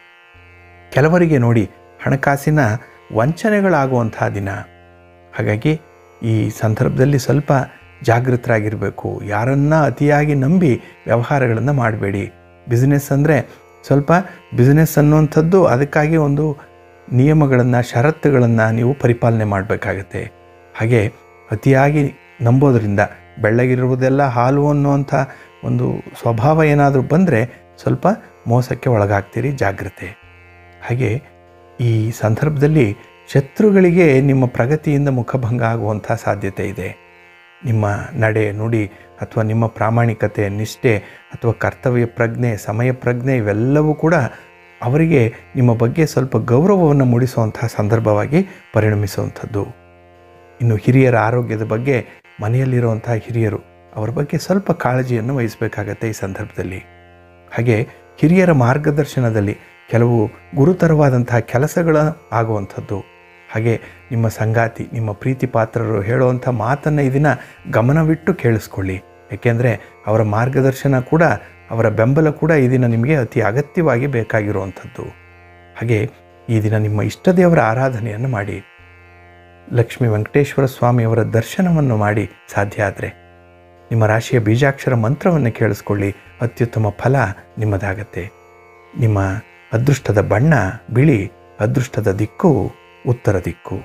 ಕೆಲವರಿಗೆ ನೋಡಿ ಹಣಕಾಸಿನ ವಂಚನೆಗಳಾಗುವಂತಹ ದಿನ ಹಾಗಾಗಿ ಈ ಸಂದರ್ಭದಲ್ಲಿ ಸ್ವಲ್ಪ ಜಾಗೃತರಾಗಿರಬೇಕು ಯಾರನ್ನ ಅತಿಯಾಗಿ ನಂಬಿ ವ್ಯವಹಾರಗಳನ್ನು ಮಾಡಬೇಡಿ ಬಿಸ್ನೆಸ್ ಅಂದರೆ ಸ್ವಲ್ಪ ಬಿಸ್ನೆಸ್ ಅನ್ನುವಂಥದ್ದು ಅದಕ್ಕಾಗಿ ಒಂದು ನಿಯಮಗಳನ್ನು ಷರತ್ತುಗಳನ್ನು ನೀವು ಪರಿಪಾಲನೆ ಮಾಡಬೇಕಾಗತ್ತೆ ಹಾಗೆ ಅತಿಯಾಗಿ ನಂಬೋದರಿಂದ ಬೆಳ್ಳಗಿರುವುದೆಲ್ಲ ಹಾಲು ಅನ್ನುವಂಥ ಒಂದು ಸ್ವಭಾವ ಏನಾದರೂ ಬಂದರೆ ಸ್ವಲ್ಪ ಮೋಸಕ್ಕೆ ಒಳಗಾಗ್ತೀರಿ ಜಾಗ್ರತೆ ಹಾಗೆ ಈ ಸಂದರ್ಭದಲ್ಲಿ ಶತ್ರುಗಳಿಗೆ ನಿಮ್ಮ ಪ್ರಗತಿಯಿಂದ ಮುಖಭಂಗ ಆಗುವಂಥ ಸಾಧ್ಯತೆ ಇದೆ ನಿಮ್ಮ ನಡೆ ನುಡಿ ಅಥವಾ ನಿಮ್ಮ ಪ್ರಾಮಾಣಿಕತೆ ನಿಷ್ಠೆ ಅಥವಾ ಕರ್ತವ್ಯ ಪ್ರಜ್ಞೆ ಸಮಯ ಪ್ರಜ್ಞೆ ಇವೆಲ್ಲವೂ ಕೂಡ ಅವರಿಗೆ ನಿಮ್ಮ ಬಗ್ಗೆ ಸ್ವಲ್ಪ ಗೌರವವನ್ನು ಮೂಡಿಸುವಂತಹ ಸಂದರ್ಭವಾಗಿ ಪರಿಣಮಿಸುವಂಥದ್ದು ಇನ್ನು ಹಿರಿಯರ ಆರೋಗ್ಯದ ಬಗ್ಗೆ ಮನೆಯಲ್ಲಿರುವಂಥ ಹಿರಿಯರು ಅವರ ಬಗ್ಗೆ ಸ್ವಲ್ಪ ಕಾಳಜಿಯನ್ನು ವಹಿಸಬೇಕಾಗತ್ತೆ ಈ ಸಂದರ್ಭದಲ್ಲಿ ಹಾಗೆ ಹಿರಿಯರ ಮಾರ್ಗದರ್ಶನದಲ್ಲಿ ಕೆಲವು ಗುರುತರವಾದಂತಹ ಕೆಲಸಗಳ ಆಗುವಂಥದ್ದು ಹಾಗೆ ನಿಮ್ಮ ಸಂಗಾತಿ ನಿಮ್ಮ ಪ್ರೀತಿ ಪಾತ್ರರು ಹೇಳುವಂಥ ಮಾತನ್ನು ಇದನ್ನು ಗಮನವಿಟ್ಟು ಕೇಳಿಸ್ಕೊಳ್ಳಿ ಏಕೆಂದರೆ ಅವರ ಮಾರ್ಗದರ್ಶನ ಕೂಡ ಅವರ ಬೆಂಬಲ ಕೂಡ ಈ ದಿನ ನಿಮಗೆ ಅತಿ ಅಗತ್ಯವಾಗಿ ಬೇಕಾಗಿರುವಂಥದ್ದು ಹಾಗೆ ಈ ದಿನ ನಿಮ್ಮ ಇಷ್ಟ ದೇವರ ಆರಾಧನೆಯನ್ನು ಮಾಡಿ ಲಕ್ಷ್ಮೀ ವೆಂಕಟೇಶ್ವರ ಸ್ವಾಮಿಯವರ ದರ್ಶನವನ್ನು ಮಾಡಿ ಸಾಧ್ಯ ಆದರೆ ನಿಮ್ಮ ರಾಶಿಯ ಬೀಜಾಕ್ಷರ ಮಂತ್ರವನ್ನು ಕೇಳಿಸ್ಕೊಳ್ಳಿ ಅತ್ಯುತ್ತಮ ಫಲ ನಿಮ್ಮದಾಗತ್ತೆ ನಿಮ್ಮ ಅದೃಷ್ಟದ ಬಣ್ಣ ಬಿಳಿ ಅದೃಷ್ಟದ ದಿಕ್ಕು ಉತ್ತರ ದಿಕ್ಕು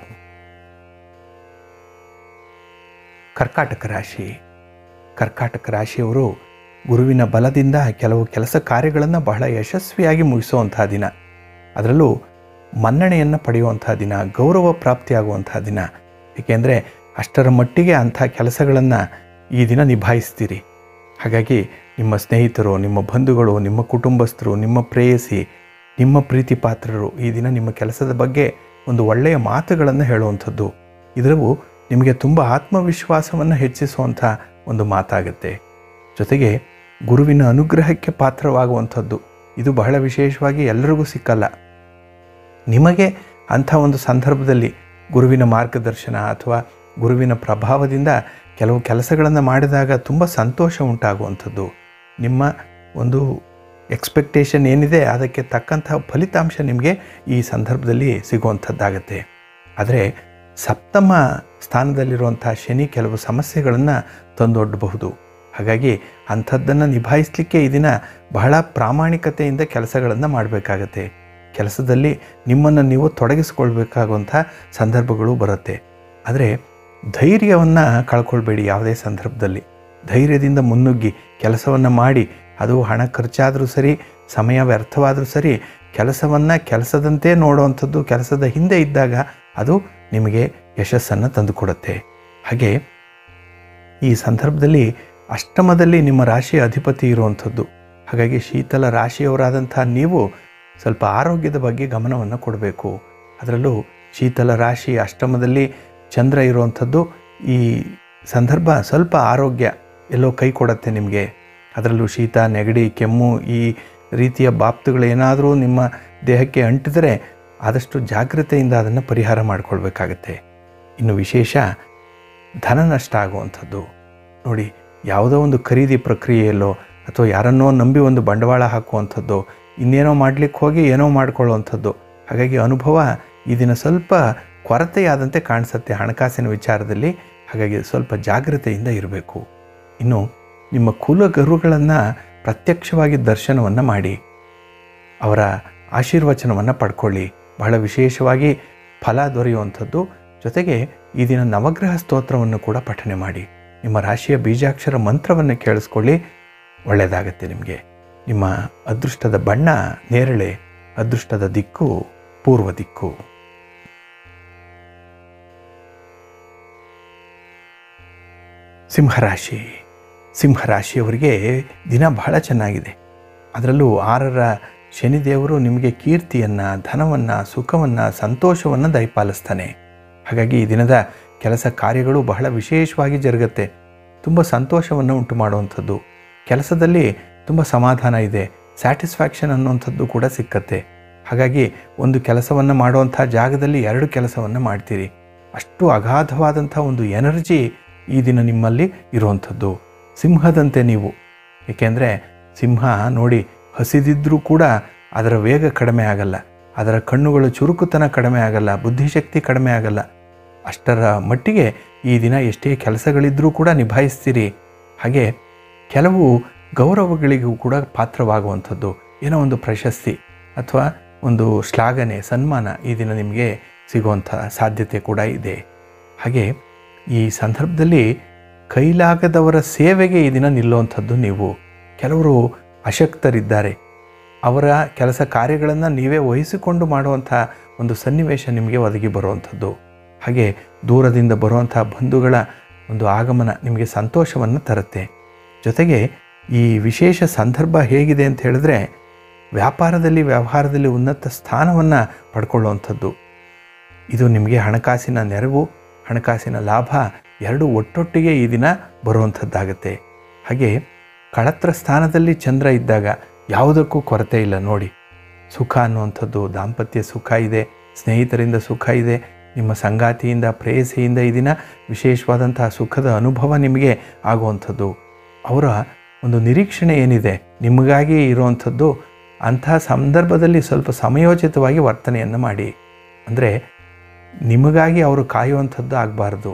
ಕರ್ಕಾಟಕ ರಾಶಿ ಕರ್ಕಾಟಕ ರಾಶಿಯವರು ಗುರುವಿನ ಬಲದಿಂದ ಕೆಲವು ಕೆಲಸ ಕಾರ್ಯಗಳನ್ನು ಬಹಳ ಯಶಸ್ವಿಯಾಗಿ ಮುಗಿಸುವಂತಹ ದಿನ ಅದರಲ್ಲೂ ಮನ್ನಣೆಯನ್ನು ಪಡೆಯುವಂತಹ ದಿನ ಗೌರವ ಪ್ರಾಪ್ತಿಯಾಗುವಂತಹ ದಿನ ಏಕೆಂದರೆ ಅಷ್ಟರ ಮಟ್ಟಿಗೆ ಅಂಥ ಕೆಲಸಗಳನ್ನು ಈ ದಿನ ನಿಭಾಯಿಸ್ತೀರಿ ಹಾಗಾಗಿ ನಿಮ್ಮ ಸ್ನೇಹಿತರು ನಿಮ್ಮ ಬಂಧುಗಳು ನಿಮ್ಮ ಕುಟುಂಬಸ್ಥರು ನಿಮ್ಮ ಪ್ರೇಯಸಿ ನಿಮ್ಮ ಪ್ರೀತಿ ಪಾತ್ರರು ಈ ದಿನ ನಿಮ್ಮ ಕೆಲಸದ ಬಗ್ಗೆ ಒಂದು ಒಳ್ಳೆಯ ಮಾತುಗಳನ್ನು ಹೇಳುವಂಥದ್ದು ಇದರವು ನಿಮಗೆ ತುಂಬ ಆತ್ಮವಿಶ್ವಾಸವನ್ನು ಹೆಚ್ಚಿಸುವಂಥ ಒಂದು ಮಾತಾಗುತ್ತೆ ಜೊತೆಗೆ ಗುರುವಿನ ಅನುಗ್ರಹಕ್ಕೆ ಪಾತ್ರವಾಗುವಂಥದ್ದು ಇದು ಬಹಳ ವಿಶೇಷವಾಗಿ ಎಲ್ಲರಿಗೂ ಸಿಕ್ಕಲ್ಲ ನಿಮಗೆ ಅಂಥ ಒಂದು ಸಂದರ್ಭದಲ್ಲಿ ಗುರುವಿನ ಮಾರ್ಗದರ್ಶನ ಅಥವಾ ಗುರುವಿನ ಪ್ರಭಾವದಿಂದ ಕೆಲವು ಕೆಲಸಗಳನ್ನು ಮಾಡಿದಾಗ ತುಂಬ ಸಂತೋಷ ಉಂಟಾಗುವಂಥದ್ದು ನಿಮ್ಮ ಒಂದು ಎಕ್ಸ್ಪೆಕ್ಟೇಷನ್ ಏನಿದೆ ಅದಕ್ಕೆ ತಕ್ಕಂತಹ ಫಲಿತಾಂಶ ನಿಮಗೆ ಈ ಸಂದರ್ಭದಲ್ಲಿ ಸಿಗುವಂಥದ್ದಾಗತ್ತೆ ಆದರೆ ಸಪ್ತಮ ಸ್ಥಾನದಲ್ಲಿರುವಂಥ ಶನಿ ಕೆಲವು ಸಮಸ್ಯೆಗಳನ್ನು ತಂದೊಡ್ಡಬಹುದು ಹಾಗಾಗಿ ಅಂಥದ್ದನ್ನು ನಿಭಾಯಿಸಲಿಕ್ಕೆ ಈ ದಿನ ಬಹಳ ಪ್ರಾಮಾಣಿಕತೆಯಿಂದ ಕೆಲಸಗಳನ್ನು ಮಾಡಬೇಕಾಗತ್ತೆ ಕೆಲಸದಲ್ಲಿ ನಿಮ್ಮನ್ನು ನೀವು ತೊಡಗಿಸ್ಕೊಳ್ಬೇಕಾಗುವಂಥ ಸಂದರ್ಭಗಳು ಬರುತ್ತೆ ಆದರೆ ಧೈರ್ಯವನ್ನು ಕಳ್ಕೊಳ್ಬೇಡಿ ಯಾವುದೇ ಸಂದರ್ಭದಲ್ಲಿ ಧೈರ್ಯದಿಂದ ಮುನ್ನುಗ್ಗಿ ಕೆಲಸವನ್ನು ಮಾಡಿ ಅದು ಹಣ ಖರ್ಚಾದರೂ ಸರಿ ಸಮಯ ವ್ಯರ್ಥವಾದರೂ ಸರಿ ಕೆಲಸವನ್ನು ಕೆಲಸದಂತೆ ನೋಡುವಂಥದ್ದು ಕೆಲಸದ ಹಿಂದೆ ಇದ್ದಾಗ ಅದು ನಿಮಗೆ ಯಶಸ್ಸನ್ನು ತಂದುಕೊಡುತ್ತೆ ಹಾಗೆ ಈ ಸಂದರ್ಭದಲ್ಲಿ ಅಷ್ಟಮದಲ್ಲಿ ನಿಮ್ಮ ರಾಶಿಯ ಅಧಿಪತಿ ಇರುವಂಥದ್ದು ಹಾಗಾಗಿ ಶೀತಲ ರಾಶಿಯವರಾದಂಥ ನೀವು ಸ್ವಲ್ಪ ಆರೋಗ್ಯದ ಬಗ್ಗೆ ಗಮನವನ್ನು ಕೊಡಬೇಕು ಅದರಲ್ಲೂ ಶೀತಲ ರಾಶಿ ಅಷ್ಟಮದಲ್ಲಿ ಚಂದ್ರ ಇರುವಂಥದ್ದು ಈ ಸಂದರ್ಭ ಸ್ವಲ್ಪ ಆರೋಗ್ಯ ಎಲ್ಲೋ ಕೈ ಕೊಡುತ್ತೆ ನಿಮಗೆ ಅದರಲ್ಲೂ ಶೀತ ನೆಗಡಿ ಕೆಮ್ಮು ಈ ರೀತಿಯ ಬಾಪ್ತುಗಳು ಏನಾದರೂ ನಿಮ್ಮ ದೇಹಕ್ಕೆ ಅಂಟಿದರೆ ಆದಷ್ಟು ಜಾಗ್ರತೆಯಿಂದ ಅದನ್ನು ಪರಿಹಾರ ಮಾಡಿಕೊಳ್ಬೇಕಾಗತ್ತೆ ಇನ್ನು ವಿಶೇಷ ಧನ ನಷ್ಟ ಆಗುವಂಥದ್ದು ನೋಡಿ ಯಾವುದೋ ಒಂದು ಖರೀದಿ ಪ್ರಕ್ರಿಯೆಯಲ್ಲೋ ಅಥವಾ ಯಾರನ್ನೋ ನಂಬಿ ಒಂದು ಬಂಡವಾಳ ಹಾಕುವಂಥದ್ದು ಇನ್ನೇನೋ ಮಾಡಲಿಕ್ಕೆ ಹೋಗಿ ಏನೋ ಮಾಡ್ಕೊಳ್ಳುವಂಥದ್ದು ಹಾಗಾಗಿ ಅನುಭವ ಈ ದಿನ ಸ್ವಲ್ಪ ಕೊರತೆಯಾದಂತೆ ಕಾಣಿಸುತ್ತೆ ಹಣಕಾಸಿನ ವಿಚಾರದಲ್ಲಿ ಹಾಗಾಗಿ ಸ್ವಲ್ಪ ಜಾಗ್ರತೆಯಿಂದ ಇರಬೇಕು ಇನ್ನು ನಿಮ್ಮ ಕುಲಗುರುಗಳನ್ನು ಪ್ರತ್ಯಕ್ಷವಾಗಿ ದರ್ಶನವನ್ನು ಮಾಡಿ ಅವರ ಆಶೀರ್ವಚನವನ್ನು ಪಡ್ಕೊಳ್ಳಿ ಬಹಳ ವಿಶೇಷವಾಗಿ ಫಲ ದೊರೆಯುವಂಥದ್ದು ಜೊತೆಗೆ ಈ ದಿನ ನವಗ್ರಹ ಸ್ತೋತ್ರವನ್ನು ಕೂಡ ಪಠನೆ ಮಾಡಿ ನಿಮ್ಮ ರಾಶಿಯ ಬೀಜಾಕ್ಷರ ಮಂತ್ರವನ್ನು ಕೇಳಿಸ್ಕೊಳ್ಳಿ ಒಳ್ಳೆಯದಾಗತ್ತೆ ನಿಮಗೆ ನಿಮ್ಮ ಅದೃಷ್ಟದ ಬಣ್ಣ ನೇರಳೆ ಅದೃಷ್ಟದ ದಿಕ್ಕು ಪೂರ್ವ ದಿಕ್ಕು ಸಿಂಹರಾಶಿ ಸಿಂಹರಾಶಿಯವರಿಗೆ ದಿನ ಬಹಳ ಚೆನ್ನಾಗಿದೆ ಅದರಲ್ಲೂ ಆರರ ಶನಿದೇವರು ನಿಮಗೆ ಕೀರ್ತಿಯನ್ನು ಧನವನ್ನು ಸುಖವನ್ನು ಸಂತೋಷವನ್ನು ದಯಪಾಲಿಸ್ತಾನೆ ಹಾಗಾಗಿ ಈ ದಿನದ ಕೆಲಸ ಕಾರ್ಯಗಳು ಬಹಳ ವಿಶೇಷವಾಗಿ ಜರುಗುತ್ತೆ ತುಂಬ ಸಂತೋಷವನ್ನು ಉಂಟು ಮಾಡುವಂಥದ್ದು ಕೆಲಸದಲ್ಲಿ ತುಂಬ ಸಮಾಧಾನ ಇದೆ ಸ್ಯಾಟಿಸ್ಫ್ಯಾಕ್ಷನ್ ಅನ್ನುವಂಥದ್ದು ಕೂಡ ಸಿಕ್ಕತ್ತೆ ಹಾಗಾಗಿ ಒಂದು ಕೆಲಸವನ್ನು ಮಾಡುವಂಥ ಜಾಗದಲ್ಲಿ ಎರಡು ಕೆಲಸವನ್ನು ಮಾಡ್ತೀರಿ ಅಷ್ಟು ಅಗಾಧವಾದಂಥ ಒಂದು ಎನರ್ಜಿ ಈ ದಿನ ನಿಮ್ಮಲ್ಲಿ ಇರುವಂಥದ್ದು ಸಿಂಹದಂತೆ ನೀವು ಏಕೆಂದರೆ ಸಿಂಹ ನೋಡಿ ಹಸಿದಿದ್ರೂ ಕೂಡ ಅದರ ವೇಗ ಕಡಿಮೆ ಆಗಲ್ಲ ಅದರ ಕಣ್ಣುಗಳು ಚುರುಕುತನ ಕಡಿಮೆ ಆಗಲ್ಲ ಬುದ್ಧಿಶಕ್ತಿ ಕಡಿಮೆ ಆಗಲ್ಲ ಅಷ್ಟರ ಮಟ್ಟಿಗೆ ಈ ದಿನ ಎಷ್ಟೇ ಕೆಲಸಗಳಿದ್ದರೂ ಕೂಡ ನಿಭಾಯಿಸ್ತೀರಿ ಹಾಗೆ ಕೆಲವು ಗೌರವಗಳಿಗೂ ಕೂಡ ಪಾತ್ರವಾಗುವಂಥದ್ದು ಏನೋ ಒಂದು ಪ್ರಶಸ್ತಿ ಅಥವಾ ಒಂದು ಶ್ಲಾಘನೆ ಸನ್ಮಾನ ಈ ದಿನ ನಿಮಗೆ ಸಿಗುವಂಥ ಸಾಧ್ಯತೆ ಕೂಡ ಇದೆ ಹಾಗೆ ಈ ಸಂದರ್ಭದಲ್ಲಿ ಕೈಲಾಗದವರ ಸೇವೆಗೆ ಈ ದಿನ ನಿಲ್ಲುವಂಥದ್ದು ನೀವು ಕೆಲವರು ಅಶಕ್ತರಿದ್ದಾರೆ ಅವರ ಕೆಲಸ ಕಾರ್ಯಗಳನ್ನು ನೀವೇ ವಹಿಸಿಕೊಂಡು ಮಾಡುವಂಥ ಒಂದು ಸನ್ನಿವೇಶ ನಿಮಗೆ ಒದಗಿ ಬರುವಂಥದ್ದು ಹಾಗೆ ದೂರದಿಂದ ಬರುವಂಥ ಬಂಧುಗಳ ಒಂದು ಆಗಮನ ನಿಮಗೆ ಸಂತೋಷವನ್ನು ತರುತ್ತೆ ಜೊತೆಗೆ ಈ ವಿಶೇಷ ಸಂದರ್ಭ ಹೇಗಿದೆ ಅಂತ ಹೇಳಿದ್ರೆ ವ್ಯಾಪಾರದಲ್ಲಿ ವ್ಯವಹಾರದಲ್ಲಿ ಉನ್ನತ ಸ್ಥಾನವನ್ನು ಪಡ್ಕೊಳ್ಳುವಂಥದ್ದು ಇದು ನಿಮಗೆ ಹಣಕಾಸಿನ ನೆರವು ಹಣಕಾಸಿನ ಲಾಭ ಎರಡು ಒಟ್ಟೊಟ್ಟಿಗೆ ಈ ದಿನ ಬರುವಂಥದ್ದಾಗತ್ತೆ ಹಾಗೆ ಕಳತ್ರ ಸ್ಥಾನದಲ್ಲಿ ಚಂದ್ರ ಇದ್ದಾಗ ಯಾವುದಕ್ಕೂ ಕೊರತೆ ಇಲ್ಲ ನೋಡಿ ಸುಖ ಅನ್ನುವಂಥದ್ದು ದಾಂಪತ್ಯ ಸುಖ ಇದೆ ಸ್ನೇಹಿತರಿಂದ ಸುಖ ಇದೆ ನಿಮ್ಮ ಸಂಗಾತಿಯಿಂದ ಪ್ರೇಯಸಿಯಿಂದ ಈ ದಿನ ವಿಶೇಷವಾದಂತಹ ಸುಖದ ಅನುಭವ ನಿಮಗೆ ಆಗುವಂಥದ್ದು ಅವರ ಒಂದು ನಿರೀಕ್ಷಣೆ ಏನಿದೆ ನಿಮಗಾಗಿ ಇರುವಂಥದ್ದು ಅಂತಹ ಸಂದರ್ಭದಲ್ಲಿ ಸ್ವಲ್ಪ ಸಮಯೋಚಿತವಾಗಿ ವರ್ತನೆಯನ್ನು ಮಾಡಿ ಅಂದರೆ ನಿಮಗಾಗಿ ಅವರು ಕಾಯುವಂಥದ್ದು ಆಗಬಾರ್ದು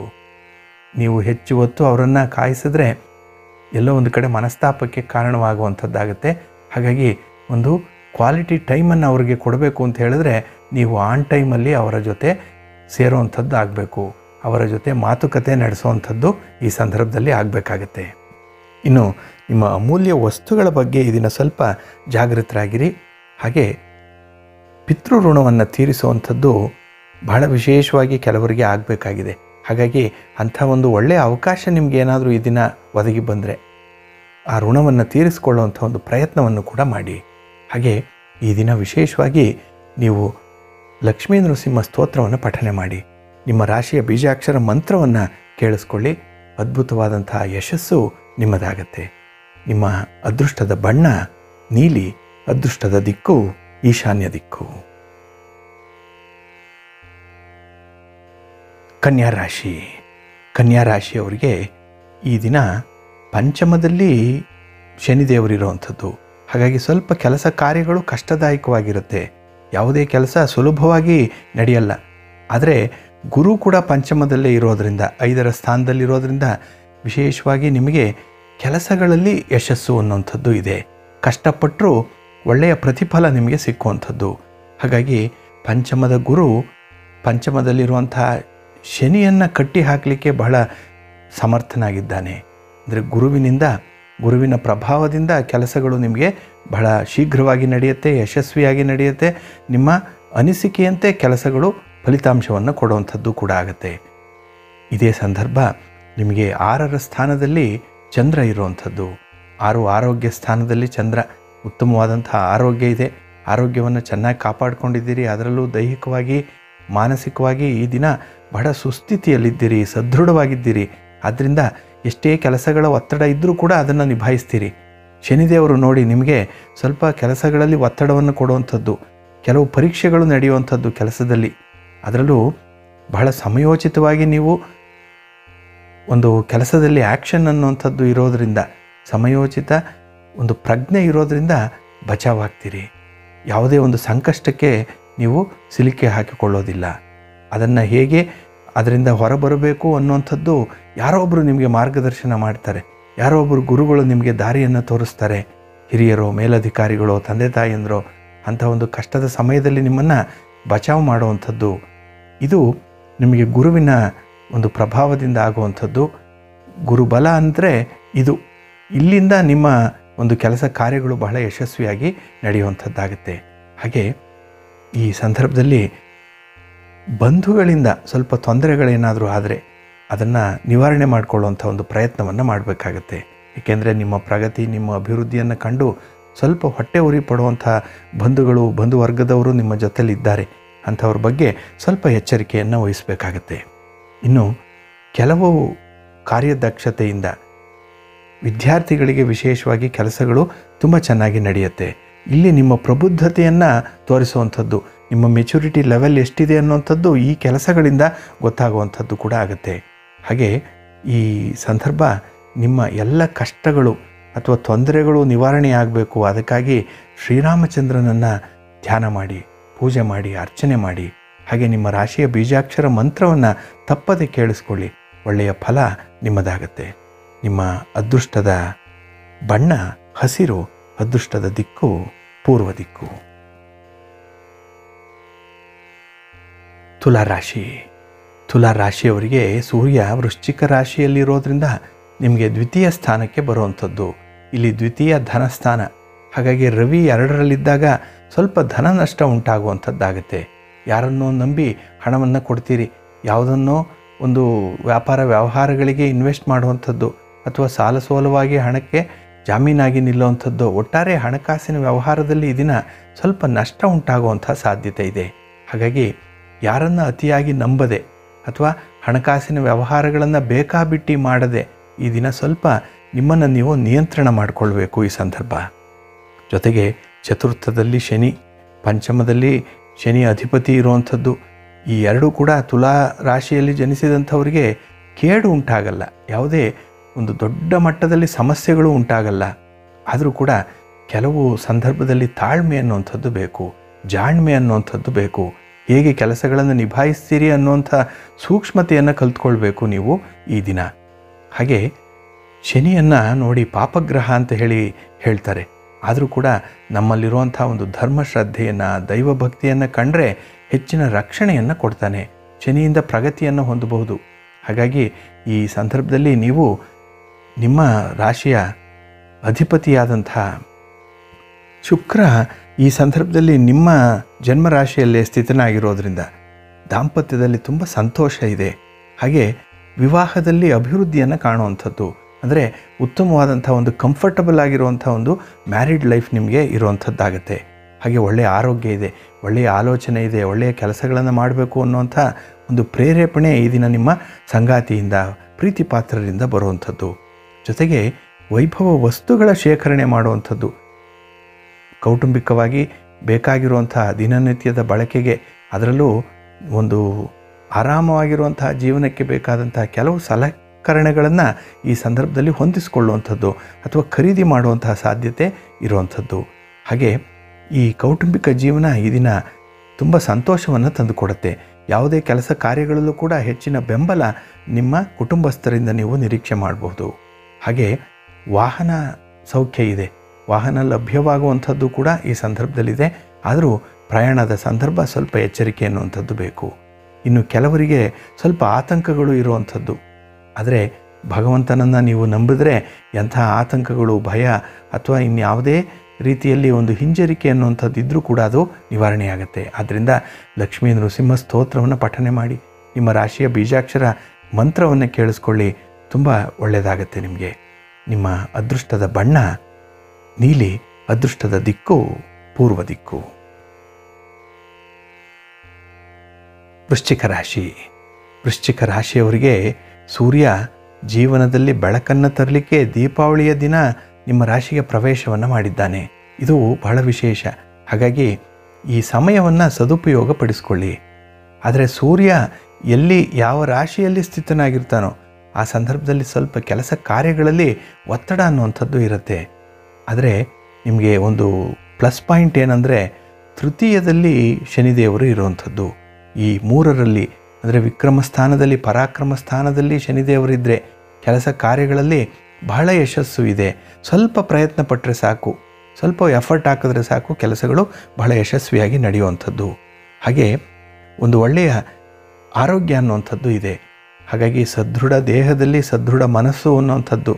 ನೀವು ಹೆಚ್ಚು ಹೊತ್ತು ಅವರನ್ನು ಕಾಯಿಸಿದ್ರೆ ಎಲ್ಲೋ ಒಂದು ಕಡೆ ಮನಸ್ತಾಪಕ್ಕೆ ಕಾರಣವಾಗುವಂಥದ್ದಾಗುತ್ತೆ ಹಾಗಾಗಿ ಒಂದು ಕ್ವಾಲಿಟಿ ಟೈಮನ್ನು ಅವರಿಗೆ ಕೊಡಬೇಕು ಅಂತ ಹೇಳಿದ್ರೆ ನೀವು ಆನ್ ಟೈಮಲ್ಲಿ ಅವರ ಜೊತೆ ಸೇರುವಂಥದ್ದು ಆಗಬೇಕು ಅವರ ಜೊತೆ ಮಾತುಕತೆ ನಡೆಸುವಂಥದ್ದು ಈ ಸಂದರ್ಭದಲ್ಲಿ ಆಗಬೇಕಾಗತ್ತೆ ಇನ್ನು ನಿಮ್ಮ ಅಮೂಲ್ಯ ವಸ್ತುಗಳ ಬಗ್ಗೆ ಇದನ್ನು ಸ್ವಲ್ಪ ಜಾಗೃತರಾಗಿರಿ ಹಾಗೆ ಪಿತೃ ಋಣವನ್ನು ತೀರಿಸುವಂಥದ್ದು ಬಹಳ ವಿಶೇಷವಾಗಿ ಕೆಲವರಿಗೆ ಆಗಬೇಕಾಗಿದೆ ಹಾಗಾಗಿ ಅಂಥ ಒಂದು ಒಳ್ಳೆಯ ಅವಕಾಶ ನಿಮ್ಗೆ ಏನಾದರೂ ಈ ದಿನ ಒದಗಿ ಬಂದರೆ ಆ ಋಣವನ್ನು ತೀರಿಸಿಕೊಳ್ಳುವಂಥ ಒಂದು ಪ್ರಯತ್ನವನ್ನು ಕೂಡ ಮಾಡಿ ಹಾಗೆ ಈ ದಿನ ವಿಶೇಷವಾಗಿ ನೀವು ಲಕ್ಷ್ಮೀ ನರಸಿಂಹ ಸ್ತೋತ್ರವನ್ನು ಪಠನೆ ಮಾಡಿ ನಿಮ್ಮ ರಾಶಿಯ ಬೀಜಾಕ್ಷರ ಮಂತ್ರವನ್ನು ಕೇಳಿಸ್ಕೊಳ್ಳಿ ಅದ್ಭುತವಾದಂತಹ ಯಶಸ್ಸು ನಿಮ್ಮದಾಗತ್ತೆ ನಿಮ್ಮ ಅದೃಷ್ಟದ ಬಣ್ಣ ನೀಲಿ ಅದೃಷ್ಟದ ದಿಕ್ಕು ಈಶಾನ್ಯ ದಿಕ್ಕು ಕನ್ಯಾ ರಾಶಿ ಕನ್ಯಾ ರಾಶಿಯವರಿಗೆ ಈ ದಿನ ಪಂಚಮದಲ್ಲಿ ಶನಿದೇವರಿರುವಂಥದ್ದು ಹಾಗಾಗಿ ಸ್ವಲ್ಪ ಕೆಲಸ ಕಾರ್ಯಗಳು ಕಷ್ಟದಾಯಕವಾಗಿರುತ್ತೆ ಯಾವುದೇ ಕೆಲಸ ಸುಲಭವಾಗಿ ನಡೆಯಲ್ಲ ಆದರೆ ಗುರು ಕೂಡ ಪಂಚಮದಲ್ಲೇ ಇರೋದರಿಂದ ಐದರ ಸ್ಥಾನದಲ್ಲಿರೋದ್ರಿಂದ ವಿಶೇಷವಾಗಿ ನಿಮಗೆ ಕೆಲಸಗಳಲ್ಲಿ ಯಶಸ್ಸು ಅನ್ನುವಂಥದ್ದು ಇದೆ ಕಷ್ಟಪಟ್ಟರೂ ಒಳ್ಳೆಯ ಪ್ರತಿಫಲ ನಿಮಗೆ ಸಿಕ್ಕುವಂಥದ್ದು ಹಾಗಾಗಿ ಪಂಚಮದ ಗುರು ಪಂಚಮದಲ್ಲಿರುವಂಥ ಶನಿಯನ್ನು ಕಟ್ಟಿ ಹಾಕಲಿಕ್ಕೆ ಬಹಳ ಸಮರ್ಥನಾಗಿದ್ದಾನೆ ಅಂದರೆ ಗುರುವಿನಿಂದ ಗುರುವಿನ ಪ್ರಭಾವದಿಂದ ಕೆಲಸಗಳು ನಿಮಗೆ ಬಹಳ ಶೀಘ್ರವಾಗಿ ನಡೆಯುತ್ತೆ ಯಶಸ್ವಿಯಾಗಿ ನಡೆಯುತ್ತೆ ನಿಮ್ಮ ಅನಿಸಿಕೆಯಂತೆ ಕೆಲಸಗಳು ಫಲಿತಾಂಶವನ್ನು ಕೊಡುವಂಥದ್ದು ಕೂಡ ಆಗುತ್ತೆ ಇದೇ ಸಂದರ್ಭ ನಿಮಗೆ ಆರರ ಸ್ಥಾನದಲ್ಲಿ ಚಂದ್ರ ಇರುವಂಥದ್ದು ಆರು ಆರೋಗ್ಯ ಸ್ಥಾನದಲ್ಲಿ ಚಂದ್ರ ಉತ್ತಮವಾದಂಥ ಆರೋಗ್ಯ ಇದೆ ಆರೋಗ್ಯವನ್ನು ಚೆನ್ನಾಗಿ ಕಾಪಾಡ್ಕೊಂಡಿದ್ದೀರಿ ಅದರಲ್ಲೂ ದೈಹಿಕವಾಗಿ ಮಾನಸಿಕವಾಗಿ ಈ ದಿನ ಬಹಳ ಸುಸ್ಥಿತಿಯಲ್ಲಿದ್ದೀರಿ ಸದೃಢವಾಗಿದ್ದೀರಿ ಆದ್ದರಿಂದ ಎಷ್ಟೇ ಕೆಲಸಗಳ ಒತ್ತಡ ಇದ್ದರೂ ಕೂಡ ಅದನ್ನು ನಿಭಾಯಿಸ್ತೀರಿ ಶನಿದೇವರು ನೋಡಿ ನಿಮಗೆ ಸ್ವಲ್ಪ ಕೆಲಸಗಳಲ್ಲಿ ಒತ್ತಡವನ್ನು ಕೊಡುವಂಥದ್ದು ಕೆಲವು ಪರೀಕ್ಷೆಗಳು ನಡೆಯುವಂಥದ್ದು ಕೆಲಸದಲ್ಲಿ ಅದರಲ್ಲೂ ಬಹಳ ಸಮಯೋಚಿತವಾಗಿ ನೀವು ಒಂದು ಕೆಲಸದಲ್ಲಿ ಆ್ಯಕ್ಷನ್ ಅನ್ನುವಂಥದ್ದು ಇರೋದರಿಂದ ಸಮಯೋಚಿತ ಒಂದು ಪ್ರಜ್ಞೆ ಇರೋದರಿಂದ ಬಚಾವಾಗ್ತೀರಿ ಯಾವುದೇ ಒಂದು ಸಂಕಷ್ಟಕ್ಕೆ ನೀವು ಸಿಲುಕಿ ಹಾಕಿಕೊಳ್ಳೋದಿಲ್ಲ ಅದನ್ನು ಹೇಗೆ ಅದರಿಂದ ಹೊರಬರಬೇಕು ಅನ್ನುವಂಥದ್ದು ಯಾರೋ ಒಬ್ಬರು ನಿಮಗೆ ಮಾರ್ಗದರ್ಶನ ಮಾಡ್ತಾರೆ ಯಾರೋ ಒಬ್ಬರು ಗುರುಗಳು ನಿಮಗೆ ದಾರಿಯನ್ನು ತೋರಿಸ್ತಾರೆ ಹಿರಿಯರೋ ಮೇಲಧಿಕಾರಿಗಳೋ ತಂದೆ ತಾಯಿಯಂದರೋ ಅಂಥ ಒಂದು ಕಷ್ಟದ ಸಮಯದಲ್ಲಿ ನಿಮ್ಮನ್ನು ಬಚಾವ್ ಮಾಡುವಂಥದ್ದು ಇದು ನಿಮಗೆ ಗುರುವಿನ ಒಂದು ಪ್ರಭಾವದಿಂದ ಆಗುವಂಥದ್ದು ಗುರುಬಲ ಅಂದರೆ ಇದು ಇಲ್ಲಿಂದ ನಿಮ್ಮ ಒಂದು ಕೆಲಸ ಕಾರ್ಯಗಳು ಬಹಳ ಯಶಸ್ವಿಯಾಗಿ ನಡೆಯುವಂಥದ್ದಾಗುತ್ತೆ ಹಾಗೆ ಈ ಸಂದರ್ಭದಲ್ಲಿ ಬಂಧುಗಳಿಂದ ಸ್ವಲ್ಪ ತೊಂದರೆಗಳೇನಾದರೂ ಆದರೆ ಅದನ್ನು ನಿವಾರಣೆ ಮಾಡಿಕೊಳ್ಳುವಂಥ ಒಂದು ಪ್ರಯತ್ನವನ್ನು ಮಾಡಬೇಕಾಗತ್ತೆ ಏಕೆಂದರೆ ನಿಮ್ಮ ಪ್ರಗತಿ ನಿಮ್ಮ ಅಭಿವೃದ್ಧಿಯನ್ನು ಕಂಡು ಸ್ವಲ್ಪ ಹೊಟ್ಟೆ ಉರಿ ಪಡುವಂಥ ಬಂಧುಗಳು ಬಂಧು ವರ್ಗದವರು ನಿಮ್ಮ ಜೊತೆಲಿದ್ದಾರೆ ಅಂಥವ್ರ ಬಗ್ಗೆ ಸ್ವಲ್ಪ ಎಚ್ಚರಿಕೆಯನ್ನು ವಹಿಸಬೇಕಾಗತ್ತೆ ಇನ್ನು ಕೆಲವು ಕಾರ್ಯದಕ್ಷತೆಯಿಂದ ವಿದ್ಯಾರ್ಥಿಗಳಿಗೆ ವಿಶೇಷವಾಗಿ ಕೆಲಸಗಳು ತುಂಬ ಚೆನ್ನಾಗಿ ನಡೆಯುತ್ತೆ ಇಲ್ಲಿ ನಿಮ್ಮ ಪ್ರಬುದ್ಧತೆಯನ್ನು ತೋರಿಸುವಂಥದ್ದು ನಿಮ್ಮ ಮೆಚುರಿಟಿ ಲೆವೆಲ್ ಎಷ್ಟಿದೆ ಅನ್ನುವಂಥದ್ದು ಈ ಕೆಲಸಗಳಿಂದ ಗೊತ್ತಾಗುವಂಥದ್ದು ಕೂಡ ಆಗುತ್ತೆ ಹಾಗೆ ಈ ಸಂದರ್ಭ ನಿಮ್ಮ ಎಲ್ಲ ಕಷ್ಟಗಳು ಅಥವಾ ತೊಂದರೆಗಳು ನಿವಾರಣೆ ಆಗಬೇಕು ಅದಕ್ಕಾಗಿ ಶ್ರೀರಾಮಚಂದ್ರನನ್ನು ಧ್ಯಾನ ಮಾಡಿ ಪೂಜೆ ಮಾಡಿ ಅರ್ಚನೆ ಮಾಡಿ ಹಾಗೆ ನಿಮ್ಮ ರಾಶಿಯ ಬೀಜಾಕ್ಷರ ಮಂತ್ರವನ್ನು ತಪ್ಪದೆ ಕೇಳಿಸ್ಕೊಳ್ಳಿ ಒಳ್ಳೆಯ ಫಲ ನಿಮ್ಮದಾಗತ್ತೆ ನಿಮ್ಮ ಅದೃಷ್ಟದ ಬಣ್ಣ ಹಸಿರು ಅದೃಷ್ಟದ ದಿಕ್ಕು ಪೂರ್ವ ದಿಕ್ಕು ತುಲಾ ರಾಶಿ ತುಲಾ ರಾಶಿಯವರಿಗೆ ಸೂರ್ಯ ವೃಶ್ಚಿಕ ರಾಶಿಯಲ್ಲಿರೋದ್ರಿಂದ ನಿಮಗೆ ದ್ವಿತೀಯ ಸ್ಥಾನಕ್ಕೆ ಬರುವಂಥದ್ದು ಇಲ್ಲಿ ದ್ವಿತೀಯ ಧನಸ್ಥಾನ ಹಾಗಾಗಿ ರವಿ ಎರಡರಲ್ಲಿದ್ದಾಗ ಸ್ವಲ್ಪ ಧನ ನಷ್ಟ ಉಂಟಾಗುವಂಥದ್ದಾಗುತ್ತೆ ಯಾರನ್ನೋ ನಂಬಿ ಹಣವನ್ನು ಕೊಡ್ತೀರಿ ಯಾವುದನ್ನೋ ಒಂದು ವ್ಯಾಪಾರ ವ್ಯವಹಾರಗಳಿಗೆ ಇನ್ವೆಸ್ಟ್ ಮಾಡುವಂಥದ್ದು ಅಥವಾ ಸಾಲ ಸೋಲವಾಗಿ ಹಣಕ್ಕೆ ಜಾಮೀನಾಗಿ ನಿಲ್ಲುವಂಥದ್ದು ಒಟ್ಟಾರೆ ಹಣಕಾಸಿನ ವ್ಯವಹಾರದಲ್ಲಿ ಈ ದಿನ ಸ್ವಲ್ಪ ನಷ್ಟ ಉಂಟಾಗುವಂಥ ಸಾಧ್ಯತೆ ಇದೆ ಹಾಗಾಗಿ ಯಾರನ್ನು ಅತಿಯಾಗಿ ನಂಬದೆ ಅಥವಾ ಹಣಕಾಸಿನ ವ್ಯವಹಾರಗಳನ್ನು ಬೇಕಾಬಿಟ್ಟಿ ಮಾಡದೆ ಈ ದಿನ ಸ್ವಲ್ಪ ನಿಮ್ಮನ್ನು ನೀವು ನಿಯಂತ್ರಣ ಮಾಡಿಕೊಳ್ಬೇಕು ಈ ಸಂದರ್ಭ ಜೊತೆಗೆ ಚತುರ್ಥದಲ್ಲಿ ಶನಿ ಪಂಚಮದಲ್ಲಿ ಶನಿ ಅಧಿಪತಿ ಇರುವಂಥದ್ದು ಈ ಎರಡೂ ಕೂಡ ತುಲಾ ರಾಶಿಯಲ್ಲಿ ಜನಿಸಿದಂಥವರಿಗೆ ಕೇಡು ಉಂಟಾಗಲ್ಲ ಯಾವುದೇ ಒಂದು ದೊಡ್ಡ ಮಟ್ಟದಲ್ಲಿ ಸಮಸ್ಯೆಗಳು ಉಂಟಾಗಲ್ಲ ಆದರೂ ಕೂಡ ಕೆಲವು ಸಂದರ್ಭದಲ್ಲಿ ತಾಳ್ಮೆ ಅನ್ನುವಂಥದ್ದು ಬೇಕು ಜಾಣ್ಮೆ ಅನ್ನುವಂಥದ್ದು ಬೇಕು ಹೇಗೆ ಕೆಲಸಗಳನ್ನು ನಿಭಾಯಿಸ್ತೀರಿ ಅನ್ನುವಂಥ ಸೂಕ್ಷ್ಮತೆಯನ್ನು ಕಲ್ತ್ಕೊಳ್ಬೇಕು ನೀವು ಈ ದಿನ ಹಾಗೆ ಶನಿಯನ್ನು ನೋಡಿ ಪಾಪಗ್ರಹ ಅಂತ ಹೇಳಿ ಹೇಳ್ತಾರೆ ಆದರೂ ಕೂಡ ನಮ್ಮಲ್ಲಿರುವಂಥ ಒಂದು ಧರ್ಮ ಶ್ರದ್ಧೆಯನ್ನು ದೈವ ಭಕ್ತಿಯನ್ನು ಕಂಡ್ರೆ ಹೆಚ್ಚಿನ ರಕ್ಷಣೆಯನ್ನು ಕೊಡ್ತಾನೆ ಶನಿಯಿಂದ ಪ್ರಗತಿಯನ್ನು ಹೊಂದಬಹುದು ಹಾಗಾಗಿ ಈ ಸಂದರ್ಭದಲ್ಲಿ ನೀವು ನಿಮ್ಮ ರಾಶಿಯ ಅಧಿಪತಿಯಾದಂಥ ಶುಕ್ರ ಈ ಸಂದರ್ಭದಲ್ಲಿ ನಿಮ್ಮ ಜನ್ಮ ರಾಶಿಯಲ್ಲೇ ಸ್ಥಿತನಾಗಿರೋದ್ರಿಂದ ದಾಂಪತ್ಯದಲ್ಲಿ ತುಂಬ ಸಂತೋಷ ಇದೆ ಹಾಗೆ ವಿವಾಹದಲ್ಲಿ ಅಭಿವೃದ್ಧಿಯನ್ನು ಕಾಣುವಂಥದ್ದು ಅಂದರೆ ಉತ್ತಮವಾದಂಥ ಒಂದು ಕಂಫರ್ಟಬಲ್ ಆಗಿರುವಂಥ ಒಂದು ಮ್ಯಾರಿಡ್ ಲೈಫ್ ನಿಮಗೆ ಇರುವಂಥದ್ದಾಗತ್ತೆ ಹಾಗೆ ಒಳ್ಳೆಯ ಆರೋಗ್ಯ ಇದೆ ಒಳ್ಳೆಯ ಆಲೋಚನೆ ಇದೆ ಒಳ್ಳೆಯ ಕೆಲಸಗಳನ್ನು ಮಾಡಬೇಕು ಅನ್ನುವಂಥ ಒಂದು ಪ್ರೇರೇಪಣೆ ಈ ದಿನ ನಿಮ್ಮ ಸಂಗಾತಿಯಿಂದ ಪ್ರೀತಿ ಪಾತ್ರರಿಂದ ಬರುವಂಥದ್ದು ಜೊತೆಗೆ ವೈಭವ ವಸ್ತುಗಳ ಶೇಖರಣೆ ಮಾಡುವಂಥದ್ದು ಕೌಟುಂಬಿಕವಾಗಿ ಬೇಕಾಗಿರುವಂತಹ ದಿನನಿತ್ಯದ ಬಳಕೆಗೆ ಅದರಲ್ಲೂ ಒಂದು ಆರಾಮವಾಗಿರುವಂತಹ ಜೀವನಕ್ಕೆ ಬೇಕಾದಂತಹ ಕೆಲವು ಸಲ ಸಲಕರಣೆಗಳನ್ನು ಈ ಸಂದರ್ಭದಲ್ಲಿ ಹೊಂದಿಸಿಕೊಳ್ಳುವಂಥದ್ದು ಅಥವಾ ಖರೀದಿ ಮಾಡುವಂತಹ ಸಾಧ್ಯತೆ ಇರುವಂಥದ್ದು ಹಾಗೆ ಈ ಕೌಟುಂಬಿಕ ಜೀವನ ಈ ದಿನ ತುಂಬ ಸಂತೋಷವನ್ನು ತಂದುಕೊಡುತ್ತೆ ಯಾವುದೇ ಕೆಲಸ ಕಾರ್ಯಗಳಲ್ಲೂ ಕೂಡ ಹೆಚ್ಚಿನ ಬೆಂಬಲ ನಿಮ್ಮ ಕುಟುಂಬಸ್ಥರಿಂದ ನೀವು ನಿರೀಕ್ಷೆ ಮಾಡಬಹುದು ಹಾಗೆ ವಾಹನ ಸೌಖ್ಯ ಇದೆ ವಾಹನ ಲಭ್ಯವಾಗುವಂಥದ್ದು ಕೂಡ ಈ ಸಂದರ್ಭದಲ್ಲಿದೆ ಆದರೂ ಪ್ರಯಾಣದ ಸಂದರ್ಭ ಸ್ವಲ್ಪ ಎಚ್ಚರಿಕೆ ಅನ್ನುವಂಥದ್ದು ಬೇಕು ಇನ್ನು ಕೆಲವರಿಗೆ ಸ್ವಲ್ಪ ಆತಂಕಗಳು ಇರುವಂಥದ್ದು ಆದರೆ ಭಗವಂತನನ್ನು ನೀವು ನಂಬಿದ್ರೆ ಎಂಥ ಆತಂಕಗಳು ಭಯ ಅಥವಾ ಇನ್ಯಾವುದೇ ರೀತಿಯಲ್ಲಿ ಒಂದು ಹಿಂಜರಿಕೆ ಅನ್ನುವಂಥದ್ದು ಇದ್ದರೂ ಕೂಡ ಅದು ನಿವಾರಣೆಯಾಗುತ್ತೆ ಆದ್ದರಿಂದ ಲಕ್ಷ್ಮೀ ನೃಸಿಂಹ ಸ್ತೋತ್ರವನ್ನು ಪಠನೆ ಮಾಡಿ ನಿಮ್ಮ ರಾಶಿಯ ಬೀಜಾಕ್ಷರ ಮಂತ್ರವನ್ನು ಕೇಳಿಸ್ಕೊಳ್ಳಿ ತುಂಬ ಒಳ್ಳೆಯದಾಗತ್ತೆ ನಿಮಗೆ ನಿಮ್ಮ ಅದೃಷ್ಟದ ಬಣ್ಣ ನೀಲಿ ಅದೃಷ್ಟದ ದಿಕ್ಕು ಪೂರ್ವ ದಿಕ್ಕು ವೃಶ್ಚಿಕ ರಾಶಿ ವೃಶ್ಚಿಕ ರಾಶಿಯವರಿಗೆ ಸೂರ್ಯ ಜೀವನದಲ್ಲಿ ಬೆಳಕನ್ನು ತರಲಿಕ್ಕೆ ದೀಪಾವಳಿಯ ದಿನ ನಿಮ್ಮ ರಾಶಿಗೆ ಪ್ರವೇಶವನ್ನು ಮಾಡಿದ್ದಾನೆ ಇದು ಬಹಳ ವಿಶೇಷ ಹಾಗಾಗಿ ಈ ಸಮಯವನ್ನು ಸದುಪಯೋಗ ಪಡಿಸ್ಕೊಳ್ಳಿ ಆದರೆ ಸೂರ್ಯ ಎಲ್ಲಿ ಯಾವ ರಾಶಿಯಲ್ಲಿ ಸ್ಥಿತನಾಗಿರ್ತಾನೋ ಆ ಸಂದರ್ಭದಲ್ಲಿ ಸ್ವಲ್ಪ ಕೆಲಸ ಕಾರ್ಯಗಳಲ್ಲಿ ಒತ್ತಡ ಅನ್ನುವಂಥದ್ದು ಇರುತ್ತೆ ಆದರೆ ನಿಮಗೆ ಒಂದು ಪ್ಲಸ್ ಪಾಯಿಂಟ್ ಏನಂದರೆ ತೃತೀಯದಲ್ಲಿ ಶನಿದೇವರು ಇರುವಂಥದ್ದು ಈ ಮೂರರಲ್ಲಿ ಅಂದರೆ ವಿಕ್ರಮ ಸ್ಥಾನದಲ್ಲಿ ಪರಾಕ್ರಮ ಸ್ಥಾನದಲ್ಲಿ ಶನಿದೇವರಿದ್ದರೆ ಕೆಲಸ ಕಾರ್ಯಗಳಲ್ಲಿ ಬಹಳ ಯಶಸ್ಸು ಇದೆ ಸ್ವಲ್ಪ ಪ್ರಯತ್ನ ಪಟ್ಟರೆ ಸಾಕು ಸ್ವಲ್ಪ ಎಫರ್ಟ್ ಹಾಕಿದ್ರೆ ಸಾಕು ಕೆಲಸಗಳು ಬಹಳ ಯಶಸ್ವಿಯಾಗಿ ನಡೆಯುವಂಥದ್ದು ಹಾಗೆ ಒಂದು ಒಳ್ಳೆಯ ಆರೋಗ್ಯ ಅನ್ನುವಂಥದ್ದು ಇದೆ ಹಾಗಾಗಿ ಸದೃಢ ದೇಹದಲ್ಲಿ ಸದೃಢ ಮನಸ್ಸು ಅನ್ನುವಂಥದ್ದು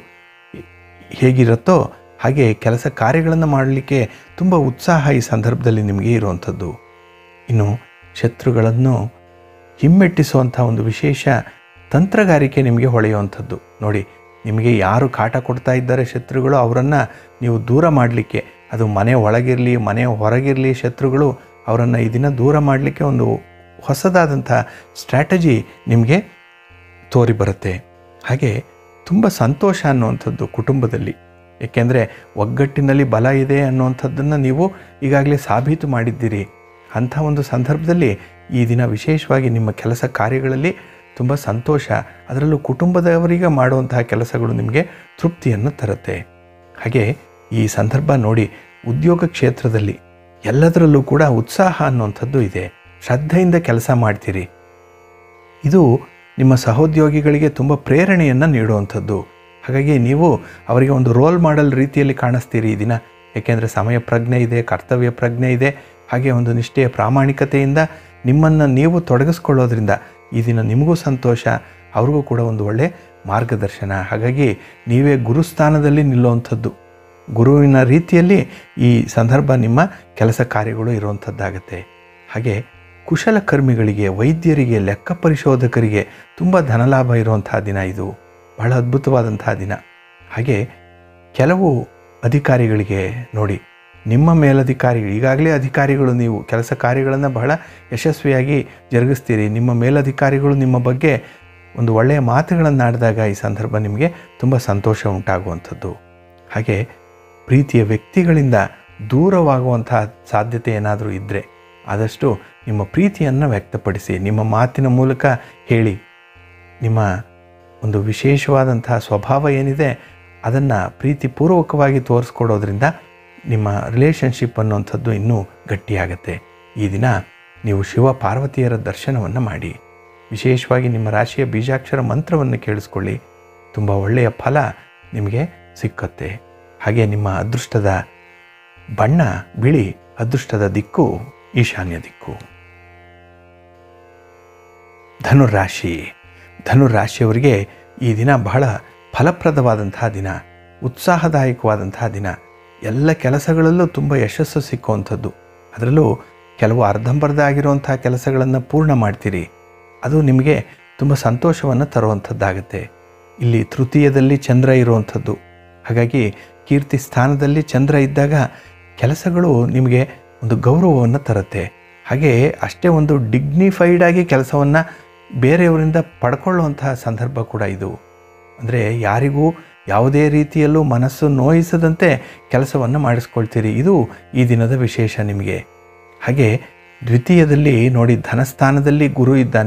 ಹೇಗಿರುತ್ತೋ ಹಾಗೆ ಕೆಲಸ ಕಾರ್ಯಗಳನ್ನು ಮಾಡಲಿಕ್ಕೆ ತುಂಬ ಉತ್ಸಾಹ ಈ ಸಂದರ್ಭದಲ್ಲಿ ನಿಮಗೆ ಇರುವಂಥದ್ದು ಇನ್ನು ಶತ್ರುಗಳನ್ನು ಹಿಮ್ಮೆಟ್ಟಿಸುವಂಥ ಒಂದು ವಿಶೇಷ ತಂತ್ರಗಾರಿಕೆ ನಿಮಗೆ ಹೊಳೆಯುವಂಥದ್ದು ನೋಡಿ ನಿಮಗೆ ಯಾರು ಕಾಟ ಕೊಡ್ತಾ ಇದ್ದಾರೆ ಶತ್ರುಗಳು ಅವರನ್ನು ನೀವು ದೂರ ಮಾಡಲಿಕ್ಕೆ ಅದು ಮನೆ ಒಳಗಿರಲಿ ಮನೆ ಹೊರಗಿರಲಿ ಶತ್ರುಗಳು ಅವರನ್ನು ಈ ದಿನ ದೂರ ಮಾಡಲಿಕ್ಕೆ ಒಂದು ಹೊಸದಾದಂಥ ಸ್ಟ್ರಾಟಜಿ ನಿಮಗೆ ತೋರಿ ಬರುತ್ತೆ ಹಾಗೆ ತುಂಬ ಸಂತೋಷ ಅನ್ನುವಂಥದ್ದು ಕುಟುಂಬದಲ್ಲಿ ಏಕೆಂದರೆ ಒಗ್ಗಟ್ಟಿನಲ್ಲಿ ಬಲ ಇದೆ ಅನ್ನುವಂಥದ್ದನ್ನು ನೀವು ಈಗಾಗಲೇ ಸಾಬೀತು ಮಾಡಿದ್ದೀರಿ ಅಂಥ ಒಂದು ಸಂದರ್ಭದಲ್ಲಿ ಈ ದಿನ ವಿಶೇಷವಾಗಿ ನಿಮ್ಮ ಕೆಲಸ ಕಾರ್ಯಗಳಲ್ಲಿ ತುಂಬ ಸಂತೋಷ ಅದರಲ್ಲೂ ಕುಟುಂಬದವರಿಗೆ ಮಾಡುವಂತಹ ಕೆಲಸಗಳು ನಿಮಗೆ ತೃಪ್ತಿಯನ್ನು ತರುತ್ತೆ ಹಾಗೆ ಈ ಸಂದರ್ಭ ನೋಡಿ ಉದ್ಯೋಗ ಕ್ಷೇತ್ರದಲ್ಲಿ ಎಲ್ಲದರಲ್ಲೂ ಕೂಡ ಉತ್ಸಾಹ ಅನ್ನುವಂಥದ್ದು ಇದೆ ಶ್ರದ್ಧೆಯಿಂದ ಕೆಲಸ ಮಾಡ್ತೀರಿ ಇದು ನಿಮ್ಮ ಸಹೋದ್ಯೋಗಿಗಳಿಗೆ ತುಂಬ ಪ್ರೇರಣೆಯನ್ನು ನೀಡುವಂಥದ್ದು ಹಾಗಾಗಿ ನೀವು ಅವರಿಗೆ ಒಂದು ರೋಲ್ ಮಾಡೆಲ್ ರೀತಿಯಲ್ಲಿ ಕಾಣಿಸ್ತೀರಿ ಈ ದಿನ ಏಕೆಂದರೆ ಸಮಯ ಪ್ರಜ್ಞೆ ಇದೆ ಕರ್ತವ್ಯ ಪ್ರಜ್ಞೆ ಇದೆ ಹಾಗೆ ಒಂದು ನಿಷ್ಠೆಯ ಪ್ರಾಮಾಣಿಕತೆಯಿಂದ ನಿಮ್ಮನ್ನು ನೀವು ತೊಡಗಿಸ್ಕೊಳ್ಳೋದ್ರಿಂದ ಈ ದಿನ ನಿಮಗೂ ಸಂತೋಷ ಅವ್ರಿಗೂ ಕೂಡ ಒಂದು ಒಳ್ಳೆ ಮಾರ್ಗದರ್ಶನ ಹಾಗಾಗಿ ನೀವೇ ಗುರುಸ್ಥಾನದಲ್ಲಿ ನಿಲ್ಲುವಂಥದ್ದು ಗುರುವಿನ ರೀತಿಯಲ್ಲಿ ಈ ಸಂದರ್ಭ ನಿಮ್ಮ ಕೆಲಸ ಕಾರ್ಯಗಳು ಇರುವಂಥದ್ದಾಗತ್ತೆ ಹಾಗೆ ಕುಶಲಕರ್ಮಿಗಳಿಗೆ ವೈದ್ಯರಿಗೆ ಲೆಕ್ಕ ಪರಿಶೋಧಕರಿಗೆ ತುಂಬ ಧನಲಾಭ ಇರುವಂತಹ ದಿನ ಇದು ಬಹಳ ಅದ್ಭುತವಾದಂತಹ ದಿನ ಹಾಗೆ ಕೆಲವು ಅಧಿಕಾರಿಗಳಿಗೆ ನೋಡಿ ನಿಮ್ಮ ಮೇಲಧಿಕಾರಿ ಈಗಾಗಲೇ ಅಧಿಕಾರಿಗಳು ನೀವು ಕೆಲಸ ಕಾರ್ಯಗಳನ್ನು ಬಹಳ ಯಶಸ್ವಿಯಾಗಿ ಜರುಗಿಸ್ತೀರಿ ನಿಮ್ಮ ಮೇಲಧಿಕಾರಿಗಳು ನಿಮ್ಮ ಬಗ್ಗೆ ಒಂದು ಒಳ್ಳೆಯ ಮಾತುಗಳನ್ನು ಆಡಿದಾಗ ಈ ಸಂದರ್ಭ ನಿಮಗೆ ತುಂಬ ಸಂತೋಷ ಉಂಟಾಗುವಂಥದ್ದು ಹಾಗೆ ಪ್ರೀತಿಯ ವ್ಯಕ್ತಿಗಳಿಂದ ದೂರವಾಗುವಂತಹ ಸಾಧ್ಯತೆ ಏನಾದರೂ ಇದ್ದರೆ ಆದಷ್ಟು ನಿಮ್ಮ ಪ್ರೀತಿಯನ್ನು ವ್ಯಕ್ತಪಡಿಸಿ ನಿಮ್ಮ ಮಾತಿನ ಮೂಲಕ ಹೇಳಿ ನಿಮ್ಮ ಒಂದು ವಿಶೇಷವಾದಂತಹ ಸ್ವಭಾವ ಏನಿದೆ ಅದನ್ನು ಪ್ರೀತಿಪೂರ್ವಕವಾಗಿ ತೋರಿಸ್ಕೊಡೋದ್ರಿಂದ ನಿಮ್ಮ ರಿಲೇಷನ್ಶಿಪ್ ಅನ್ನುವಂಥದ್ದು ಇನ್ನೂ ಗಟ್ಟಿಯಾಗತ್ತೆ ಈ ದಿನ ನೀವು ಶಿವ ಪಾರ್ವತಿಯರ ದರ್ಶನವನ್ನು ಮಾಡಿ ವಿಶೇಷವಾಗಿ ನಿಮ್ಮ ರಾಶಿಯ ಬೀಜಾಕ್ಷರ ಮಂತ್ರವನ್ನು ಕೇಳಿಸ್ಕೊಳ್ಳಿ ತುಂಬ ಒಳ್ಳೆಯ ಫಲ ನಿಮಗೆ ಸಿಕ್ಕತ್ತೆ ಹಾಗೆ ನಿಮ್ಮ ಅದೃಷ್ಟದ ಬಣ್ಣ ಬಿಳಿ ಅದೃಷ್ಟದ ದಿಕ್ಕು ಈಶಾನ್ಯ ದಿಕ್ಕು ಧನುರಾಶಿ ಧನುರಾಶಿಯವರಿಗೆ ಈ ದಿನ ಬಹಳ ಫಲಪ್ರದವಾದಂತಹ ದಿನ ಉತ್ಸಾಹದಾಯಕವಾದಂತಹ ದಿನ ಎಲ್ಲ ಕೆಲಸಗಳಲ್ಲೂ ತುಂಬ ಯಶಸ್ಸು ಸಿಕ್ಕುವಂಥದ್ದು ಅದರಲ್ಲೂ ಕೆಲವು ಅರ್ಧಂಬರ್ಧ ಆಗಿರುವಂತಹ ಕೆಲಸಗಳನ್ನು ಪೂರ್ಣ ಮಾಡ್ತೀರಿ ಅದು ನಿಮಗೆ ತುಂಬ ಸಂತೋಷವನ್ನು ತರುವಂಥದ್ದಾಗತ್ತೆ ಇಲ್ಲಿ ತೃತೀಯದಲ್ಲಿ ಚಂದ್ರ ಇರುವಂಥದ್ದು ಹಾಗಾಗಿ ಕೀರ್ತಿ ಸ್ಥಾನದಲ್ಲಿ ಚಂದ್ರ ಇದ್ದಾಗ ಕೆಲಸಗಳು ನಿಮಗೆ ಒಂದು ಗೌರವವನ್ನು ತರುತ್ತೆ ಹಾಗೆ ಅಷ್ಟೇ ಒಂದು ಡಿಗ್ನಿಫೈಡ್ ಆಗಿ ಕೆಲಸವನ್ನು ಬೇರೆಯವರಿಂದ ಪಡ್ಕೊಳ್ಳುವಂತಹ ಸಂದರ್ಭ ಕೂಡ ಇದು ಅಂದರೆ ಯಾರಿಗೂ ಯಾವುದೇ ರೀತಿಯಲ್ಲೂ ಮನಸ್ಸು ನೋಯಿಸದಂತೆ ಕೆಲಸವನ್ನು ಮಾಡಿಸ್ಕೊಳ್ತೀರಿ ಇದು ಈ ದಿನದ ವಿಶೇಷ ನಿಮಗೆ ಹಾಗೆ ದ್ವಿತೀಯದಲ್ಲಿ ನೋಡಿ ಧನಸ್ಥಾನದಲ್ಲಿ ಗುರು ಇದ್ದಾನೆ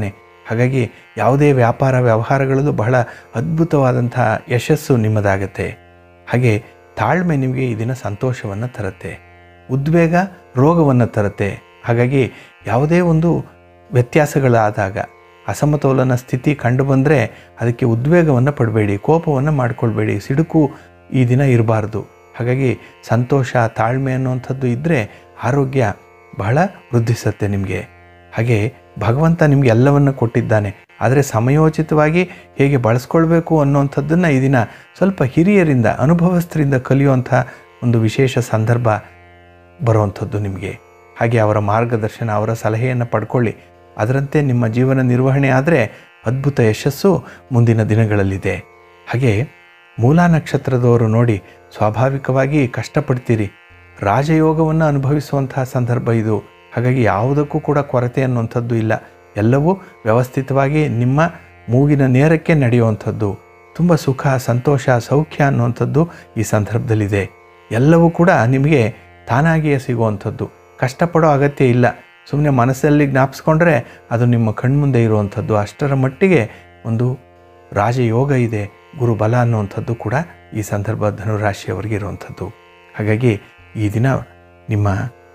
ಹಾಗಾಗಿ ಯಾವುದೇ ವ್ಯಾಪಾರ ವ್ಯವಹಾರಗಳಲ್ಲೂ ಬಹಳ ಅದ್ಭುತವಾದಂಥ ಯಶಸ್ಸು ನಿಮ್ಮದಾಗತ್ತೆ ಹಾಗೆ ತಾಳ್ಮೆ ನಿಮಗೆ ಈ ದಿನ ಸಂತೋಷವನ್ನು ತರುತ್ತೆ ಉದ್ವೇಗ ರೋಗವನ್ನು ತರುತ್ತೆ ಹಾಗಾಗಿ ಯಾವುದೇ ಒಂದು ವ್ಯತ್ಯಾಸಗಳಾದಾಗ ಅಸಮತೋಲನ ಸ್ಥಿತಿ ಕಂಡು ಬಂದರೆ ಅದಕ್ಕೆ ಉದ್ವೇಗವನ್ನು ಪಡಬೇಡಿ ಕೋಪವನ್ನು ಮಾಡಿಕೊಳ್ಬೇಡಿ ಸಿಡುಕು ಈ ದಿನ ಇರಬಾರ್ದು ಹಾಗಾಗಿ ಸಂತೋಷ ತಾಳ್ಮೆ ಅನ್ನುವಂಥದ್ದು ಇದ್ದರೆ ಆರೋಗ್ಯ ಬಹಳ ವೃದ್ಧಿಸುತ್ತೆ ನಿಮಗೆ ಹಾಗೆ ಭಗವಂತ ನಿಮಗೆ ಎಲ್ಲವನ್ನು ಕೊಟ್ಟಿದ್ದಾನೆ ಆದರೆ ಸಮಯೋಚಿತವಾಗಿ ಹೇಗೆ ಬಳಸ್ಕೊಳ್ಬೇಕು ಅನ್ನುವಂಥದ್ದನ್ನು ಈ ದಿನ ಸ್ವಲ್ಪ ಹಿರಿಯರಿಂದ ಅನುಭವಸ್ಥರಿಂದ ಕಲಿಯುವಂಥ ಒಂದು ವಿಶೇಷ ಸಂದರ್ಭ ಬರುವಂಥದ್ದು ನಿಮಗೆ ಹಾಗೆ ಅವರ ಮಾರ್ಗದರ್ಶನ ಅವರ ಸಲಹೆಯನ್ನು ಪಡ್ಕೊಳ್ಳಿ ಅದರಂತೆ ನಿಮ್ಮ ಜೀವನ ನಿರ್ವಹಣೆ ಆದರೆ ಅದ್ಭುತ ಯಶಸ್ಸು ಮುಂದಿನ ದಿನಗಳಲ್ಲಿದೆ ಹಾಗೆ ಮೂಲಾ ನಕ್ಷತ್ರದವರು ನೋಡಿ ಸ್ವಾಭಾವಿಕವಾಗಿ ಕಷ್ಟಪಡ್ತೀರಿ ರಾಜಯೋಗವನ್ನು ಅನುಭವಿಸುವಂತಹ ಸಂದರ್ಭ ಇದು ಹಾಗಾಗಿ ಯಾವುದಕ್ಕೂ ಕೂಡ ಕೊರತೆ ಅನ್ನುವಂಥದ್ದು ಇಲ್ಲ ಎಲ್ಲವೂ ವ್ಯವಸ್ಥಿತವಾಗಿ ನಿಮ್ಮ ಮೂಗಿನ ನೇರಕ್ಕೆ ನಡೆಯುವಂಥದ್ದು ತುಂಬ ಸುಖ ಸಂತೋಷ ಸೌಖ್ಯ ಅನ್ನುವಂಥದ್ದು ಈ ಸಂದರ್ಭದಲ್ಲಿದೆ ಎಲ್ಲವೂ ಕೂಡ ನಿಮಗೆ ತಾನಾಗಿಯೇ ಸಿಗುವಂಥದ್ದು ಕಷ್ಟಪಡೋ ಅಗತ್ಯ ಇಲ್ಲ ಸುಮ್ಮನೆ ಮನಸ್ಸಲ್ಲಿ ಜ್ಞಾಪಿಸ್ಕೊಂಡ್ರೆ ಅದು ನಿಮ್ಮ ಕಣ್ಮುಂದೆ ಇರುವಂಥದ್ದು ಅಷ್ಟರ ಮಟ್ಟಿಗೆ ಒಂದು ರಾಜಯೋಗ ಇದೆ ಗುರುಬಲ ಅನ್ನುವಂಥದ್ದು ಕೂಡ ಈ ಸಂದರ್ಭ ಧನುರಾಶಿಯವರಿಗೆ ಇರುವಂಥದ್ದು ಹಾಗಾಗಿ ಈ ದಿನ ನಿಮ್ಮ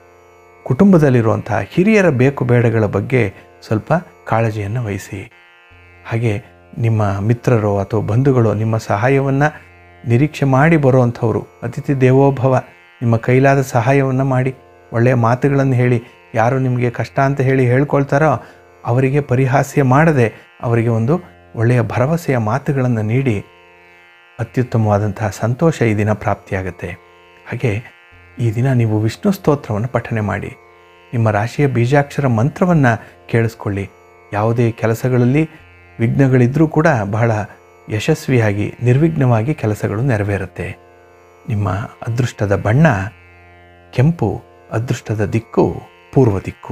ಕುಟುಂಬದಲ್ಲಿರುವಂಥ ಹಿರಿಯರ ಬೇಕು ಬೇಡಗಳ ಬಗ್ಗೆ ಸ್ವಲ್ಪ ಕಾಳಜಿಯನ್ನು ವಹಿಸಿ ಹಾಗೆ ನಿಮ್ಮ ಮಿತ್ರರೋ ಅಥವಾ ಬಂಧುಗಳು ನಿಮ್ಮ ಸಹಾಯವನ್ನು ನಿರೀಕ್ಷೆ ಮಾಡಿ ಬರುವಂಥವ್ರು ಅತಿಥಿ ದೇವೋಭವ ನಿಮ್ಮ ಕೈಲಾದ ಸಹಾಯವನ್ನು ಮಾಡಿ ಒಳ್ಳೆಯ ಮಾತುಗಳನ್ನು ಹೇಳಿ ಯಾರು ನಿಮಗೆ ಕಷ್ಟ ಅಂತ ಹೇಳಿ ಹೇಳ್ಕೊಳ್ತಾರೋ ಅವರಿಗೆ ಪರಿಹಾಸ್ಯ ಮಾಡದೆ ಅವರಿಗೆ ಒಂದು ಒಳ್ಳೆಯ ಭರವಸೆಯ ಮಾತುಗಳನ್ನು ನೀಡಿ ಅತ್ಯುತ್ತಮವಾದಂತಹ ಸಂತೋಷ ಈ ದಿನ ಪ್ರಾಪ್ತಿಯಾಗುತ್ತೆ ಹಾಗೆ ಈ ದಿನ ನೀವು ವಿಷ್ಣು ಸ್ತೋತ್ರವನ್ನು ಪಠನೆ ಮಾಡಿ ನಿಮ್ಮ ರಾಶಿಯ ಬೀಜಾಕ್ಷರ ಮಂತ್ರವನ್ನು ಕೇಳಿಸ್ಕೊಳ್ಳಿ ಯಾವುದೇ ಕೆಲಸಗಳಲ್ಲಿ ವಿಘ್ನಗಳಿದ್ದರೂ ಕೂಡ ಬಹಳ ಯಶಸ್ವಿಯಾಗಿ ನಿರ್ವಿಘ್ನವಾಗಿ ಕೆಲಸಗಳು ನೆರವೇರುತ್ತೆ ನಿಮ್ಮ ಅದೃಷ್ಟದ ಬಣ್ಣ ಕೆಂಪು ಅದೃಷ್ಟದ ದಿಕ್ಕು ಪೂರ್ವ ದಿಕ್ಕು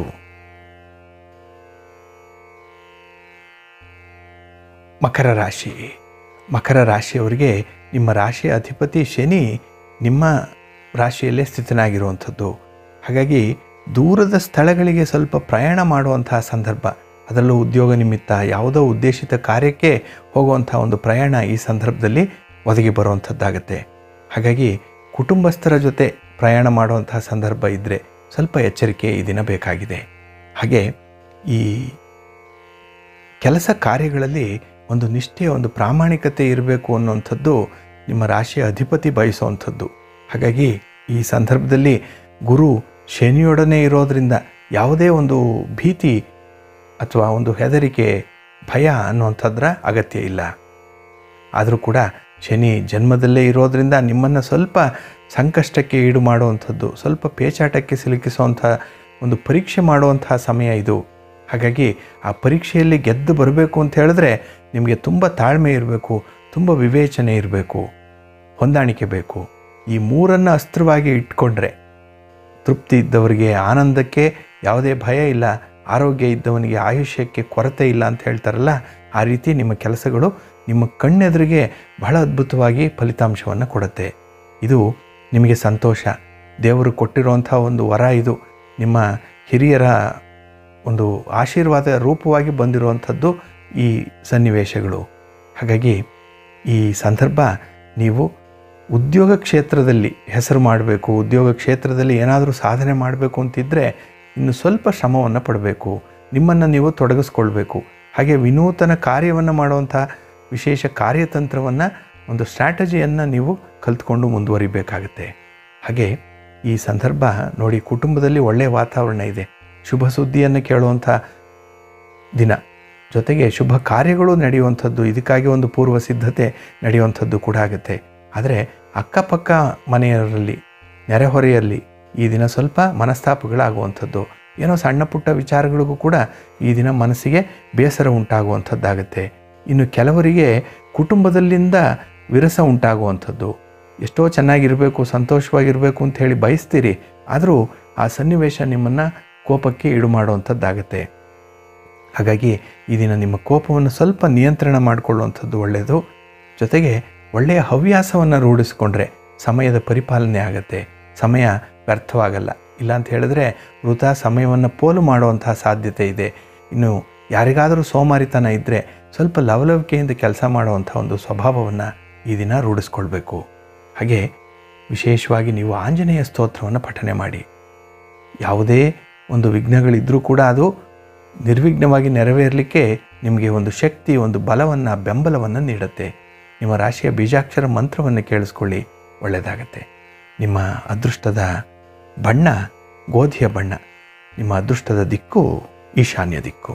ಮಕರ ರಾಶಿ ಮಕರ ರಾಶಿಯವರಿಗೆ ನಿಮ್ಮ ರಾಶಿಯ ಅಧಿಪತಿ ಶನಿ ನಿಮ್ಮ ರಾಶಿಯಲ್ಲೇ ಸ್ಥಿತನಾಗಿರುವಂಥದ್ದು ಹಾಗಾಗಿ ದೂರದ ಸ್ಥಳಗಳಿಗೆ ಸ್ವಲ್ಪ ಪ್ರಯಾಣ ಮಾಡುವಂತಹ ಸಂದರ್ಭ ಅದರಲ್ಲೂ ಉದ್ಯೋಗ ನಿಮಿತ್ತ ಯಾವುದೋ ಉದ್ದೇಶಿತ ಕಾರ್ಯಕ್ಕೆ ಹೋಗುವಂಥ ಒಂದು ಪ್ರಯಾಣ ಈ ಸಂದರ್ಭದಲ್ಲಿ ಒದಗಿ ಬರುವಂಥದ್ದಾಗತ್ತೆ ಹಾಗಾಗಿ ಕುಟುಂಬಸ್ಥರ ಜೊತೆ ಪ್ರಯಾಣ ಮಾಡುವಂತಹ ಸಂದರ್ಭ ಇದ್ದರೆ ಸ್ವಲ್ಪ ಎಚ್ಚರಿಕೆ ಈ ದಿನ ಬೇಕಾಗಿದೆ ಹಾಗೆ ಈ ಕೆಲಸ ಕಾರ್ಯಗಳಲ್ಲಿ ಒಂದು ನಿಷ್ಠೆ ಒಂದು ಪ್ರಾಮಾಣಿಕತೆ ಇರಬೇಕು ಅನ್ನುವಂಥದ್ದು ನಿಮ್ಮ ರಾಶಿಯ ಅಧಿಪತಿ ಬಯಸುವಂಥದ್ದು ಹಾಗಾಗಿ ಈ ಸಂದರ್ಭದಲ್ಲಿ ಗುರು ಶನಿಯೊಡನೆ ಇರೋದರಿಂದ ಯಾವುದೇ ಒಂದು ಭೀತಿ ಅಥವಾ ಒಂದು ಹೆದರಿಕೆ ಭಯ ಅನ್ನುವಂಥದ್ರ ಅಗತ್ಯ ಇಲ್ಲ ಆದರೂ ಕೂಡ ಶನಿ ಜನ್ಮದಲ್ಲೇ ಇರೋದರಿಂದ ನಿಮ್ಮನ್ನು ಸ್ವಲ್ಪ ಸಂಕಷ್ಟಕ್ಕೆ ಈಡು ಮಾಡುವಂಥದ್ದು ಸ್ವಲ್ಪ ಪೇಚಾಟಕ್ಕೆ ಸಿಲುಕಿಸುವಂಥ ಒಂದು ಪರೀಕ್ಷೆ ಮಾಡುವಂತಹ ಸಮಯ ಇದು ಹಾಗಾಗಿ ಆ ಪರೀಕ್ಷೆಯಲ್ಲಿ ಗೆದ್ದು ಬರಬೇಕು ಅಂತ ಹೇಳಿದ್ರೆ ನಿಮಗೆ ತುಂಬ ತಾಳ್ಮೆ ಇರಬೇಕು ತುಂಬ ವಿವೇಚನೆ ಇರಬೇಕು ಹೊಂದಾಣಿಕೆ ಬೇಕು ಈ ಮೂರನ್ನು ಅಸ್ತ್ರವಾಗಿ ಇಟ್ಕೊಂಡ್ರೆ ತೃಪ್ತಿ ಇದ್ದವರಿಗೆ ಆನಂದಕ್ಕೆ ಯಾವುದೇ ಭಯ ಇಲ್ಲ ಆರೋಗ್ಯ ಇದ್ದವನಿಗೆ ಆಯುಷ್ಯಕ್ಕೆ ಕೊರತೆ ಇಲ್ಲ ಅಂತ ಹೇಳ್ತಾರಲ್ಲ ಆ ರೀತಿ ನಿಮ್ಮ ಕೆಲಸಗಳು ನಿಮ್ಮ ಕಣ್ಣೆದುರಿಗೆ ಬಹಳ ಅದ್ಭುತವಾಗಿ ಫಲಿತಾಂಶವನ್ನು ಕೊಡುತ್ತೆ ಇದು ನಿಮಗೆ ಸಂತೋಷ ದೇವರು ಕೊಟ್ಟಿರುವಂಥ ಒಂದು ವರ ಇದು ನಿಮ್ಮ ಹಿರಿಯರ ಒಂದು ಆಶೀರ್ವಾದ ರೂಪವಾಗಿ ಬಂದಿರುವಂಥದ್ದು ಈ ಸನ್ನಿವೇಶಗಳು ಹಾಗಾಗಿ ಈ ಸಂದರ್ಭ ನೀವು ಉದ್ಯೋಗ ಕ್ಷೇತ್ರದಲ್ಲಿ ಹೆಸರು ಮಾಡಬೇಕು ಉದ್ಯೋಗ ಕ್ಷೇತ್ರದಲ್ಲಿ ಏನಾದರೂ ಸಾಧನೆ ಮಾಡಬೇಕು ಅಂತಿದ್ದರೆ ಇನ್ನು ಸ್ವಲ್ಪ ಶ್ರಮವನ್ನು ಪಡಬೇಕು ನಿಮ್ಮನ್ನು ನೀವು ತೊಡಗಿಸ್ಕೊಳ್ಬೇಕು ಹಾಗೆ ವಿನೂತನ ಕಾರ್ಯವನ್ನು ಮಾಡುವಂಥ ವಿಶೇಷ ಕಾರ್ಯತಂತ್ರವನ್ನು ಒಂದು ಸ್ಟ್ರಾಟಜಿಯನ್ನು ನೀವು ಕಲ್ತ್ಕೊಂಡು ಮುಂದುವರಿಬೇಕಾಗುತ್ತೆ ಹಾಗೆ ಈ ಸಂದರ್ಭ ನೋಡಿ ಕುಟುಂಬದಲ್ಲಿ ಒಳ್ಳೆಯ ವಾತಾವರಣ ಇದೆ ಶುಭ ಸುದ್ದಿಯನ್ನು ಕೇಳುವಂಥ ದಿನ ಜೊತೆಗೆ ಶುಭ ಕಾರ್ಯಗಳು ನಡೆಯುವಂಥದ್ದು ಇದಕ್ಕಾಗಿ ಒಂದು ಪೂರ್ವ ಸಿದ್ಧತೆ ನಡೆಯುವಂಥದ್ದು ಕೂಡ ಆಗುತ್ತೆ ಆದರೆ ಅಕ್ಕಪಕ್ಕ ಮನೆಯವರಲ್ಲಿ ನೆರೆಹೊರೆಯಲ್ಲಿ ಈ ದಿನ ಸ್ವಲ್ಪ ಮನಸ್ತಾಪಗಳಾಗುವಂಥದ್ದು ಏನೋ ಸಣ್ಣ ಪುಟ್ಟ ವಿಚಾರಗಳಿಗೂ ಕೂಡ ಈ ದಿನ ಮನಸ್ಸಿಗೆ ಬೇಸರ ಉಂಟಾಗುವಂಥದ್ದಾಗುತ್ತೆ ಇನ್ನು ಕೆಲವರಿಗೆ ಕುಟುಂಬದಲ್ಲಿಂದ ವಿರಸ ಉಂಟಾಗುವಂಥದ್ದು ಎಷ್ಟೋ ಚೆನ್ನಾಗಿರಬೇಕು ಸಂತೋಷವಾಗಿರಬೇಕು ಅಂತ ಹೇಳಿ ಬಯಸ್ತೀರಿ ಆದರೂ ಆ ಸನ್ನಿವೇಶ ನಿಮ್ಮನ್ನು ಕೋಪಕ್ಕೆ ಈಡು ಮಾಡುವಂಥದ್ದಾಗತ್ತೆ ಹಾಗಾಗಿ ಈ ದಿನ ನಿಮ್ಮ ಕೋಪವನ್ನು ಸ್ವಲ್ಪ ನಿಯಂತ್ರಣ ಮಾಡಿಕೊಳ್ಳುವಂಥದ್ದು ಒಳ್ಳೆಯದು ಜೊತೆಗೆ ಒಳ್ಳೆಯ ಹವ್ಯಾಸವನ್ನು ರೂಢಿಸ್ಕೊಂಡ್ರೆ ಸಮಯದ ಪರಿಪಾಲನೆ ಆಗತ್ತೆ ಸಮಯ ವ್ಯರ್ಥವಾಗಲ್ಲ ಇಲ್ಲ ಅಂತ ಹೇಳಿದ್ರೆ ವೃಥಾ ಸಮಯವನ್ನು ಪೋಲು ಮಾಡುವಂತಹ ಸಾಧ್ಯತೆ ಇದೆ ಇನ್ನು ಯಾರಿಗಾದರೂ ಸೋಮಾರಿತನ ಇದ್ದರೆ ಸ್ವಲ್ಪ ಲವಲವಿಕೆಯಿಂದ ಕೆಲಸ ಮಾಡುವಂಥ ಒಂದು ಸ್ವಭಾವವನ್ನು ಈ ದಿನ ರೂಢಿಸ್ಕೊಳ್ಬೇಕು ಹಾಗೆ ವಿಶೇಷವಾಗಿ ನೀವು ಆಂಜನೇಯ ಸ್ತೋತ್ರವನ್ನು ಪಠನೆ ಮಾಡಿ ಯಾವುದೇ ಒಂದು ವಿಘ್ನಗಳಿದ್ದರೂ ಕೂಡ ಅದು ನಿರ್ವಿಘ್ನವಾಗಿ ನೆರವೇರಲಿಕ್ಕೆ ನಿಮಗೆ ಒಂದು ಶಕ್ತಿ ಒಂದು ಬಲವನ್ನು ಬೆಂಬಲವನ್ನು ನೀಡುತ್ತೆ ನಿಮ್ಮ ರಾಶಿಯ ಬೀಜಾಕ್ಷರ ಮಂತ್ರವನ್ನು ಕೇಳಿಸ್ಕೊಳ್ಳಿ ಒಳ್ಳೆಯದಾಗತ್ತೆ ನಿಮ್ಮ ಅದೃಷ್ಟದ ಬಣ್ಣ ಗೋಧಿಯ ಬಣ್ಣ ನಿಮ್ಮ ಅದೃಷ್ಟದ ದಿಕ್ಕು ಈಶಾನ್ಯ ದಿಕ್ಕು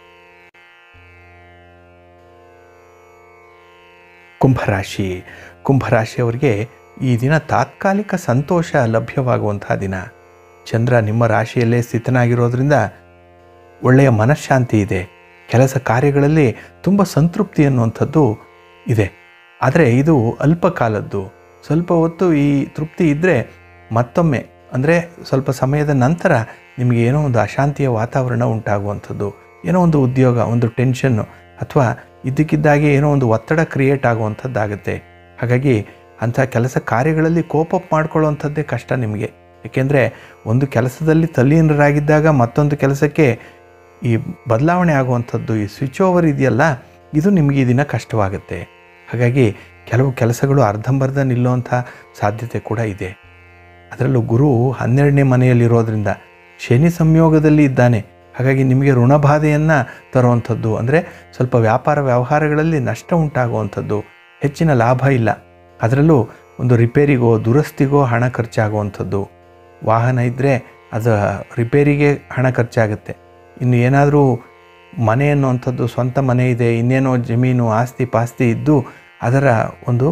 ಕುಂಭರಾಶಿ ಕುಂಭರಾಶಿಯವರಿಗೆ ಈ ದಿನ ತಾತ್ಕಾಲಿಕ ಸಂತೋಷ ಲಭ್ಯವಾಗುವಂತಹ ದಿನ ಚಂದ್ರ ನಿಮ್ಮ ರಾಶಿಯಲ್ಲೇ ಸ್ಥಿತನಾಗಿರೋದ್ರಿಂದ ಒಳ್ಳೆಯ ಮನಃಶಾಂತಿ ಇದೆ ಕೆಲಸ ಕಾರ್ಯಗಳಲ್ಲಿ ತುಂಬ ಸಂತೃಪ್ತಿ ಅನ್ನುವಂಥದ್ದು ಇದೆ ಆದರೆ ಇದು ಅಲ್ಪ ಕಾಲದ್ದು ಸ್ವಲ್ಪ ಹೊತ್ತು ಈ ತೃಪ್ತಿ ಇದ್ದರೆ ಮತ್ತೊಮ್ಮೆ ಅಂದರೆ ಸ್ವಲ್ಪ ಸಮಯದ ನಂತರ ನಿಮಗೆ ಏನೋ ಒಂದು ಅಶಾಂತಿಯ ವಾತಾವರಣ ಉಂಟಾಗುವಂಥದ್ದು ಏನೋ ಒಂದು ಉದ್ಯೋಗ ಒಂದು ಟೆನ್ಷನ್ನು ಅಥವಾ ಇದ್ದಕ್ಕಿದ್ದಾಗೆ ಏನೋ ಒಂದು ಒತ್ತಡ ಕ್ರಿಯೇಟ್ ಆಗುವಂಥದ್ದಾಗುತ್ತೆ ಹಾಗಾಗಿ ಅಂಥ ಕೆಲಸ ಕಾರ್ಯಗಳಲ್ಲಿ ಕೋಪಪ್ ಮಾಡ್ಕೊಳ್ಳುವಂಥದ್ದೇ ಕಷ್ಟ ನಿಮಗೆ ಏಕೆಂದರೆ ಒಂದು ಕೆಲಸದಲ್ಲಿ ತಲ್ಲೀನರಾಗಿದ್ದಾಗ ಮತ್ತೊಂದು ಕೆಲಸಕ್ಕೆ ಈ ಬದಲಾವಣೆ ಆಗುವಂಥದ್ದು ಈ ಸ್ವಿಚ್ ಓವರ್ ಇದೆಯಲ್ಲ ಇದು ನಿಮಗೆ ಈ ದಿನ ಕಷ್ಟವಾಗುತ್ತೆ ಹಾಗಾಗಿ ಕೆಲವು ಕೆಲಸಗಳು ಅರ್ಧಂಬರ್ಧ ನಿಲ್ಲುವಂಥ ಸಾಧ್ಯತೆ ಕೂಡ ಇದೆ ಅದರಲ್ಲೂ ಗುರು ಹನ್ನೆರಡನೇ ಮನೆಯಲ್ಲಿರೋದ್ರಿಂದ ಶನಿ ಸಂಯೋಗದಲ್ಲಿ ಇದ್ದಾನೆ ಹಾಗಾಗಿ ನಿಮಗೆ ಋಣಬಾಧೆಯನ್ನು ತರುವಂಥದ್ದು ಅಂದರೆ ಸ್ವಲ್ಪ ವ್ಯಾಪಾರ ವ್ಯವಹಾರಗಳಲ್ಲಿ ನಷ್ಟ ಉಂಟಾಗುವಂಥದ್ದು ಹೆಚ್ಚಿನ ಲಾಭ ಇಲ್ಲ ಅದರಲ್ಲೂ ಒಂದು ರಿಪೇರಿಗೋ ದುರಸ್ತಿಗೋ ಹಣ ಖರ್ಚಾಗುವಂಥದ್ದು ವಾಹನ ಇದ್ದರೆ ಅದು ರಿಪೇರಿಗೆ ಹಣ ಖರ್ಚಾಗುತ್ತೆ ಇನ್ನು ಏನಾದರೂ ಮನೆ ಅನ್ನುವಂಥದ್ದು ಸ್ವಂತ ಮನೆ ಇದೆ ಇನ್ನೇನೋ ಜಮೀನು ಆಸ್ತಿ ಪಾಸ್ತಿ ಇದ್ದು ಅದರ ಒಂದು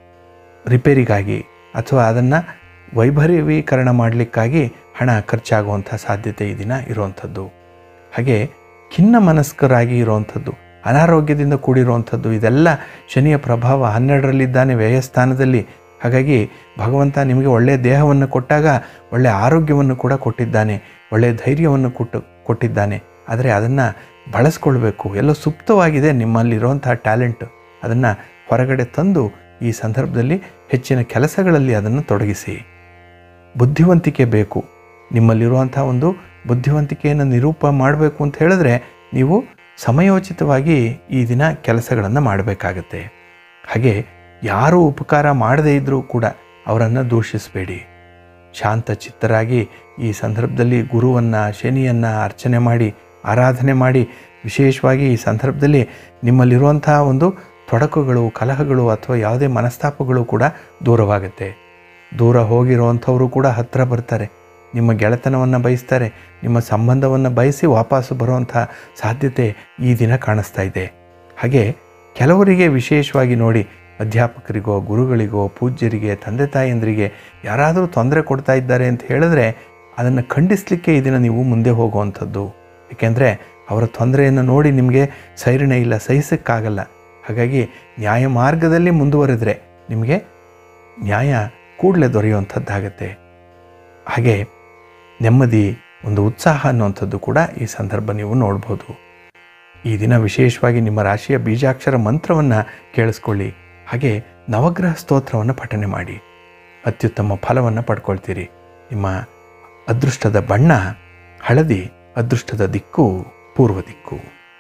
ರಿಪೇರಿಗಾಗಿ ಅಥವಾ ಅದನ್ನು ವೈಭವೀಕರಣ ಮಾಡಲಿಕ್ಕಾಗಿ ಹಣ ಖರ್ಚಾಗುವಂಥ ಸಾಧ್ಯತೆ ಈ ದಿನ ಇರುವಂಥದ್ದು ಹಾಗೆ ಖಿನ್ನ ಮನಸ್ಕರಾಗಿ ಇರುವಂಥದ್ದು ಅನಾರೋಗ್ಯದಿಂದ ಕೂಡಿರುವಂಥದ್ದು ಇದೆಲ್ಲ ಶನಿಯ ಪ್ರಭಾವ ಹನ್ನೆರಡರಲ್ಲಿದ್ದಾನೆ ವ್ಯಯಸ್ಥಾನದಲ್ಲಿ ಹಾಗಾಗಿ ಭಗವಂತ ನಿಮಗೆ ಒಳ್ಳೆಯ ದೇಹವನ್ನು ಕೊಟ್ಟಾಗ ಒಳ್ಳೆಯ ಆರೋಗ್ಯವನ್ನು ಕೂಡ ಕೊಟ್ಟಿದ್ದಾನೆ ಒಳ್ಳೆಯ ಧೈರ್ಯವನ್ನು ಕೊಟ್ಟು ಕೊಟ್ಟಿದ್ದಾನೆ ಆದರೆ ಅದನ್ನು ಬಳಸ್ಕೊಳ್ಬೇಕು ಎಲ್ಲೋ ಸುಪ್ತವಾಗಿದೆ ನಿಮ್ಮಲ್ಲಿರುವಂಥ ಟ್ಯಾಲೆಂಟ್ ಅದನ್ನು ಹೊರಗಡೆ ತಂದು ಈ ಸಂದರ್ಭದಲ್ಲಿ ಹೆಚ್ಚಿನ ಕೆಲಸಗಳಲ್ಲಿ ಅದನ್ನು ತೊಡಗಿಸಿ ಬುದ್ಧಿವಂತಿಕೆ ಬೇಕು ನಿಮ್ಮಲ್ಲಿರುವಂಥ ಒಂದು ಬುದ್ಧಿವಂತಿಕೆಯನ್ನು ನಿರೂಪ ಮಾಡಬೇಕು ಅಂತ ಹೇಳಿದ್ರೆ ನೀವು ಸಮಯೋಚಿತವಾಗಿ ಈ ದಿನ ಕೆಲಸಗಳನ್ನು ಮಾಡಬೇಕಾಗತ್ತೆ ಹಾಗೆ ಯಾರೂ ಉಪಕಾರ ಮಾಡದೇ ಇದ್ದರೂ ಕೂಡ ಅವರನ್ನು ದೂಷಿಸಬೇಡಿ ಶಾಂತ ಚಿತ್ತರಾಗಿ ಈ ಸಂದರ್ಭದಲ್ಲಿ ಗುರುವನ್ನು ಶನಿಯನ್ನು ಅರ್ಚನೆ ಮಾಡಿ ಆರಾಧನೆ ಮಾಡಿ ವಿಶೇಷವಾಗಿ ಈ ಸಂದರ್ಭದಲ್ಲಿ ನಿಮ್ಮಲ್ಲಿರುವಂಥ ಒಂದು ತೊಡಕುಗಳು ಕಲಹಗಳು ಅಥವಾ ಯಾವುದೇ ಮನಸ್ತಾಪಗಳು ಕೂಡ ದೂರವಾಗುತ್ತೆ ದೂರ ಹೋಗಿರುವಂಥವರು ಕೂಡ ಹತ್ತಿರ ಬರ್ತಾರೆ ನಿಮ್ಮ ಗೆಳೆತನವನ್ನು ಬಯಸ್ತಾರೆ ನಿಮ್ಮ ಸಂಬಂಧವನ್ನು ಬಯಸಿ ವಾಪಸ್ಸು ಬರುವಂಥ ಸಾಧ್ಯತೆ ಈ ದಿನ ಕಾಣಿಸ್ತಾ ಇದೆ ಹಾಗೆ ಕೆಲವರಿಗೆ ವಿಶೇಷವಾಗಿ ನೋಡಿ ಅಧ್ಯಾಪಕರಿಗೋ ಗುರುಗಳಿಗೋ ಪೂಜ್ಯರಿಗೆ ತಂದೆ ತಾಯಂದರಿಗೆ ಯಾರಾದರೂ ತೊಂದರೆ ಕೊಡ್ತಾ ಇದ್ದಾರೆ ಅಂತ ಹೇಳಿದ್ರೆ ಅದನ್ನು ಖಂಡಿಸಲಿಕ್ಕೆ ಈ ದಿನ ನೀವು ಮುಂದೆ ಹೋಗುವಂಥದ್ದು ಏಕೆಂದರೆ ಅವರ ತೊಂದರೆಯನ್ನು ನೋಡಿ ನಿಮಗೆ ಸೈರಣೆ ಇಲ್ಲ ಸಹಿಸೋಕ್ಕಾಗಲ್ಲ ಹಾಗಾಗಿ ನ್ಯಾಯ ಮಾರ್ಗದಲ್ಲಿ ಮುಂದುವರೆದರೆ ನಿಮಗೆ ನ್ಯಾಯ ಕೂಡಲೇ ದೊರೆಯುವಂಥದ್ದಾಗತ್ತೆ ಹಾಗೆ ನೆಮ್ಮದಿ ಒಂದು ಉತ್ಸಾಹ ಅನ್ನುವಂಥದ್ದು ಕೂಡ ಈ ಸಂದರ್ಭ ನೀವು ನೋಡ್ಬೋದು ಈ ದಿನ ವಿಶೇಷವಾಗಿ ನಿಮ್ಮ ರಾಶಿಯ ಬೀಜಾಕ್ಷರ ಮಂತ್ರವನ್ನು ಕೇಳಿಸ್ಕೊಳ್ಳಿ ಹಾಗೆ ನವಗ್ರಹ ಸ್ತೋತ್ರವನ್ನು ಪಠನೆ ಮಾಡಿ ಅತ್ಯುತ್ತಮ ಫಲವನ್ನು ಪಡ್ಕೊಳ್ತೀರಿ ನಿಮ್ಮ ಅದೃಷ್ಟದ ಬಣ್ಣ ಹಳದಿ ಅದೃಷ್ಟದ ದಿಕ್ಕು ಪೂರ್ವ ದಿಕ್ಕು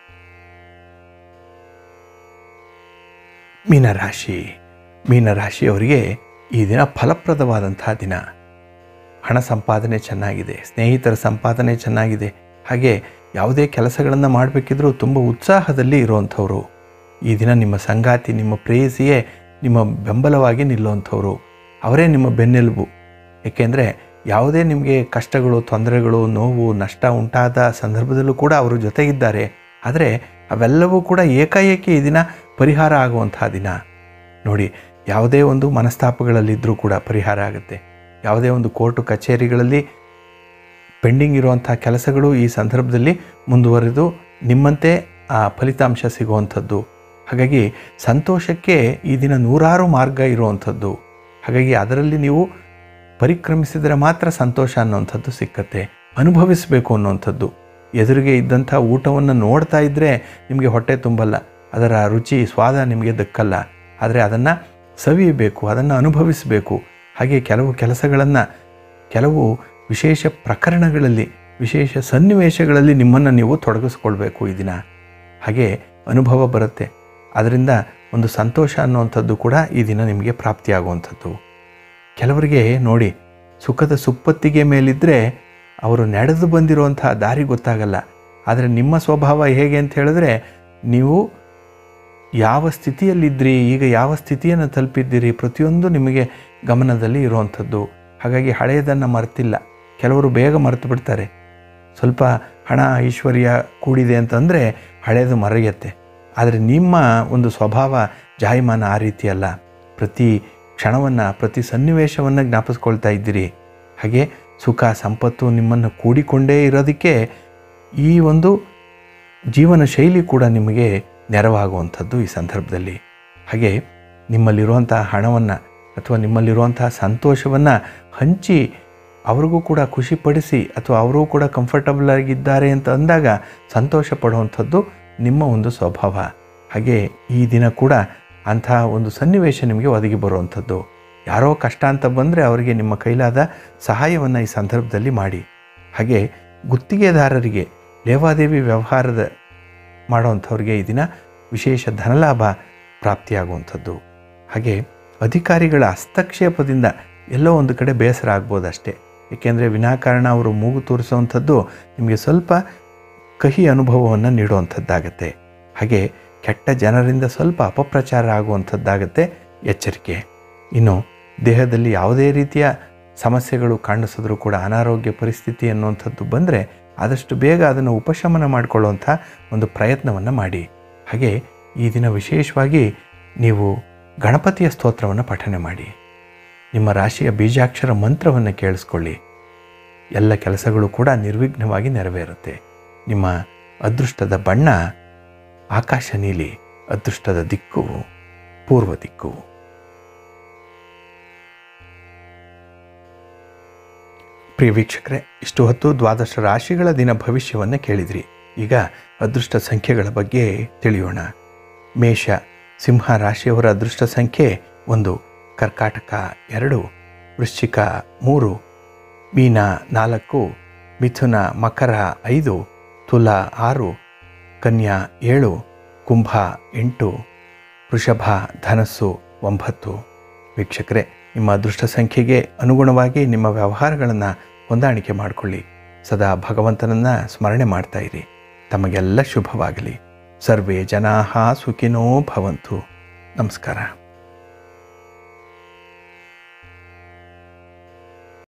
ಮೀನರಾಶಿ ಮೀನರಾಶಿಯವರಿಗೆ ಈ ದಿನ ಫಲಪ್ರದವಾದಂತಹ ದಿನ ಹಣ ಸಂಪಾದನೆ ಚೆನ್ನಾಗಿದೆ ಸ್ನೇಹಿತರ ಸಂಪಾದನೆ ಚೆನ್ನಾಗಿದೆ ಹಾಗೆ ಯಾವುದೇ ಕೆಲಸಗಳನ್ನು ಮಾಡಬೇಕಿದ್ರೂ ತುಂಬ ಉತ್ಸಾಹದಲ್ಲಿ ಇರುವಂಥವ್ರು ಈ ದಿನ ನಿಮ್ಮ ಸಂಗಾತಿ ನಿಮ್ಮ ಪ್ರೇಯಸಿಯೇ ನಿಮ್ಮ ಬೆಂಬಲವಾಗಿ ನಿಲ್ಲುವಂಥವ್ರು ಅವರೇ ನಿಮ್ಮ ಬೆನ್ನೆಲುಬು ಏಕೆಂದರೆ ಯಾವುದೇ ನಿಮಗೆ ಕಷ್ಟಗಳು ತೊಂದರೆಗಳು ನೋವು ನಷ್ಟ ಉಂಟಾದ ಸಂದರ್ಭದಲ್ಲೂ ಕೂಡ ಅವರು ಜೊತೆಗಿದ್ದಾರೆ ಆದರೆ ಅವೆಲ್ಲವೂ ಕೂಡ ಏಕಾಏಕಿ ಈ ದಿನ ಪರಿಹಾರ ಆಗುವಂತಹ ದಿನ ನೋಡಿ ಯಾವುದೇ ಒಂದು ಮನಸ್ತಾಪಗಳಲ್ಲಿದ್ದರೂ ಕೂಡ ಪರಿಹಾರ ಆಗುತ್ತೆ ಯಾವುದೇ ಒಂದು ಕೋರ್ಟು ಕಚೇರಿಗಳಲ್ಲಿ ಪೆಂಡಿಂಗ್ ಇರುವಂಥ ಕೆಲಸಗಳು ಈ ಸಂದರ್ಭದಲ್ಲಿ ಮುಂದುವರೆದು ನಿಮ್ಮಂತೆ ಆ ಫಲಿತಾಂಶ ಸಿಗುವಂಥದ್ದು ಹಾಗಾಗಿ ಸಂತೋಷಕ್ಕೆ ಈ ದಿನ ನೂರಾರು ಮಾರ್ಗ ಇರುವಂಥದ್ದು ಹಾಗಾಗಿ ಅದರಲ್ಲಿ ನೀವು ಪರಿಕ್ರಮಿಸಿದರೆ ಮಾತ್ರ ಸಂತೋಷ ಅನ್ನುವಂಥದ್ದು ಸಿಕ್ಕತ್ತೆ ಅನುಭವಿಸಬೇಕು ಅನ್ನುವಂಥದ್ದು ಎದುರಿಗೆ ಇದ್ದಂಥ ಊಟವನ್ನು ನೋಡ್ತಾ ಇದ್ದರೆ ನಿಮಗೆ ಹೊಟ್ಟೆ ತುಂಬಲ್ಲ ಅದರ ರುಚಿ ಸ್ವಾದ ನಿಮಗೆ ದಕ್ಕಲ್ಲ ಆದರೆ ಅದನ್ನು ಸವಿಯಬೇಕು ಅದನ್ನು ಅನುಭವಿಸಬೇಕು ಹಾಗೆ ಕೆಲವು ಕೆಲಸಗಳನ್ನು ಕೆಲವು ವಿಶೇಷ ಪ್ರಕರಣಗಳಲ್ಲಿ ವಿಶೇಷ ಸನ್ನಿವೇಶಗಳಲ್ಲಿ ನಿಮ್ಮನ್ನು ನೀವು ತೊಡಗಿಸ್ಕೊಳ್ಬೇಕು ಈ ದಿನ ಹಾಗೆ ಅನುಭವ ಬರುತ್ತೆ ಅದರಿಂದ ಒಂದು ಸಂತೋಷ ಅನ್ನುವಂಥದ್ದು ಕೂಡ ಈ ದಿನ ನಿಮಗೆ ಪ್ರಾಪ್ತಿಯಾಗುವಂಥದ್ದು ಕೆಲವರಿಗೆ ನೋಡಿ ಸುಖದ ಸುಪ್ಪತ್ತಿಗೆ ಮೇಲಿದ್ದರೆ ಅವರು ನಡೆದು ಬಂದಿರುವಂತಹ ದಾರಿ ಗೊತ್ತಾಗಲ್ಲ ಆದರೆ ನಿಮ್ಮ ಸ್ವಭಾವ ಹೇಗೆ ಅಂತ ಹೇಳಿದ್ರೆ ನೀವು ಯಾವ ಸ್ಥಿತಿಯಲ್ಲಿದ್ದಿರಿ ಈಗ ಯಾವ ಸ್ಥಿತಿಯನ್ನು ತಲುಪಿದ್ದೀರಿ ಪ್ರತಿಯೊಂದು ನಿಮಗೆ ಗಮನದಲ್ಲಿ ಇರುವಂಥದ್ದು ಹಾಗಾಗಿ ಹಳೆಯದನ್ನು ಮರೆತಿಲ್ಲ ಕೆಲವರು ಬೇಗ ಮರೆತು ಬಿಡ್ತಾರೆ ಸ್ವಲ್ಪ ಹಣ ಐಶ್ವರ್ಯ ಕೂಡಿದೆ ಅಂತಂದರೆ ಹಳೆಯದು ಮರೆಯುತ್ತೆ ಆದರೆ ನಿಮ್ಮ ಒಂದು ಸ್ವಭಾವ ಜಾಯಮಾನ ಆ ರೀತಿ ಅಲ್ಲ ಪ್ರತಿ ಕ್ಷಣವನ್ನು ಪ್ರತಿ ಸನ್ನಿವೇಶವನ್ನು ಜ್ಞಾಪಿಸ್ಕೊಳ್ತಾ ಇದ್ದೀರಿ ಹಾಗೆ ಸುಖ ಸಂಪತ್ತು ನಿಮ್ಮನ್ನು ಕೂಡಿಕೊಂಡೇ ಇರೋದಕ್ಕೆ ಈ ಒಂದು ಜೀವನ ಶೈಲಿ ಕೂಡ ನಿಮಗೆ ನೆರವಾಗುವಂಥದ್ದು ಈ ಸಂದರ್ಭದಲ್ಲಿ ಹಾಗೆ ನಿಮ್ಮಲ್ಲಿರುವಂತಹ ಹಣವನ್ನು ಅಥವಾ ನಿಮ್ಮಲ್ಲಿರುವಂತಹ ಸಂತೋಷವನ್ನು ಹಂಚಿ ಅವ್ರಿಗೂ ಕೂಡ ಖುಷಿಪಡಿಸಿ ಅಥವಾ ಅವರು ಕೂಡ ಕಂಫರ್ಟಬಲ್ ಆಗಿದ್ದಾರೆ ಅಂತ ಅಂದಾಗ ಸಂತೋಷ ಪಡುವಂಥದ್ದು ನಿಮ್ಮ ಒಂದು ಸ್ವಭಾವ ಹಾಗೆ ಈ ದಿನ ಕೂಡ ಅಂತಹ ಒಂದು ಸನ್ನಿವೇಶ ನಿಮಗೆ ಒದಗಿ ಬರುವಂಥದ್ದು ಯಾರೋ ಕಷ್ಟ ಅಂತ ಬಂದರೆ ಅವರಿಗೆ ನಿಮ್ಮ ಕೈಲಾದ ಸಹಾಯವನ್ನು ಈ ಸಂದರ್ಭದಲ್ಲಿ ಮಾಡಿ ಹಾಗೆ ಗುತ್ತಿಗೆದಾರರಿಗೆ ಲೇವಾದೇವಿ ವ್ಯವಹಾರದ ಮಾಡೋವಂಥವ್ರಿಗೆ ಈ ದಿನ ವಿಶೇಷ ಧನಲಾಭ ಪ್ರಾಪ್ತಿಯಾಗುವಂಥದ್ದು ಹಾಗೆ ಅಧಿಕಾರಿಗಳ ಹಸ್ತಕ್ಷೇಪದಿಂದ ಎಲ್ಲೋ ಒಂದು ಕಡೆ ಬೇಸರ ಆಗ್ಬೋದು ಅಷ್ಟೇ ಏಕೆಂದರೆ ವಿನಾಕಾರಣ ಅವರು ಮೂಗು ತೋರಿಸುವಂಥದ್ದು ನಿಮಗೆ ಸ್ವಲ್ಪ ಕಹಿ ಅನುಭವವನ್ನು ನೀಡುವಂಥದ್ದಾಗತ್ತೆ ಹಾಗೆ ಕೆಟ್ಟ ಜನರಿಂದ ಸ್ವಲ್ಪ ಅಪಪ್ರಚಾರ ಆಗುವಂಥದ್ದಾಗತ್ತೆ ಎಚ್ಚರಿಕೆ ಇನ್ನು ದೇಹದಲ್ಲಿ ಯಾವುದೇ ರೀತಿಯ ಸಮಸ್ಯೆಗಳು ಕಾಣಿಸಿದ್ರೂ ಕೂಡ ಅನಾರೋಗ್ಯ ಪರಿಸ್ಥಿತಿ ಅನ್ನುವಂಥದ್ದು ಬಂದರೆ ಆದಷ್ಟು ಬೇಗ ಅದನ್ನು ಉಪಶಮನ ಮಾಡಿಕೊಳ್ಳುವಂಥ ಒಂದು ಪ್ರಯತ್ನವನ್ನು ಮಾಡಿ ಹಾಗೆ ಈ ದಿನ ವಿಶೇಷವಾಗಿ ನೀವು ಗಣಪತಿಯ ಸ್ತೋತ್ರವನ್ನು ಪಠನೆ ಮಾಡಿ ನಿಮ್ಮ ರಾಶಿಯ ಬೀಜಾಕ್ಷರ ಮಂತ್ರವನ್ನು ಕೇಳಿಸ್ಕೊಳ್ಳಿ ಎಲ್ಲ ಕೆಲಸಗಳು ಕೂಡ ನಿರ್ವಿಘ್ನವಾಗಿ ನೆರವೇರುತ್ತೆ ನಿಮ್ಮ ಅದೃಷ್ಟದ ಬಣ್ಣ ಆಕಾಶ ನೀಲಿ ಅದೃಷ್ಟದ ದಿಕ್ಕು ಪೂರ್ವ ದಿಕ್ಕು ಪ್ರಿಯ ವೀಕ್ಷಕರೇ ಇಷ್ಟು ಹೊತ್ತು ದ್ವಾದಶ ರಾಶಿಗಳ ದಿನ ಭವಿಷ್ಯವನ್ನು ಕೇಳಿದ್ರಿ ಈಗ ಅದೃಷ್ಟ ಸಂಖ್ಯೆಗಳ ಬಗ್ಗೆ ತಿಳಿಯೋಣ ಮೇಷ ಸಿಂಹ ರಾಶಿಯವರ ಅದೃಷ್ಟ ಸಂಖ್ಯೆ ಒಂದು ಕರ್ಕಾಟಕ ಎರಡು ವೃಶ್ಚಿಕ ಮೂರು ಮೀನ ನಾಲ್ಕು ಮಿಥುನ ಮಕರ ಐದು ತುಲ ಆರು ಕನ್ಯಾ ಏಳು ಕುಂಭ ಎಂಟು ವೃಷಭ ಧನಸ್ಸು ಒಂಬತ್ತು ವೀಕ್ಷಕರೇ ನಿಮ್ಮ ಅದೃಷ್ಟ ಸಂಖ್ಯೆಗೆ ಅನುಗುಣವಾಗಿ ನಿಮ್ಮ ವ್ಯವಹಾರಗಳನ್ನು ಹೊಂದಾಣಿಕೆ ಮಾಡಿಕೊಳ್ಳಿ ಸದಾ ಭಗವಂತನನ್ನು ಸ್ಮರಣೆ ಮಾಡ್ತಾ ಇರಿ ತಮಗೆಲ್ಲ ಶುಭವಾಗಲಿ ಸರ್ವೇ ಜನಾ ಸುಖಿನೋ ಭವಂತು ನಮಸ್ಕಾರ